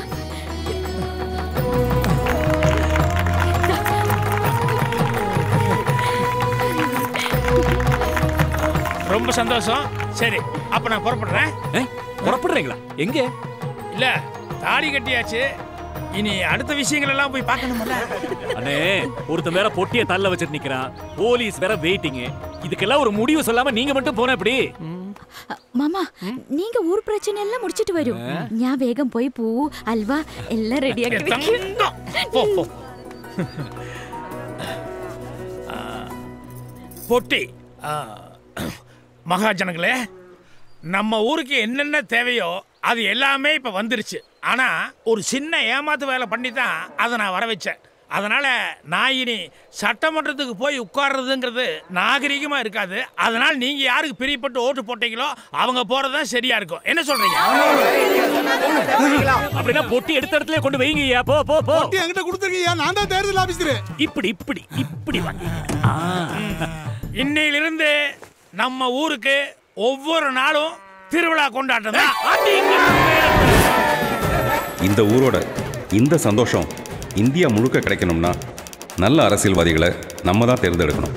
ரொம்ப சந்தோஷம் சரி அப்ப நான் புறப்படுறேன் புறப்படுறீங்களா எங்க இல்ல தாலி கட்டியாச்சு இனி அடுத்த விஷயங்கள் எல்லாம் போய் பார்க்கணும்ல அண்ணே ஒருத்தன் வேற பொட்டிய தள்ள வச்சிட்டு நிக்கிறான் போலீஸ் வேற வெயிட்டிங் இதுக்கெல்லாம் ஒரு முடிவு சொல்லாம நீங்க மட்டும் போன எப்படி മാമ നീങ്ക ഊർ പ്രശ്നം എല്ലാം മുടിച്ചിട്ട് വരും ഞാൻ വേഗം പോയി പൂ അൽവ എല്ലാം റെഡിയാക്കി വെക്കും போ போ ஆ, பொட்டி ஆ, மகாஜனங்களே நம்ம ஊருக்கு என்னென்ன தேவையோ அது எல்லாமே இப்ப வந்துருச்சு ஆனா ஒரு சின்ன ஏமாத்து வேலை பண்ணி தான் அதை நான் வர வச்சேன் அதனால நான் இனி சட்டமன்றத்துக்கு போய் உட்கார்றதுங்கிறது நாகரிகமா இருக்காது அதனால நீங்க யாருக்கு பிரியப்பட்டு ஓட்டு போட்டீங்களோ அவங்க போறதுதான் சரியா இருக்கும் என்ன சொல்றீங்க அப்படின்னா பொட்டி எடுத்த இடத்துல கொண்டு வைங்கய்யா போ போ போ பொட்டி என்கிட்ட கொடுத்துருக்கீங்க நான் தான் தேர்தல் ஆபீசர் இப்படி இப்படி இப்படி வாங்க இன்னையிலிருந்து நம்ம ஊருக்கு ஒவ்வொரு நாளும் திருவிழா கொண்டாட்டம் தான் இந்த ஊரோட இந்த சந்தோஷம் இந்தியா முழுக்க கிடைக்கணும்னா நல்ல அரசியல்வாதிகளை நம்ம தான் தேர்ந்தெடுக்கணும்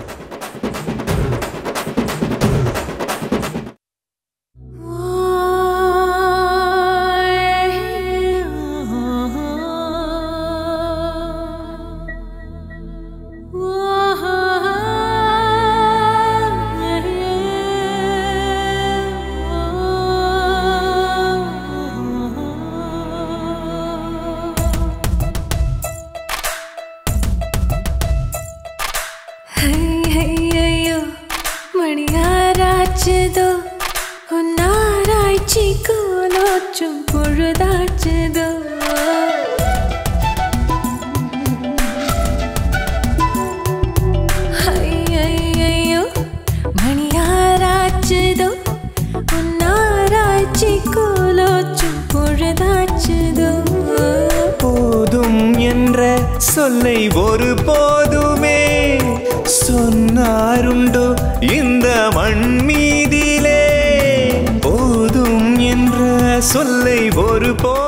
ஐயையையோ, மணியாராச்சுதோ உன்னாராய்ச்சி கோலோச்சும் பொழுதாச்சுதோ ஐயையையோ, மணியாராச்சுதோ உன்னாராய்ச்சி கோலோச்சும் பொழுதாச்சுதோ போதும் என்ற சொல்லை ஒரு போதுமே சொன்னாருண்டோ இந்த மண் மீதிலே போதும் என்ற சொல்லை ஒரு போ